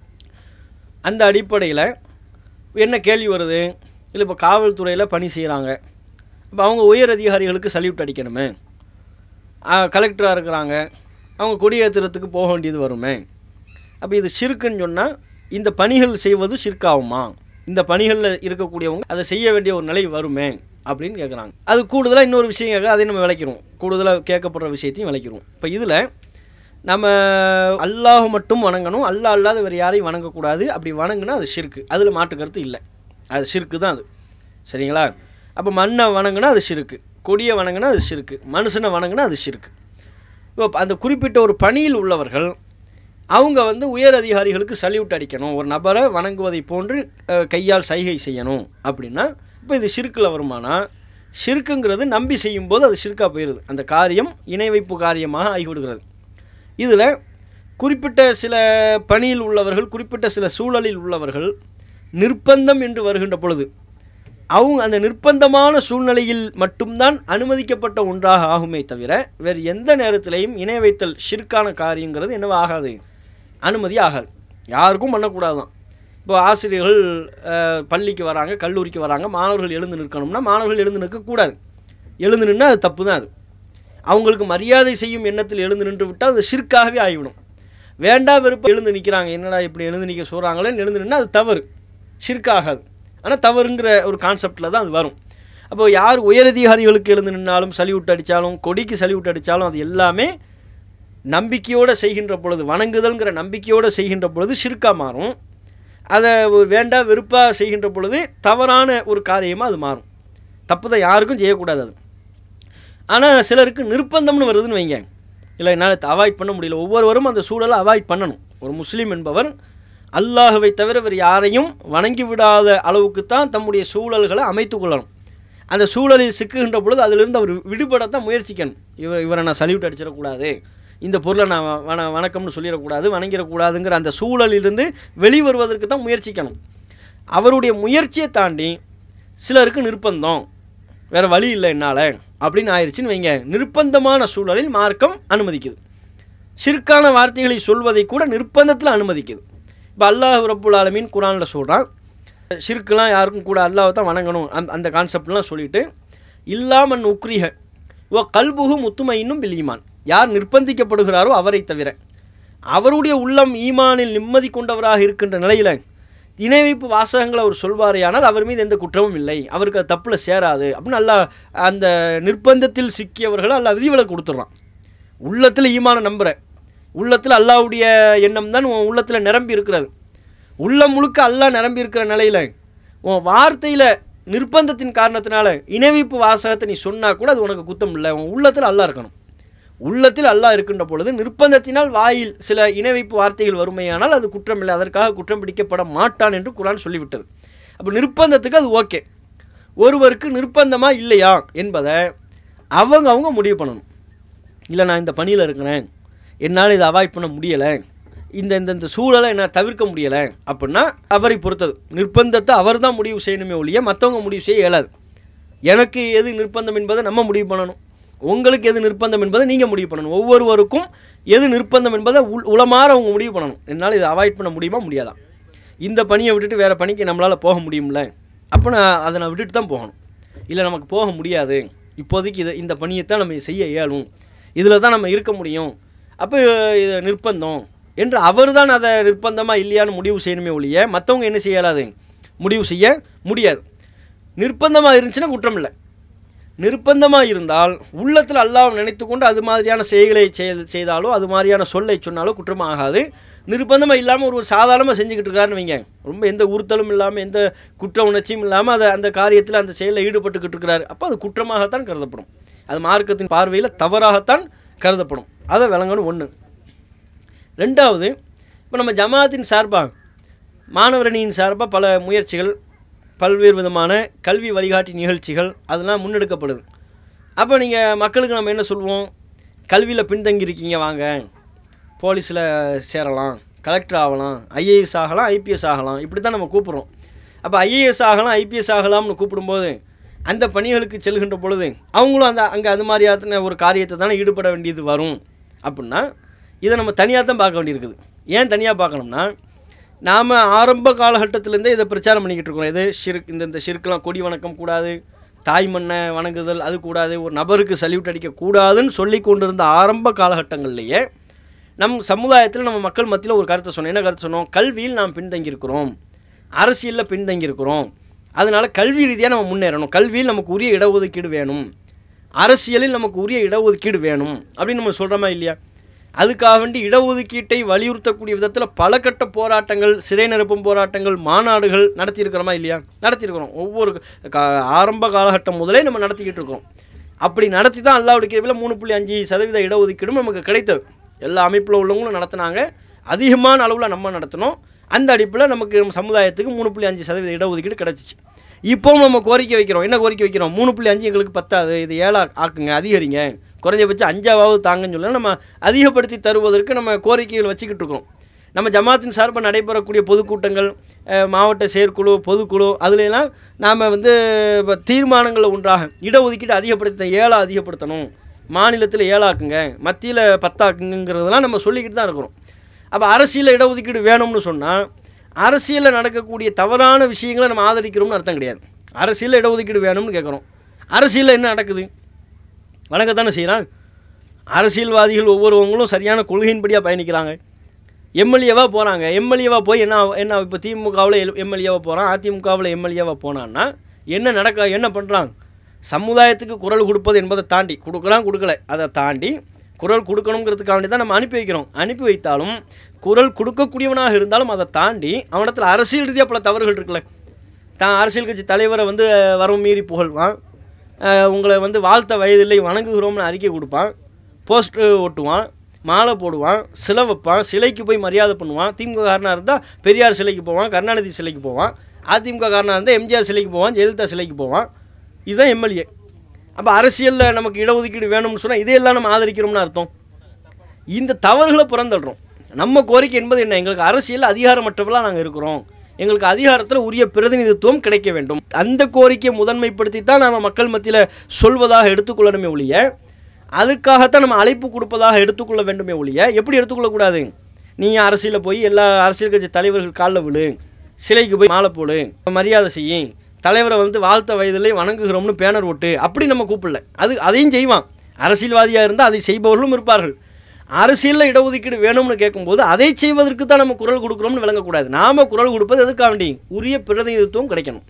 அந்த அடிப்படையில் என்ன கேள்வி வருது இல்லை இப்போ காவல்துறையில் பணி செய்கிறாங்க இப்போ அவங்க உயர் அதிகாரிகளுக்கு சல்யூட் அடிக்கணுமே கலெக்டராக இருக்கிறாங்க அவங்க கொடியேற்றுறதுக்கு போக வேண்டியது வருமே அப்போ இது ஷிர்க்குன்னு சொன்னால் இந்த பணிகள் செய்வது ஷிர்காகுமா இந்த பணிகளில் இருக்கக்கூடியவங்க அதை செய்ய வேண்டிய ஒரு நிலை வருமே அப்படின்னு கேட்குறாங்க அது கூடுதலாக இன்னொரு விஷயம் கேட்க அதை நம்ம விளக்கிறோம் கூடுதலாக கேட்கப்படுற விஷயத்தையும் விளக்கிறோம் இப்போ இதில் நம்ம அல்லாஹ் மட்டும் வணங்கணும் அல்லாஹ் அல்லாத வேறு யாரையும் வணங்கக்கூடாது அப்படி வணங்குனா அது ஷிர்க்கு அதில் மாற்று கருத்து இல்லை அது ஷிர்க்கு தான் அது சரிங்களா அப்போ மண்ணை வணங்குனா அது ஷிர்க்கு கொடியை வணங்குனா அது ஷிர்க்கு மனுஷனை வணங்குனா அது ஷிர்க்கு இப்போ அந்த குறிப்பிட்ட ஒரு பணியில் உள்ளவர்கள் அவங்க வந்து உயர் அதிகாரிகளுக்கு சல்யூட் அடிக்கணும் ஒரு நபரை வணங்குவதை போன்று அஹ், கையால் சைகை செய்யணும் அப்படின்னா இப்போ இது ஷிர்க்கில் வருமானா ஷிர்க்குங்கிறது நம்பி செய்யும்போது அது ஷிர்க்காக போயிடுது அந்த காரியம் இணை வைப்பு காரியமாக ஆகிவிடுகிறது இதில் குறிப்பிட்ட சில பணியில் உள்ளவர்கள் குறிப்பிட்ட சில சூழலில் உள்ளவர்கள் நிர்பந்தம் என்று வருகின்ற பொழுது அவங்க அந்த நிர்பந்தமான சூழ்நிலையில் மட்டும்தான் அனுமதிக்கப்பட்ட ஒன்றாக ஆகுமே தவிர வேறு எந்த நேரத்திலையும் இணை வைத்தல் ஷிர்கான காரியங்கிறது என்னவா ஆகாது அனுமதி ஆகாது யாருக்கும் பண்ணக்கூடாதான் இப்போ ஆசிரியர்கள் அஹ், பள்ளிக்கு வராங்க கல்லூரிக்கு வராங்க மாணவர்கள் எழுந்து நிற்கணும்னா மாணவர்கள் எழுந்து நிற்கக்கூடாது எழுந்து நின்னா அது தப்பு தான் அது அவங்களுக்கு மரியாதை செய்யும் எண்ணத்தில் எழுந்து நின்று விட்டால் அது ஷிர்காகவே ஆகிவிடும் வேண்டா வெறுப்பு எழுந்து நிற்கிறாங்க என்னடா இப்படி எழுந்து நிற்க சொல்கிறாங்களேன்னு எழுந்து நின்னா அது தவறு ஷிர்காகாது ஆனால் தவறுங்கிற ஒரு கான்செப்டில் தான் அது வரும் அப்போ யார் உயரதிகாரிகளுக்கு எழுந்து நின்னாலும் சல்யூட் அடித்தாலும் கொடிக்கு சல்யூட் அடித்தாலும் அது எல்லாமே நம்பிக்கையோடு செய்கின்ற பொழுது வணங்குதல்ங்கிற நம்பிக்கையோடு செய்கின்ற பொழுது ஷிர்கா மாறும் அதை ஒரு வேண்டா வெறுப்பாக செய்கின்ற பொழுது தவறான ஒரு காரியமாக அது மாறும் தப்பு தான் யாருக்கும் செய்யக்கூடாது அது ஆனால் சிலருக்கு நிர்பந்தம்னு வருதுன்னு வைங்க இல்லை என்னால் அவாய்ட் பண்ண முடியல ஒவ்வொருவரும் அந்த சூழலை அவாய்ட் பண்ணணும் ஒரு முஸ்லீம் என்பவர் அல்லாஹுவை தவிர வேறு யாரையும் வணங்கி விடாத அளவுக்கு தான் தம்முடைய சூழல்களை அமைத்து கொள்ளணும் அந்த சூழலில் சிக்குகின்ற பொழுது அதிலிருந்து அவர் விடுபடத்தான் முயற்சிக்கணும் இவர் இவரை நான் சல்யூட் அடிச்சிடக்கூடாது இந்த பொருளை நான் வ- வண வணக்கம்னு சொல்லிடக்கூடாது வணங்கிடக்கூடாதுங்கிற அந்த சூழலிலிருந்து வெளிவருவதற்கு தான் முயற்சிக்கணும் அவருடைய முயற்சியை தாண்டி சிலருக்கு நிர்பந்தம் வேறு வழி இல்லை என்னால் அப்படின்னு ஆயிடுச்சுன்னு வைங்க நிர்பந்தமான சூழலில் மார்க்கம் அனுமதிக்குது ஷிர்கான வார்த்தைகளை சொல்வதை கூட நிர்பந்தத்தில் அனுமதிக்குது இப்போ அல்லாஹ் ரப்புல் ஆலமீன் குரானில் சொல்கிறான் ஷிர்க்குலாம் யாருக்கும் கூட அல்லாஹ் தான் வணங்கணும் அந்த அந்த கான்செப்ட்லாம் சொல்லிட்டு இல்லாமன் உக்ரிஹ ஓ கல்புகு முத்துமையினும் பில்ஈமான் யார் நிர்பந்திக்கப்படுகிறாரோ அவரை தவிர அவருடைய உள்ளம் ஈமானில் நிம்மதி கொண்டவராக இருக்கின்ற நிலையில் இணை வைப்பு வாசகங்களை அவர் சொல்வாரேயானால் அவர் மீது எந்த குற்றமும் இல்லை அவருக்கு அது தப்பில் சேராது அப்படின்னு அல்லாஹ் அந்த நிர்பந்தத்தில் சிக்கியவர்களை அல்லாஹ் விதிவிலக்கு கொடுத்துட்றான் உள்ளத்தில் ஈமான நம்புற உள்ளத்தில் அல்லாஹ்வுடைய எண்ணம் தான் உன் உள்ளத்தில் நிரம்பி இருக்கிறது உள்ளம் முழுக்க அல்லாஹ் நிரம்பி இருக்கிற நிலையில் உன் வார்த்தையில் நிர்பந்தத்தின் காரணத்தினால இணைவிப்பு வாசகத்தை நீ சொன்னா கூட அது உனக்கு குத்தம் இல்லை உன் உள்ளத்தில் அல்லாஹ் இருக்கணும் உள்ளத்தில் அல்லாஹ் இருக்கின்ற பொழுது நிர்பந்தத்தினால் வாயில் சில இணைவைப்பு வார்த்தைகள் வறுமையானால் அது குற்றம் இல்லை அதற்காக குற்றம் பிடிக்கப்பட மாட்டான் என்று குரான் சொல்லிவிட்டது அப்போ நிர்பந்தத்துக்கு அது ஓகே ஒருவருக்கு நிர்பந்தமா இல்லையா என்பதை அவங்க அவங்க முடிவு பண்ணணும் இல்லை நான் இந்த பணியில் இருக்கிறேன் என்னால் இதை அவாய்ட் பண்ண முடியலை இந்த இந்த இந்த சூழலை என்னால் தவிர்க்க முடியலை அப்படின்னா அவரை பொறுத்தது நிர்பந்தத்தை அவர் தான் முடிவு செய்யணுமே ஒழிய மற்றவங்க முடிவு செய்ய இயலாது எனக்கு எது நிர்பந்தம் என்பதை நம்ம முடிவு பண்ணணும் உங்களுக்கு எது நிர்பந்தம் என்பதை நீங்கள் முடிவு பண்ணணும் ஒவ்வொருவருக்கும் எது நிர்பந்தம் என்பதை உள் உளமாற அவங்க முடிவு பண்ணணும் என்னால் இதை அவாய்ட் பண்ண முடியுமா முடியாதா இந்த பணியை விட்டுட்டு வேறு பணிக்கு நம்மளால் போக முடியும்ல அப்போ நான் அதை நான் விட்டுட்டு தான் போகணும் இல்லை நமக்கு போக முடியாது இப்போதைக்கு இதை இந்த பணியை தான் நம்ம செய்ய இயலும் இதில் தான் நம்ம இருக்க முடியும் அப்போ இது நிர்பந்தம் என்று அவர் தான் அதை நிர்பந்தமாக இல்லையான்னு முடிவு செய்யணுமே ஒழிய மற்றவங்க என்ன செய்யலாது முடிவு செய்ய முடியாது நிர்பந்தமாக இருந்துச்சுன்னா குற்றம் இல்லை நிர்பந்தமாக இருந்தால் உள்ளத்தில் அல்லாஹ் நினைத்து கொண்டு அது மாதிரியான செயல்களை செய்- செய்தாலோ அது மாதிரியான சொல்லை சொன்னாலோ குற்றம் ஆகாது நிர்பந்தமாக இல்லாமல் ஒரு சாதாரணமாக செஞ்சுக்கிட்டு இருக்காருன்னு வைங்க ரொம்ப எந்த உறுத்தலும் இல்லாமல் எந்த குற்ற உணர்ச்சியும் இல்லாமல் அதை அந்த காரியத்தில் அந்த செயலில் ஈடுபட்டுக்கிட்டு இருக்கிறாரு அப்போ அது குற்றமாகத்தான் கருதப்படும் அது மார்க்கத்தின் பார்வையில் தவறாகத்தான் கருதப்படும் அதை விளங்கணும் ஒன்று ரெண்டாவது இப்போ நம்ம ஜமாத்தின் சார்பாக மாணவரணியின் சார்பாக பல முயற்சிகள் பல்வேறு விதமான கல்வி வழிகாட்டி நிகழ்ச்சிகள் அதெல்லாம் முன்னெடுக்கப்படுது அப்போ நீங்கள் மக்களுக்கு நம்ம என்ன சொல்லுவோம் கல்வியில் பின்தங்கி இருக்கீங்க வாங்க போலீஸில் சேரலாம் கலெக்டர் ஆகலாம் ஐஏஎஸ் ஆகலாம் ஐபிஎஸ் ஆகலாம் இப்படி தான் நம்ம கூப்பிட்றோம் அப்போ ஐஏஎஸ் ஆகலாம் ஐபிஎஸ் ஆகலாம்னு கூப்பிடும்போது அந்த பணிகளுக்கு செல்கின்ற பொழுது அவங்களும் அந்த அங்கே அது மாதிரியான ஒரு காரியத்தை தானே ஈடுபட வேண்டியது வரும் அப்படின்னா இதை நம்ம தனியாக தான் பார்க்க வேண்டியிருக்குது ஏன் தனியாக பார்க்கணும்னா நாம் ஆரம்ப காலகட்டத்திலேருந்தே இதை பிரச்சாரம் பண்ணிக்கிட்டு இருக்கோம் இது ஷிர்க் இந்த இந்த ஷிர்க்கெலாம் கொடி வணக்கம் கூடாது தாய் மண்ணை வணங்குதல் அது கூடாது ஒரு நபருக்கு சல்யூட் அடிக்கக்கூடாதுன்னு சொல்லி கொண்டிருந்த ஆரம்ப காலகட்டங்கள்லேயே நம் சமுதாயத்தில் நம்ம மக்கள் மத்தியில் ஒரு கருத்தை சொன்னோம் என்ன கருத்து சொன்னோம் கல்வியில் நாம் பின்தங்கியிருக்கிறோம் அரசியலில் பின்தங்கியிருக்கிறோம் அதனால் கல்வி ரீதியாக நம்ம முன்னேறணும் கல்வியில் நமக்கு உரிய இடஒதுக்கீடு வேணும் அரசியலில் நமக்கு உரிய இடஒதுக்கீடு வேணும் அப்படின்னு நம்ம சொல்கிறோமா இல்லையா அதுக்காக வேண்டி இடஒதுக்கீட்டை வலியுறுத்தக்கூடிய விதத்தில் பல கட்ட போராட்டங்கள் சிறை நிரப்பும் போராட்டங்கள் மாநாடுகள் நடத்தியிருக்கிறோமா இல்லையா நடத்தியிருக்கிறோம் ஒவ்வொரு கா ஆரம்ப காலகட்டம் முதலே நம்ம நடத்திக்கிட்டு இருக்கிறோம் அப்படி நடத்தி தான் அல்லாவுடைய கிருபையில் மூணு புள்ளி அஞ்சு சதவீத இடஒதுக்கீடும் நமக்கு கிடைத்தது எல்லா அமைப்பில் உள்ளவங்களும் நடத்தினாங்க அதிகமான அளவில் நம்ம நடத்தினோம் அந்த அடிப்பில் நமக்கு நம்ம சமுதாயத்துக்கு மூணு புள்ளி அஞ்சு சதவீத இடஒதுக்கீடு கிடச்சிச்சு இப்போவும் நம்ம கோரிக்கை வைக்கிறோம் என்ன கோரிக்கை வைக்கிறோம் மூணு புள்ளி அஞ்சு எங்களுக்கு பத்தாது இது ஏழா ஆக்குங்க அதிகரிங்க குறைஞ்சபட்சம் அஞ்சாவது தாங்கன்னு சொல்ல நம்ம அதிகப்படுத்தி தருவதற்கு நம்ம கோரிக்கைகள் வச்சுக்கிட்டு இருக்கோம் நம்ம ஜமாத்தின் சார்பாக நடைபெறக்கூடிய பொதுக்கூட்டங்கள் அஹ், மாவட்ட செயற்குழு பொதுக்குழு அதுலெல்லாம் நாம் வந்து இப்ப தீர்மானங்கள் ஒன்றாக இடஒதுக்கீடு அதிகப்படுத்த ஏழா அதிகப்படுத்தணும் மாநிலத்தில் ஏழாக்குங்க மத்தியில் பத்தாக்குங்கிறதெல்லாம் நம்ம சொல்லிக்கிட்டு தான் இருக்கிறோம் அப்போ அரசியலில் இடஒதுக்கீடு வேணும்னு சொன்னால் அரசியலில் நடக்கக்கூடிய தவறான விஷயங்களை நம்ம ஆதரிக்கிறோம்னு அர்த்தம் கிடையாது அரசியலில் இடஒதுக்கீடு வேணும்னு கேட்குறோம் அரசியலில் என்ன நடக்குது வணக்கத்தானே செய்கிறான் அரசியல்வாதிகள் ஒவ்வொருவங்களும் சரியான கொள்கையின்படியாக பயணிக்கிறாங்க எம்எல்ஏவாக போகிறாங்க எம்எல்ஏவாக போய் என்ன என்ன இப்போ திமுகவில் எம்எல்ஏவாக போகிறான் அதிமுகவில் எம்எல்ஏவாக போனான்னா என்ன நடக்க என்ன பண்ணுறான் சமுதாயத்துக்கு குரல் கொடுப்பது என்பதை தாண்டி கொடுக்கலாம் கொடுக்கல அதை தாண்டி குரல் கொடுக்கணுங்கிறதுக்காக வேண்டி தான் நம்ம அனுப்பி வைக்கிறோம் அனுப்பி வைத்தாலும் குரல் கொடுக்கக்கூடியவனாக இருந்தாலும் அதை தாண்டி அவனிடத்தில் அரசியல் ரீதியாக பல தவறுகள் இருக்குல்ல தான் அரசியல் கட்சி தலைவரை வந்து அஹ், வரவு மீறி புகழ்வான் அஹ், உங்களை வந்து வாழ்த்த வயதில்லை வணங்குகிறோம்னு அறிக்கை கொடுப்பான் போஸ்டர் ஒட்டுவான் மாலை போடுவான் சிலை வைப்பான் சிலைக்கு போய் மரியாதை பண்ணுவான் திமுக காரனாக இருந்தால் பெரியார் சிலைக்கு போவான் கருணாநிதி சிலைக்கு போவான் அதிமுக காரனாக இருந்தால் எம்ஜிஆர் சிலைக்கு போவான் ஜெயலலிதா சிலைக்கு போவான் இதுதான் எம்எல்ஏ அப்போ அரசியலில் நமக்கு இடஒதுக்கீடு வேணும்னு சொன்னால் இதையெல்லாம் நம்ம ஆதரிக்கிறோம்னு அர்த்தம் இந்த தவறுகளை புறந்தள்ளுறோம் நம்ம கோரிக்கை என்பது என்ன எங்களுக்கு அரசியல் அதிகாரமற்றவர்களாக நாங்கள் இருக்கிறோம் எங்களுக்கு அதிகாரத்தில் உரிய பிரதிநிதித்துவம் கிடைக்க வேண்டும் அந்த கோரிக்கையை முதன்மைப்படுத்தி தான் நம்ம மக்கள் மத்தியில் சொல்வதாக எடுத்துக்கொள்ளணுமே ஒழிய அதுக்காகத்தான் நம்ம அழைப்பு கொடுப்பதாக எடுத்துக்கொள்ள வேண்டுமே ஒழிய எப்படி எடுத்துக்கொள்ளக்கூடாது நீங்கள் அரசியலில் போய் எல்லா அரசியல் கட்சி தலைவர்கள் காலில் விழு சிலைக்கு போய் மாலை போடு மரியாதை செய்யும் தலைவரை வந்து வாழ்த்த வயதிலே வணங்குகிறோம்னு பேனர் ஒட்டு அப்படி நம்ம கூப்பிடல அது அதையும் செய்வான் அரசியல்வாதியாக இருந்தால் அதை செய்பவர்களும் இருப்பார்கள் அரசியலில் இடஒதுக்கீடு வேணும்னு கேட்கும்போது அதை செய்வதற்கு தான் நம்ம குரல் கொடுக்குறோம்னு விளங்கக்கூடாது நாம குரல் கொடுப்பது எதுக்காக வேண்டி உரிய பிரதிநிதித்துவம் கிடைக்கணும்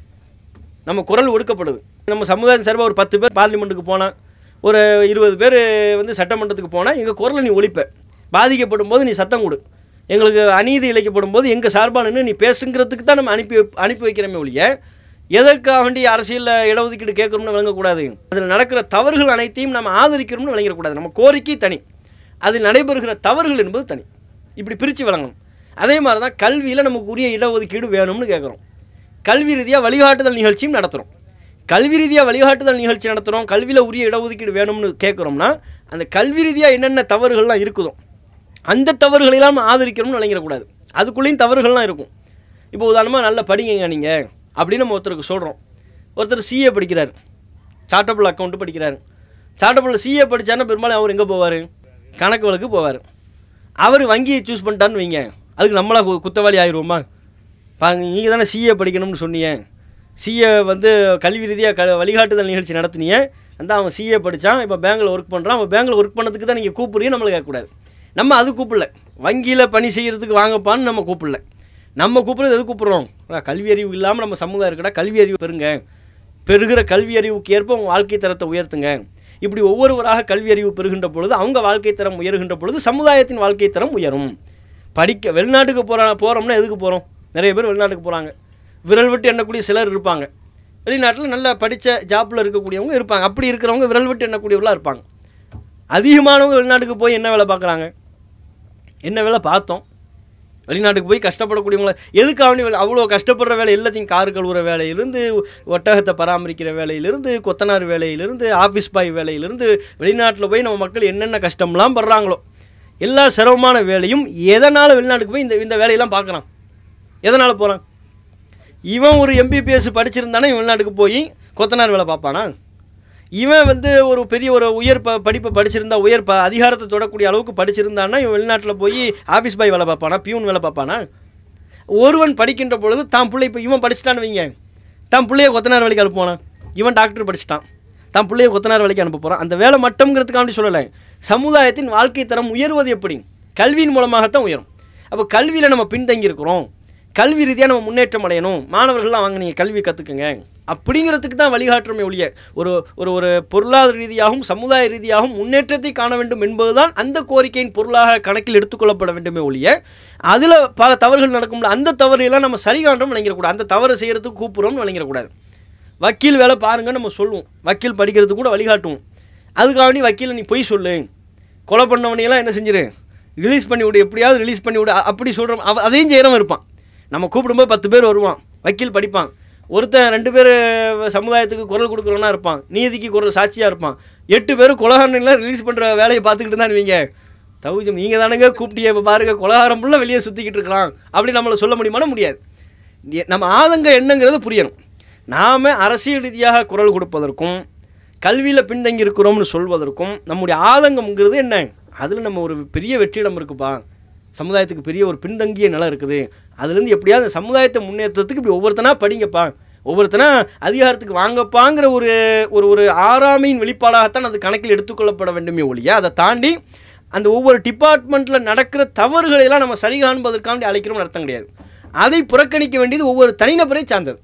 நம்ம குரல் ஒடுக்கப்படுது நம்ம சமுதாயம் சார்பாக ஒரு பத்து பேர் பார்லிமெண்ட்டுக்கு போனால் ஒரு இருபது பேர் வந்து சட்டமன்றத்துக்கு போனால் எங்கள் குரலை நீ ஒழிப்ப பாதிக்கப்படும் போது நீ சத்தம் கொடு எங்களுக்கு அநீதி இழைக்கப்படும் போது எங்கள் சார்பாக நின்று நீ பேசுங்கிறதுக்கு தான் நம்ம அனுப்பி வைப்- அனுப்பி வைக்கிறோமே ஒழிய எதற்காக வேண்டி அரசியலில் இடஒதுக்கீடு கேட்குறோம்னு விளங்கக்கூடாது அதில் நடக்கிற தவறுகள் அனைத்தையும் நம்ம ஆதரிக்கிறோம்னு விளங்கிடக்கூடாது நம்ம கோரிக்கை தனி அதில் நடைபெறுகிற தவறுகள் என்பது தனி இப்படி பிரித்து விளங்கணும் அதே மாதிரி தான் கல்வியில் நமக்கு உரிய இடஒதுக்கீடு வேணும்னு கேட்குறோம் கல்வி ரீதியாக வழிகாட்டுதல் நிகழ்ச்சியும் நடத்துகிறோம் கல்வி ரீதியாக வழிகாட்டுதல் நிகழ்ச்சி நடத்துகிறோம் கல்வியில் உரிய இடஒதுக்கீடு வேணும்னு கேட்குறோம்னா அந்த கல்வி ரீதியாக என்னென்ன தவறுகள்லாம் இருக்குதோ அந்த தவறுகளெல்லாம் நம்ம ஆதரிக்கிறோம்னு விளங்கிடக்கூடாது அதுக்குள்ளேயும் தவறுகள்லாம் இருக்கும் இப்போ உதாரணமாக நல்லா படிங்க நீங்கள் அப்படின்னு நம்ம ஒருத்தருக்கு சொல்கிறோம் ஒருத்தர் சிஏ படிக்கிறார் சார்ட்டபிள் அக்கௌண்ட்டு படிக்கிறாரு சார்ட்டபிள் சிஏ படித்தாருன்னா பெரும்பாலும் அவர் எங்கே போவார் கணக்கு வழக்கு போவார் அவர் வங்கியை சூஸ் பண்ணிட்டான்னு வைங்க அதுக்கு நம்மளா கு- குத்தவாளி ஆயிடுவோமா பாருங்க நீங்கள் தானே சிஏ படிக்கணும்னு சொன்னீங்க சிஏ வந்து கல்வி ரீதியாக க வழிகாட்டுதல் நிகழ்ச்சி நடத்துனீங்க அந்த அவன் சிஏ படித்தான் இப்போ பேங்கில் ஒர்க் பண்ணுறான் அவன் பேங்கில் ஒர்க் பண்ணதுக்கு தான் நீங்கள் கூப்பிடுறீங்க நம்மளை கேட்கக்கூடாது நம்ம அது கூப்பிடல வங்கியில் பணி செய்கிறதுக்கு வாங்கப்பான்னு நம்ம கூப்பிடல நம்ம கூப்பிடுறது எது கூப்பிட்றோம் கல்வி அறிவு இல்லாமல் நம்ம சமுதாயம் இருக்கடா கல்வி அறிவு பெறுங்க பெறுகிற கல்வி அறிவுக்கு ஏற்ப உங்கள் வாழ்க்கை தரத்தை உயர்த்துங்க இப்படி ஒவ்வொருவராக கல்வி அறிவு பெறுகின்ற பொழுது அவங்க வாழ்க்கை தரம் உயர்கின்ற பொழுது சமுதாயத்தின் வாழ்க்கை தரம் உயரும் படிக்க வெளிநாட்டுக்கு போகிற போகிறோம்னா எதுக்கு போகிறோம் நிறைய பேர் வெளிநாட்டுக்கு போகிறாங்க விரல் விட்டு எண்ணக்கூடிய சிலர் இருப்பாங்க வெளிநாட்டில் நல்லா படித்த ஜாப்பில் இருக்கக்கூடியவங்க இருப்பாங்க அப்படி இருக்கிறவங்க விரல் விட்டு எண்ணக்கூடியவர்களாக இருப்பாங்க அதிகமானவங்க வெளிநாட்டுக்கு போய் என்ன வேலை பார்க்குறாங்க என்ன வேலை பார்த்தோம் வெளிநாட்டுக்கு போய் கஷ்டப்படக்கூடியவங்கள எதுக்காக வேண்டி வேலை அவ்வளோ கஷ்டப்படுற வேலை எல்லாத்தையும் கார் கழுவுற வேலையிலிருந்து ஒட்டகத்தை பராமரிக்கிற வேலையிலிருந்து கொத்தனார் வேலையிலிருந்து ஆஃபீஸ் பாய் வேலையிலிருந்து வெளிநாட்டில் போய் நம்ம மக்கள் என்னென்ன கஷ்டம்லாம் படுறாங்களோ எல்லா சிரமமான வேலையும் எதனால் வெளிநாட்டுக்கு போய் இந்த இந்த வேலையெல்லாம் பார்க்குறான் எதனால் போகிறான் இவன் ஒரு எம்பிபிஎஸ் படிச்சிருந்தானே இவன் வெளிநாட்டுக்கு போய் கொத்தனார் வேலை பார்ப்பானா இவன் வந்து ஒரு பெரிய ஒரு உயர் ப படிப்பை படிச்சிருந்தா உயர் ப அதிகாரத்தை தொடக்கூடிய அளவுக்கு படிச்சிருந்தான்னா இவன் வெளிநாட்டில் போய் ஆஃபீஸ் பாய் வேலை பார்ப்பானா பியூன் வேலை பார்ப்பானா ஒருவன் படிக்கின்ற பொழுது தான் பிள்ளை இப்போ இவன் படிச்சிட்டான்னு வைங்க தான் பிள்ளைய கொத்தனார் வேலைக்கு அனுப்புவானா இவன் டாக்டர் படிச்சிட்டான் தான் பிள்ளைய கொத்தனார் வேலைக்கு அனுப்ப போகிறான் அந்த வேலை மட்டம்ங்கிறதுக்காண்டி சொல்லலை சமுதாயத்தின் வாழ்க்கை தரம் உயர்வது எப்படி கல்வியின் மூலமாகத்தான் உயரும் அப்போ கல்வியில் நம்ம பின்தங்கி இருக்கிறோம் கல்வி ரீதியாக நம்ம முன்னேற்றம் அடையணும் மாணவர்கள்லாம் வாங்க நீங்கள் கல்வி கற்றுக்குங்க அப்படிங்கிறதுக்கு தான் வழிகாட்டுறமே ஒழிய ஒரு ஒரு ஒரு பொருளாதார ரீதியாகவும் சமுதாய ரீதியாகவும் முன்னேற்றத்தை காண வேண்டும் என்பதுதான் அந்த கோரிக்கையின் பொருளாக கணக்கில் எடுத்துக்கொள்ளப்பட வேண்டுமே ஒழிய அதில் பல தவறுகள் நடக்கும்ல அந்த தவறையெல்லாம் நம்ம சரி காண்றோம் விளங்கிடக்கூடாது அந்த தவறு செய்கிறதுக்கு கூப்பிட்றோம்னு விளங்கிடக்கூடாது வக்கீல் வேலை பாருங்க நம்ம சொல்லுவோம் வக்கீல் படிக்கிறதுக்கு கூட வழிகாட்டுவோம் அதுக்காக வேண்டி வக்கீலை நீ பொய் சொல்லு கொலை பண்ணவனையெல்லாம் என்ன செஞ்சிரு ரிலீஸ் பண்ணி விடு எப்படியாவது ரிலீஸ் பண்ணி விடு அ- அப்படி சொல்கிறோம் அவ அதையும் செய்கிறவன் இருப்பான் நம்ம கூப்பிடும்போது பத்து பேர் வருவான் வக்கீல் படிப்பான் ஒருத்தன் ரெண்டு பேர் சமுதாயத்துக்கு குரல் கொடுக்குறவனா இருப்பான் நீதிக்கு குரல் சாட்சியாக இருப்பான் எட்டு பேர் கொலகாரன்லாம் ரிலீஸ் பண்ணுற வேலையை பார்த்துக்கிட்டு தான் இருவீங்க தவிஜம் நீங்கள் தானுங்க கூப்பிட்டியே இப்போ பாருங்க கொலகாரம் ஃபுல்லாக வெளியே சுற்றிக்கிட்டு இருக்கிறான் அப்படி நம்மளை சொல்ல முடியுமானா முடியாது எ- நம்ம ஆதங்க என்னங்கிறது புரியணும் நாம் அரசியல் ரீதியாக குரல் கொடுப்பதற்கும் கல்வியில் பின்தங்கி இருக்கிறோம்னு சொல்வதற்கும் நம்முடைய ஆதங்கம்ங்கிறது என்ன அதில் நம்ம ஒரு பெரிய வெற்றிடம் இருக்குப்பா சமுதாயத்துக்கு பெரிய ஒரு பின்தங்கிய நிலை இருக்குது அதுலேருந்து எப்படியாவது அந்த சமுதாயத்தை முன்னேற்றத்துக்கு இப்படி ஒவ்வொருத்தனா படிங்கப்பா ஒவ்வொருத்தனா அதிகாரத்துக்கு வாங்கப்பாங்கிற ஒரு ஒரு ஒரு ஆறாமையின் வெளிப்பாடாகத்தான் அது கணக்கில் எடுத்துக்கொள்ளப்பட வேண்டுமே ஒழிய அதை தாண்டி அந்த ஒவ்வொரு டிபார்ட்மெண்ட்டில் நடக்கிற தவறுகளை எல்லாம் நம்ம சரி காண்பதற்காண்டி அழைக்கிறோம்னு அர்த்தம் கிடையாது அதை புறக்கணிக்க வேண்டியது ஒவ்வொரு தனிநபரை சார்ந்தது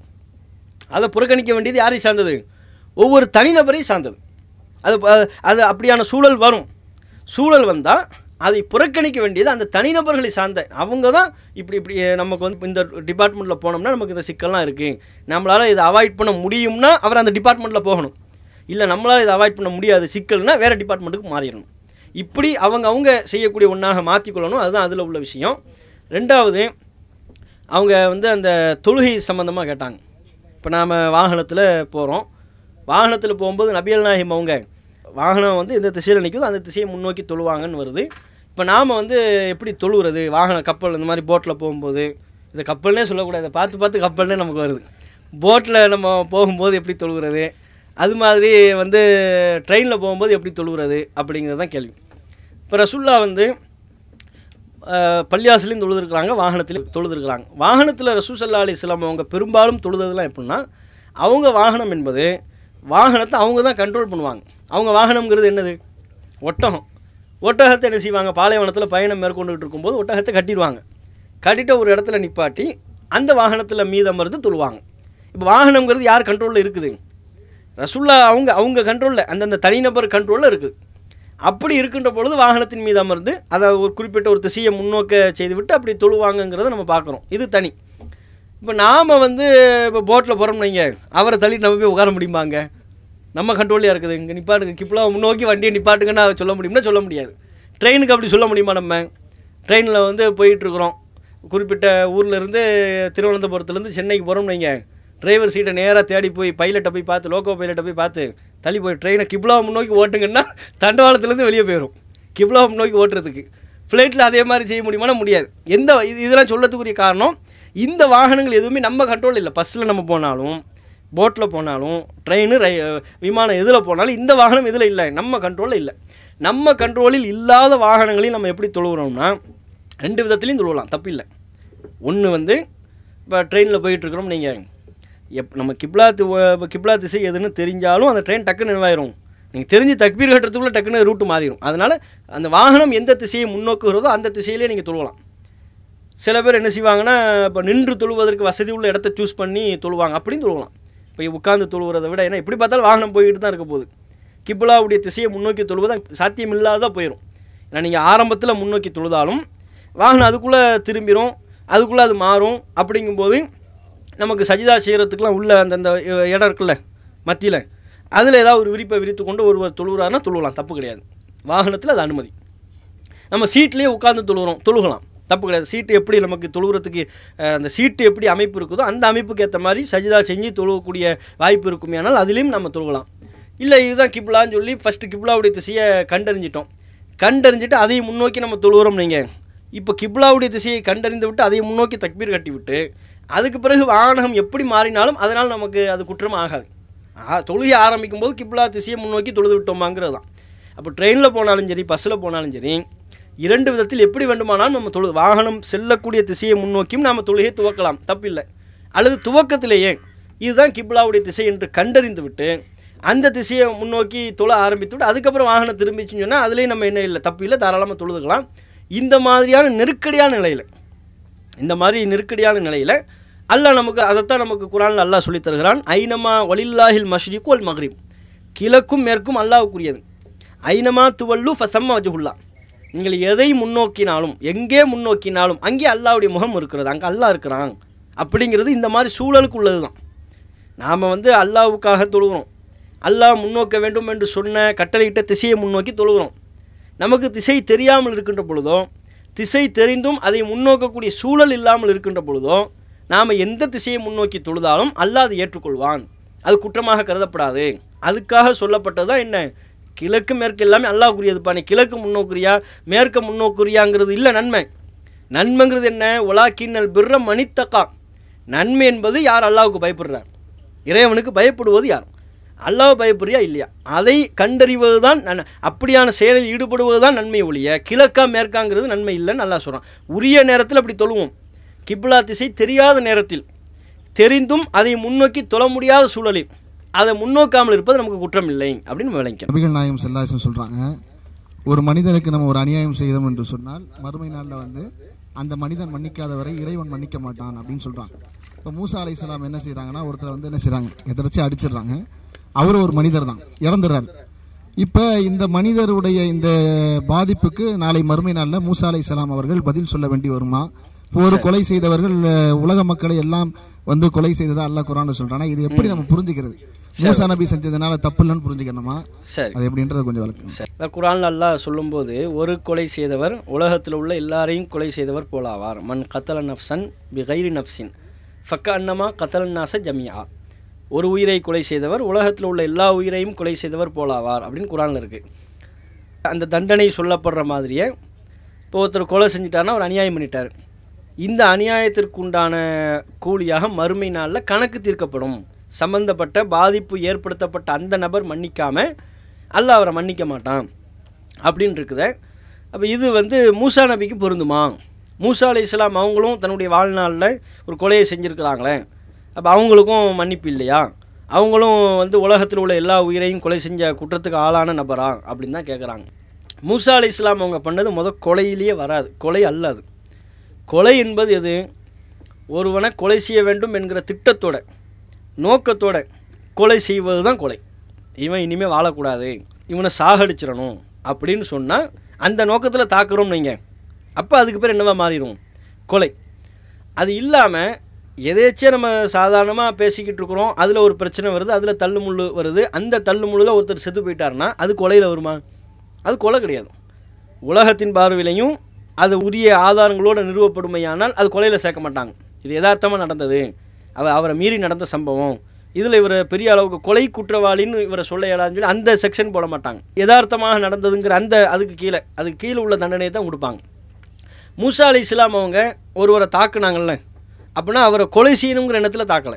அதை புறக்கணிக்க வேண்டியது யாரை சார்ந்தது ஒவ்வொரு தனிநபரை சார்ந்தது அது ப- அது அப்படியான சூழல் வரும் சூழல் வந்தால் அதை புறக்கணிக்க வேண்டியது அந்த தனிநபர்களை சார்ந்த அவங்க தான் இப்படி இப்படி அஹ், நமக்கு வந்து இந்த டிபார்ட்மெண்ட்டில் போனோம்னா நமக்கு இந்த சிக்கல்லாம் இருக்குது நம்மளால் இதை அவாய்ட் பண்ண முடியும்னா அவர் அந்த டிபார்ட்மெண்ட்டில் போகணும் இல்லை நம்மளால் இதை அவாய்ட் பண்ண முடியாது சிக்கல்னா வேறு டிபார்ட்மெண்ட்டுக்கு மாறிடணும் இப்படி அவங்க அவங்க செய்யக்கூடிய ஒன்றாக மாற்றிக்கொள்ளணும் அதுதான் அதில் உள்ள விஷயம் ரெண்டாவது அவங்க வந்து அந்த தொழுகை சம்மந்தமாக கேட்டாங்க இப்போ நாம் வாகனத்தில் போகிறோம் வாகனத்தில் போகும்போது நபியல் நாயகம் அவங்க வாகனம் வந்து எந்த திசையில் நிற்குதோ அந்த திசையை முன்னோக்கி தொழுவாங்கன்னு வருது இப்போ நாம் வந்து எப்படி தொழுகிறது வாகன கப்பல் இந்த மாதிரி போட்டில் போகும்போது இதை கப்பல்னே சொல்லக்கூடாது இதை பார்த்து பார்த்து கப்பல்னே நமக்கு வருது போட்டில் நம்ம போகும்போது எப்படி தொழுகிறது அது மாதிரி வந்து ட்ரெயினில் போகும்போது எப்படி தொழுகிறது அப்படிங்கிறது தான் கேள்வி இப்போ ரசுல்லா வந்து அஹ், பள்ளியாசலையும் தொழுதுருக்குறாங்க வாகனத்திலையும் தொழுதுருக்குறாங்க வாகனத்தில் ரசூல் சல்லா அலிஸ்லாம் அவங்க பெரும்பாலும் தொழுதெல்லாம் எப்படின்னா அவங்க வாகனம் என்பது வாகனத்தை அவங்க தான் கண்ட்ரோல் பண்ணுவாங்க அவங்க வாகனம்ங்கிறது என்னது ஒட்டகம் ஒட்டகத்தை என்ன செய்வாங்க பாலைவனத்தில் பயணம் மேற்கொண்டுகிட்டு இருக்கும்போது ஒட்டகத்தை கட்டிடுவாங்க கட்டிட்ட ஒரு இடத்துல நிப்பாட்டி அந்த வாகனத்தில் மீதமர்ந்து தொழுவாங்க இப்போ வாகனம்ங்கிறது யார் கண்ட்ரோலில் இருக்குது ரசுல்லா அவங்க அவங்க கண்ட்ரோலில் அந்தந்த தனிநபர் கண்ட்ரோலில் இருக்குது அப்படி இருக்கின்ற பொழுது வாகனத்தின் மீது அமர்ந்து அதை ஒரு குறிப்பிட்ட ஒரு திசையை முன்னோக்க செய்துவிட்டு அப்படி தொழுவாங்கங்கிறத நம்ம பார்க்குறோம் இது தனி இப்போ நாம் வந்து இப்போ போட்டில் போகிறோம்னு வைங்க அவரை தள்ளிட்டு நம்ம போய் உட்கார முடியுமாங்க நம்ம கண்ட்ரோலியாக இருக்குது இங்கே நிப்பாட்டுங்க கிப்லா முன்னோக்கி வண்டியை நிப்பாட்டுங்கன்னு அதை சொல்ல முடியும்னா சொல்ல முடியாது ட்ரெயினுக்கு அப்படி சொல்ல முடியுமா நம்ம ட்ரெயினில் வந்து போயிட்டுருக்குறோம் குறிப்பிட்ட ஊர்ல இருந்து திருவனந்தபுரத்துலேருந்து சென்னைக்கு போகிறோம்னு வைங்க டிரைவர் சீட்டை நேராக தேடி போய் பைலட்டை போய் பார்த்து லோக்கோ பைலட்டை போய் பார்த்து தள்ளி போய் ட்ரெயினை கிப்லா முன்னோக்கி ஓட்டுங்கன்னா தண்டவாளத்துலேருந்து வெளியே போயிடும் கிப்லா முன்னோக்கி ஓட்டுறதுக்கு ஃப்ளைட்டில் அதே மாதிரி செய்ய முடியுமானா முடியாது எந்த இது இதெல்லாம் சொல்லத்துக்குரிய காரணம் இந்த வாகனங்கள் எதுவுமே நம்ம கண்ட்ரோல் இல்லை பஸ்ஸில் நம்ம போனாலும் போட்டில் போனாலும் ட்ரெயின் ரை விமானம் எதில் போனாலும் இந்த வாகனம் இதில் இல்லை நம்ம கண்ட்ரோலில் இல்லை நம்ம கண்ட்ரோலில் இல்லாத வாகனங்களையும் நம்ம எப்படி தொழுகிறோம்னா ரெண்டு விதத்துலையும் தொழுவலாம் தப்பில்லை ஒன்று வந்து இப்போ ட்ரெயினில் போயிட்டுருக்குறோம் நீங்கள் எப் நம்ம கிப்லா தி- இப்போ கிப்லா திசை எதுன்னு தெரிஞ்சாலும் அந்த ட்ரெயின் டக்குன்னு நினைவாயிரும் நீங்கள் தெரிஞ்சு தக்பீர் கட்டுறதுக்குள்ளே டக்குன்னு ரூட்டு மாறிடும் அதனால் அந்த வாகனம் எந்த திசையை முன்னோக்குகிறதோ அந்த திசையிலே நீங்கள் தொழுவலாம் சில பேர் என்ன செய்வாங்கன்னா இப்போ நின்று தொழுவதற்கு வசதி உள்ள இடத்த சூஸ் பண்ணி தொழுவாங்க அப்படின்னு தொழுவலாம் இப்போ உட்காந்து தொழுவுறதை விட ஏன்னா எப்படி பார்த்தாலும் வாகனம் போய்கிட்டு தான் இருக்க போகுது கிப்லாவுடைய திசையை முன்னோக்கி தொழுவது சாத்தியம் இல்லாத போயிடும் ஏன்னா நீங்கள் ஆரம்பத்தில் முன்னோக்கி தொழுதாலும் வாகனம் அதுக்குள்ளே திரும்பிடும் அதுக்குள்ளே அது மாறும் அப்படிங்கும்போது நமக்கு சஜிதா செய்கிறதுக்குலாம் உள்ள அந்தந்த இ- இடம் இருக்குல்ல மத்தியில் அதில் ஏதாவது ஒரு விரிப்பை விரித்து கொண்டு ஒருவர் தொழுகிறாருன்னா தொழுவலாம் தப்பு கிடையாது வாகனத்தில் அது அனுமதி நம்ம சீட்லேயே உட்காந்து தொழுகிறோம் தொழுகலாம் தப்பு கிடையாது சீட்டு எப்படி நமக்கு தொழுகிறதுக்கு அஹ், அந்த சீட்டு எப்படி அமைப்பு இருக்குதோ அந்த அமைப்புக்கு ஏற்ற மாதிரி சஜிதா செஞ்சு தொழுவக்கூடிய வாய்ப்பு இருக்குமே ஆனால் அதுலேயும் நம்ம தொழுகலாம் இல்லை இதுதான் கிப்லான்னு சொல்லி ஃபஸ்ட்டு கிப்லாவுடைய திசையை கண்டறிஞ்சிட்டோம் கண்டறிஞ்சிட்டு அதையும் முன்னோக்கி நம்ம தொழுகிறோம் நீங்கள் இப்போ கிப்லாவுடைய திசையை கண்டறிந்து விட்டு அதை முன்னோக்கி தக்பீர் கட்டி விட்டு அதுக்கு பிறகு வாகனம் எப்படி மாறினாலும் அதனால் நமக்கு அது குற்றம் ஆகாது ஆ தொழுகை ஆரம்பிக்கும் போது கிப்லா திசையை முன்னோக்கி தொழுது விட்டோமாங்கிறது தான் அப்போ ட்ரெயினில் போனாலும் சரி பஸ்ஸில் போனாலும் சரி இரண்டு விதத்தில் எப்படி வேண்டுமானாலும் நம்ம தொழு வாகனம் செல்லக்கூடிய திசையை முன்னோக்கியும் நாம் தொழுகையை துவக்கலாம் தப்பில்லை அல்லது துவக்கத்திலேயே இதுதான் கிப்லாவுடைய திசை என்று கண்டறிந்து விட்டு அந்த திசையை முன்னோக்கி தொழ ஆரம்பித்து விட்டு அதுக்கப்புறம் வாகனம் திரும்பிச்சுன்னு சொன்னால் அதுலேயும் நம்ம என்ன இல்லை தப்பு இல்லை தாராளமாக தொழுதுக்கலாம் இந்த மாதிரியான நெருக்கடியான நிலையில் இந்த மாதிரி நெருக்கடியான நிலையில் அல்லாஹ் நமக்கு அதைத்தான் நமக்கு குரானில் அல்லாஹ் சொல்லித் தருகிறான் ஐனமா வலில்லாஹில் மஷ்ரிக் வல் மக்ரிப் கிழக்கும் மேற்கும் அல்லாஹ்வுக்குரியது ஐனமா துவல்லு ஃபசம்ம வஜுல்லா நீங்கள் எதை முன்னோக்கினாலும் எங்கே முன்னோக்கினாலும் அங்கே அல்லாஹ்வுடைய முகம் இருக்கிறது அங்கே அல்லாஹ் இருக்கிறான் அப்படிங்கிறது இந்த மாதிரி சூழலுக்கு உள்ளது தான் நாம் வந்து அல்லாஹ்வுக்காக தொழுகிறோம் அல்லாஹ் முன்னோக்க வேண்டும் என்று சொன்ன கட்டளையிட்ட திசையை முன்னோக்கி தொழுகிறோம் நமக்கு திசை தெரியாமல் இருக்கின்ற பொழுதோ திசை தெரிந்தும் அதை முன்னோக்கக்கூடிய சூழல் இல்லாமல் இருக்கின்ற பொழுதோ நாம் எந்த திசையை முன்னோக்கி தொழுதாலும் அல்லாஹ் அதை ஏற்றுக்கொள்வான் அது குற்றமாக கருதப்படாது அதுக்காக சொல்லப்பட்டது தான் என்ன கிழக்கு மேற்கு எல்லாமே அல்லாஹ்க்குரியதுப்பா நீ கிழக்கு முன்னோக்குறியா மேற்க முன்னோக்குறியாங்கிறது இல்லை நன்மை நன்மைங்கிறது என்ன உலாக்கின்னல் பிர்ர மணித்தக்கா நன்மை என்பது யார் அல்லாஹ்வுக்கு பயப்படுறார் இறைவனுக்கு பயப்படுவது யார் அல்லாஹ் பயப்படுறியா இல்லையா அதை கண்டறிவது தான் நன் அப்படியான செயலில் ஈடுபடுவது தான் நன்மை ஒழிய கிழக்கா மேற்காங்கிறது நன்மை இல்லைன்னு நல்லா சொல்கிறான் உரிய நேரத்தில் அப்படி தொழுவோம் கிப்லா திசை தெரியாத நேரத்தில் தெரிந்தும் அதை முன்னோக்கி தொழ முடியாத சூழலில் அதை முன்னோக்காமல் இருப்பது நமக்கு குற்றம் இல்லை அப்படின்னு விளங்கிக்கணும் நபிகள் நாயகம் செல்லாசன் சொல்றாங்க ஒரு மனிதனுக்கு நம்ம ஒரு அநியாயம் செய்தோம் என்று சொன்னால் மறுமை நாளில் வந்து அந்த மனிதன் மன்னிக்காத வரை இறைவன் மன்னிக்க மாட்டான் அப்படின்னு சொல்றாங்க இப்போ மூசா அலைஹிஸ்ஸலாம் என்ன செய்றாங்கன்னா ஒருத்தர் வந்து என்ன செய்றாங்க எதிர்த்து அடிச்சிடுறாங்க அவர் ஒரு மனிதர் தான் இறந்துடுறாரு இப்போ இந்த மனிதருடைய இந்த பாதிப்புக்கு நாளை மறுமை நாளில் மூசா அலைஹிஸ்ஸலாம் அவர்கள் பதில் சொல்ல வேண்டி வருமா இப்போ ஒரு கொலை செய்தவர்கள் அஹ், உலக மக்களை எல்லாம் வந்து கொலை செய்ததா அல்லாஹ் குரான் சொல்றானா இது எப்படி நம்ம புரிஞ்சுக்கிறது மூசா நபி செஞ்சதுனால தப்பு இல்லைன்னு புரிஞ்சுக்கணுமா சரி அது எப்படின்றத கொஞ்சம் விளக்குங்க சரி குரான் அல்லாஹ் சொல்லும்போது ஒரு கொலை செய்தவர் உலகத்தில் உள்ள எல்லாரையும் கொலை செய்தவர் போலாவார் மன் கத்தல நஃப்சன் பி கைரி நஃப்சின் ஃபக்க அன்னமா கத்தலன் நாச ஜமியா ஒரு உயிரை கொலை செய்தவர் உலகத்தில் உள்ள எல்லா உயிரையும் கொலை செய்தவர் போலாவார் அப்படின்னு குரானில் இருக்குது அந்த தண்டனை சொல்லப்படுற மாதிரியே இப்போ ஒருத்தர் கொலை செஞ்சிட்டாருன்னா ஒரு அநியாயம் பண்ணிட்டார் இந்த அநியாயத்திற்கு உண்டான கூலியாக மறுமை நாளில் கணக்கு தீர்க்கப்படும் சம்பந்தப்பட்ட பாதிப்பு ஏற்படுத்தப்பட்ட அந்த நபர் மன்னிக்காம அல்லாஹ் அவரை மன்னிக்க மாட்டான் அப்படின்னு இருக்குதே அப்போ இது வந்து மூசா நபிக்கு பொருந்துமா மூசா அலை இஸ்லாம் அவங்களும் தன்னுடைய வாழ்நாளில் ஒரு கொலையை செஞ்சுருக்கிறாங்களே அப்போ அவங்களுக்கும் மன்னிப்பு இல்லையா அவங்களும் வந்து உலகத்தில் உள்ள எல்லா உயிரையும் கொலை செஞ்ச குற்றத்துக்கு ஆளான நபரா அப்படின்னு தான் கேட்குறாங்க மூசா அலை இஸ்லாம் அவங்க பண்ணது முத கொலையிலேயே வராது கொலை அல்ல அது கொலை என்பது எது ஒருவனை கொலை செய்ய வேண்டும் என்கிற திட்டத்தோட நோக்கத்தோட கொலை செய்வது தான் கொலை இவன் இனிமேல் வாழக்கூடாது இவனை சாகடிச்சிடணும் அப்படின்னு சொன்னால் அந்த நோக்கத்தில் தாக்குறோம் நீங்கள் அப்போ அதுக்கு பேர் என்னவா மாறிடும் கொலை அது இல்லாமல் எதேச்சே நம்ம சாதாரணமாக பேசிக்கிட்டு இருக்கிறோம் அதில் ஒரு பிரச்சனை வருது அதில் தள்ளுமுள்ளு வருது அந்த தள்ளுமுள்ளில் ஒருத்தர் செத்து போயிட்டாருன்னா அது கொலையில் வருமா அது கொலை கிடையாது உலகத்தின் பார்வையிலையும் அது உரிய ஆதாரங்களோடு நிறுவப்படுமையானால் அது கொலையில் சேர்க்க மாட்டாங்க இது யதார்த்தமாக நடந்தது அவ அவரை மீறி நடந்த சம்பவம் இதில் இவரை பெரிய அளவுக்கு கொலை குற்றவாளின்னு இவரை சொல்ல இயலாதுன்னு சொல்லி அந்த செக்ஷன் போட மாட்டாங்க யதார்த்தமாக நடந்ததுங்கிற அந்த அதுக்கு கீழே அதுக்கு கீழே உள்ள தண்டனையை தான் கொடுப்பாங்க மூசா அலி இஸ்லாம் அவங்க ஒருவரை தாக்குனாங்கல்ல அப்படின்னா அவரை கொலை செய்யணுங்கிற எண்ணத்தில் தாக்கலை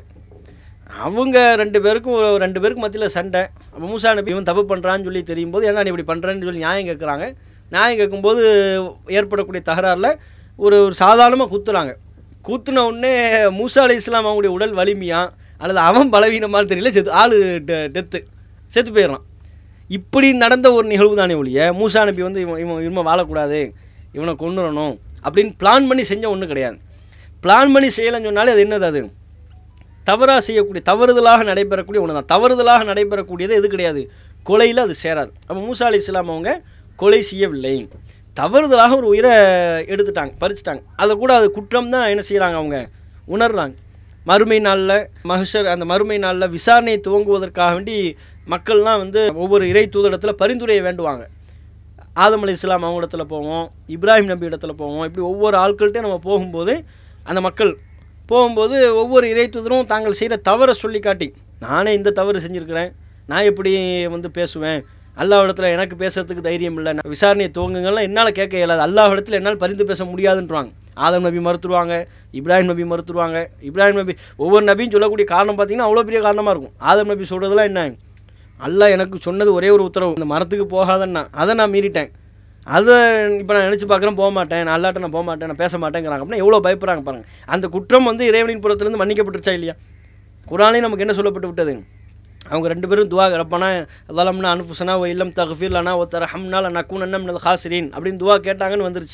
அவங்க ரெண்டு பேருக்கும் ஒரு ரெண்டு பேருக்கு மத்தியில் சண்டை அப்போ மூசா நபி இவன் தப்பு பண்ணுறான்னு சொல்லி தெரியும் போது ஏன்னா நீ இப்படி பண்ணுறேன்னு சொல்லி நியாயம் கேட்குறாங்க நியாயம் கேட்கும்போது ஏற்படக்கூடிய தகராறில் ஒரு ஒரு சாதாரணமாக குத்துறாங்க குத்துன உடனே மூசா அலி இஸ்லாம் அவங்களுடைய உடல் வலிமையா அல்லது அவன் பலவீனமான்னு தெரியல செத்து ஆள் டெத்து செத்து போயிடுறான் இப்படி நடந்த ஒரு நிகழ்வு தானே ஒழிய மூசா நபி வந்து இவன் இவன் இவன் வாழக்கூடாது இவனை கொண்டுறணும் அப்படின்னு பிளான் பண்ணி செஞ்ச ஒன்றும் கிடையாது பிளான் பண்ணி செய்யலைன்னு சொன்னாலே அது என்னது அது தவறாக செய்யக்கூடிய தவறுதலாக நடைபெறக்கூடிய ஒன்று தான் தவறுதலாக நடைபெறக்கூடியது எது கிடையாது கொலையில் அது சேராது அப்போ மூசா அலி இஸ்லாம் அவங்க கொலை செய்யவில்லை தவறுதலாக ஒரு உயிரை எடுத்துட்டாங்க பறிச்சுட்டாங்க அதை கூட அது குற்றம் தான் என்ன செய்கிறாங்க அவங்க உணர்றாங்க மறுமை நாளில் மகஷர் அந்த மறுமை நாளில் விசாரணையை துவங்குவதற்காக வேண்டி மக்கள்லாம் வந்து ஒவ்வொரு இறை தூதரத்தில் பரிந்துரையை வேண்டுவாங்க ஆதம் அலி இஸ்லாம் அவங்க இடத்துல போவோம் இப்ராஹிம் நபி இடத்துல போவோம் இப்படி ஒவ்வொரு ஆட்கள்கிட்ட நம்ம போகும்போது அந்த மக்கள் போகும்போது ஒவ்வொரு இறைத்துதரும் தாங்கள் செய்கிற தவறை சொல்லி காட்டி நானே இந்த தவறு செஞ்சுருக்கிறேன் நான் எப்படி வந்து பேசுவேன் அல்லாஹ் இடத்துல எனக்கு பேசுறதுக்கு தைரியம் இல்லை நான் விசாரணையை துவங்குங்கள்லாம் என்னால் கேட்க இயலாது அல்லாஹ் இடத்துல என்னால் பரிந்து பேச முடியாதுன்றாங்க ஆதம் நபி மறுத்துருவாங்க இப்ராஹிம் நபி மறுத்துருவாங்க இப்ராஹிம் நபி ஒவ்வொரு நபியும் சொல்லக்கூடிய காரணம் பார்த்தீங்கன்னா அவ்வளோ பெரிய காரணமாக இருக்கும் ஆதம் நபி சொல்கிறதுலாம் என்ன அல்லாஹ் எனக்கு சொன்னது ஒரே ஒரு உத்தரவு இந்த மரத்துக்கு போகாதன்னா அதை நான் மீறிட்டேன் அதை இப்போ நான் நினச்சி பார்க்குறேன் போக மாட்டேன் நான் அல்லாட்ட நான் போக மாட்டேன் நான் பேச மாட்டேங்கிறாங்க அப்படின்னா எவ்வளோ பயப்படுறாங்க பாருங்கள் அந்த குற்றம் வந்து இறைவனின் புறத்துலேருந்து மன்னிக்கப்பட்டுருச்சா இல்லையா குரானே நமக்கு என்ன சொல்லப்பட்டு விட்டது அவங்க ரெண்டு பேரும் துவா ரப்பனா அதலம்னா அனுஃபுசனா ஓ இல்லம் தகஃபீர் லனா ஓ தர ஹம்னா நக்கூன் அண்ணம் ஹாசிரின் அப்படின்னு துவா கேட்டாங்கன்னு வந்துருச்சு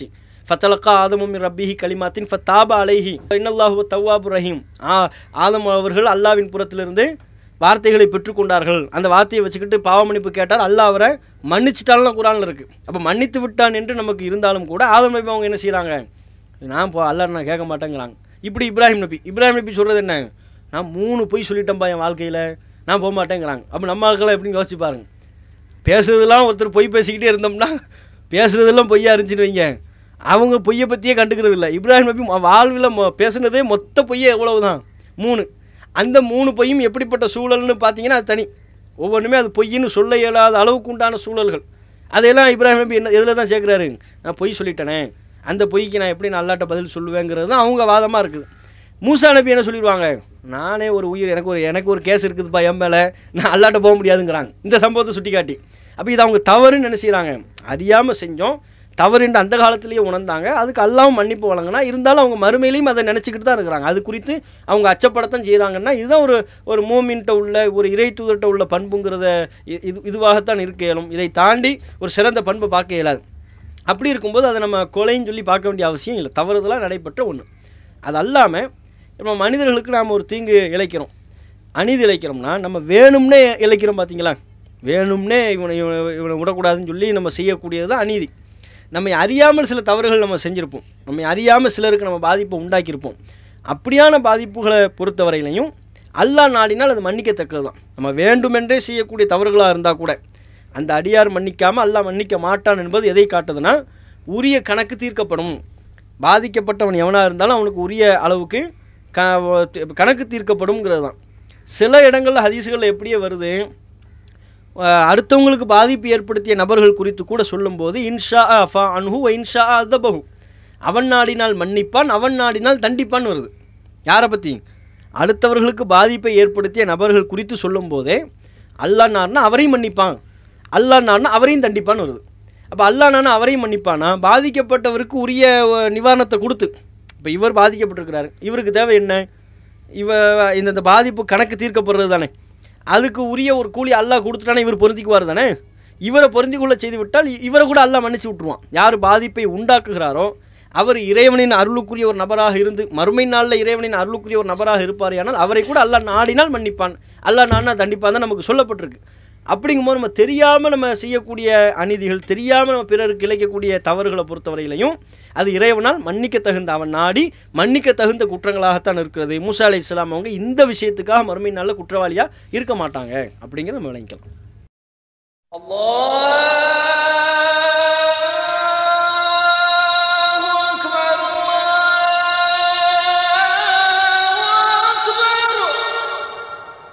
ஃபத்தலக்கா ஆதமும் ரப்பிஹி கலிமாத்தின் ஃபத்தாபா அலைஹி இன்னல்லாஹு தவ்வாபு ரஹீம் ஆ ஆதம் அவர்கள் அல்லாவின் புறத்திலிருந்து வார்த்தைகளை பெற்றுக்கொண்டார்கள் அந்த வார்த்தையை வச்சுக்கிட்டு பாவ மன்னிப்பு கேட்டார் அல்லாஹ் அவரை மன்னிச்சிட்டாலும் குரானில் இருக்குது அப்போ மன்னித்து விட்டான் என்று நமக்கு இருந்தாலும் கூட ஆதம் நபி அவங்க என்ன செய்கிறாங்க நான் போ அல்லாஹ் நான் கேட்க மாட்டேங்கிறாங்க இப்படி இப்ராஹிம் நபி இப்ராஹிம் நபி சொல்கிறது என்ன நான் மூணு பொய் சொல்லிட்டேன்ப்பா என் வாழ்க்கையில் நான் போக மாட்டேங்கிறாங்க அப்போ நம்ம ஆட்களை எப்படின்னு யோசிச்சு பாருங்க பேசுறதெல்லாம் ஒருத்தர் பொய் பேசிக்கிட்டே இருந்தோம்னா பேசுறதெல்லாம் பொய்யா இருந்துச்சுன்னு வைங்க அவங்க பொய்யை பற்றியே கண்டுக்கிறது இல்லை இப்ராஹிம் நபி மொ- வாழ்வில் மொ பேசுனதே மொத்த பொய்யே எவ்வளவு தான் மூணு அந்த மூணு பொய்யும் எப்படிப்பட்ட சூழல்னு பார்த்தீங்கன்னா அது தனி ஒவ்வொன்றுமே அது பொய்ன்னு சொல்ல இயலாத அளவுக்கு உண்டான சூழல்கள் அதையெல்லாம் இப்ராஹிம் நபி என்ன எதில் தான் சேர்க்குறாரு நான் பொய் சொல்லிட்டேனே அந்த பொய்க்கு நான் எப்படி நான் அல்லாட்ட பதில் சொல்லுவேங்கிறது தான் அவங்க வாதமாக இருக்குது மூசா நபி என்ன சொல்லிடுவாங்க நானே ஒரு உயிர் எனக்கு ஒரு எனக்கு ஒரு கேஸ் இருக்குதுப்பா என் மேலே நான் அல்லாட்ட போக முடியாதுங்கிறாங்க இந்த சம்பவத்தை சுட்டி காட்டி அப்போ இது அவங்க தவறுன்னு என்ன செய்கிறாங்க அறியாமல் செஞ்சோம் தவறுன்னு அந்த காலத்திலேயே உணர்ந்தாங்க அதுக்கு அல்லாவும் மன்னிப்பு வழங்கினா இருந்தாலும் அவங்க மறுமையிலையும் அதை நினச்சிக்கிட்டு தான் இருக்கிறாங்க அது குறித்து அவங்க அச்சப்படத்தான் செய்கிறாங்கன்னா இதுதான் ஒரு ஒரு மூமின்ட்ட உள்ள ஒரு இறை தூதர்கிட்ட உள்ள பண்புங்கிறத இ- இது இதுவாகத்தான் இருக்க இயலும் இதை தாண்டி ஒரு சிறந்த பண்பை பார்க்க இயலாது அப்படி இருக்கும்போது அதை நம்ம கொலைன்னு சொல்லி பார்க்க வேண்டிய அவசியம் இல்லை தவறுதலாக நடைபெற்ற ஒன்று அது அல்லாமல் நம்ம மனிதர்களுக்கு நாம் ஒரு தீங்கு இழைக்கிறோம் அநீதி இழைக்கிறோம்னா நம்ம வேணும்னே இழைக்கிறோம் பார்த்தீங்களா வேணும்னே இவனை இவனை இவனை விடக்கூடாதுன்னு சொல்லி நம்ம செய்யக்கூடியது தான் அநீதி நம்மை அறியாமல் சில தவறுகள் நம்ம செஞ்சுருப்போம் நம்மை அறியாமல் சிலருக்கு நம்ம பாதிப்பை உண்டாக்கியிருப்போம் அப்படியான பாதிப்புகளை பொறுத்தவரையிலையும் அல்லாஹ் நாடினால் அது மன்னிக்கத்தக்கது தான் நம்ம வேண்டுமென்றே செய்யக்கூடிய தவறுகளாக இருந்தால் கூட அந்த அடியார் மன்னிக்காமல் அல்லாஹ் மன்னிக்க மாட்டான் என்பது எதை காட்டுதுன்னா உரிய கணக்கு தீர்க்கப்படும் பாதிக்கப்பட்டவன் எவனாக இருந்தாலும் அவனுக்கு உரிய அளவுக்கு க கணக்கு தீர்க்கப்படும்ங்கிறது தான் சில இடங்களில் ஹதீஸுகளில் எப்படியே வருது அஹ் அடுத்தவங்களுக்கு பாதிப்பு ஏற்படுத்திய நபர்கள் குறித்து கூட சொல்லும்போது இன்ஷா அஃபா அன்ஹு வ இன்ஷா அதபஹு அவன் நாடினால் மன்னிப்பான் அவன் நாடினால் தண்டிப்பான் வருது யாரை பற்றி அடுத்தவர்களுக்கு பாதிப்பை ஏற்படுத்திய நபர்கள் குறித்து சொல்லும்போதே அல்லாஹ் நாடுனா அவரையும் மன்னிப்பான் அல்லாஹ் நாடுனா அவரையும் தண்டிப்பான்னு வருது அப்போ அல்லாஹ் நானா அவரையும் மன்னிப்பானா பாதிக்கப்பட்டவருக்கு உரிய அஹ், நிவாரணத்தை கொடுத்து இப்போ இவர் பாதிக்கப்பட்டிருக்கிறாரு இவருக்கு தேவை என்ன இவ இந்த இந்த பாதிப்பு கணக்கு தீர்க்கப்படுறது தானே அதுக்கு உரிய ஒரு கூலி அல்லாஹ் கொடுத்துட்டானே இவர் பொருந்திக்குவார் தானே இவரை பொருந்திக்கொள்ள செய்து விட்டால் இ- இவரை கூட அல்லாஹ் மன்னிச்சு விட்டுருவான் யார் பாதிப்பை உண்டாக்குகிறாரோ அவர் இறைவனின் அருளுக்குரிய ஒரு நபராக இருந்து மறுமை நாளில் இறைவனின் அருளுக்குரிய ஒரு நபராக இருப்பார் அவரை கூட அல்லாஹ் நாடினால் மன்னிப்பான் அல்லாஹ் நாடினா தண்டிப்பான் தான் நமக்கு சொல்லப்பட்டிருக்கு அப்படிங்கும்போது நம்ம தெரியாமல் நம்ம செய்யக்கூடிய அநீதிகள் தெரியாமல் நம்ம பிறருக்கு இழைக்கக்கூடிய தவறுகளை பொறுத்தவரையிலையும் அது இறைவனால் மன்னிக்க தகுந்த அவன் நாடி மன்னிக்க தகுந்த குற்றங்களாகத்தான் இருக்கிறது மூசா அலை இஸ்லாம் அவங்க இந்த விஷயத்துக்காக மறுமை நாளில் குற்றவாளியாக இருக்க மாட்டாங்க அப்படிங்கிறத நம்ம விளங்கிக்கலாம் الله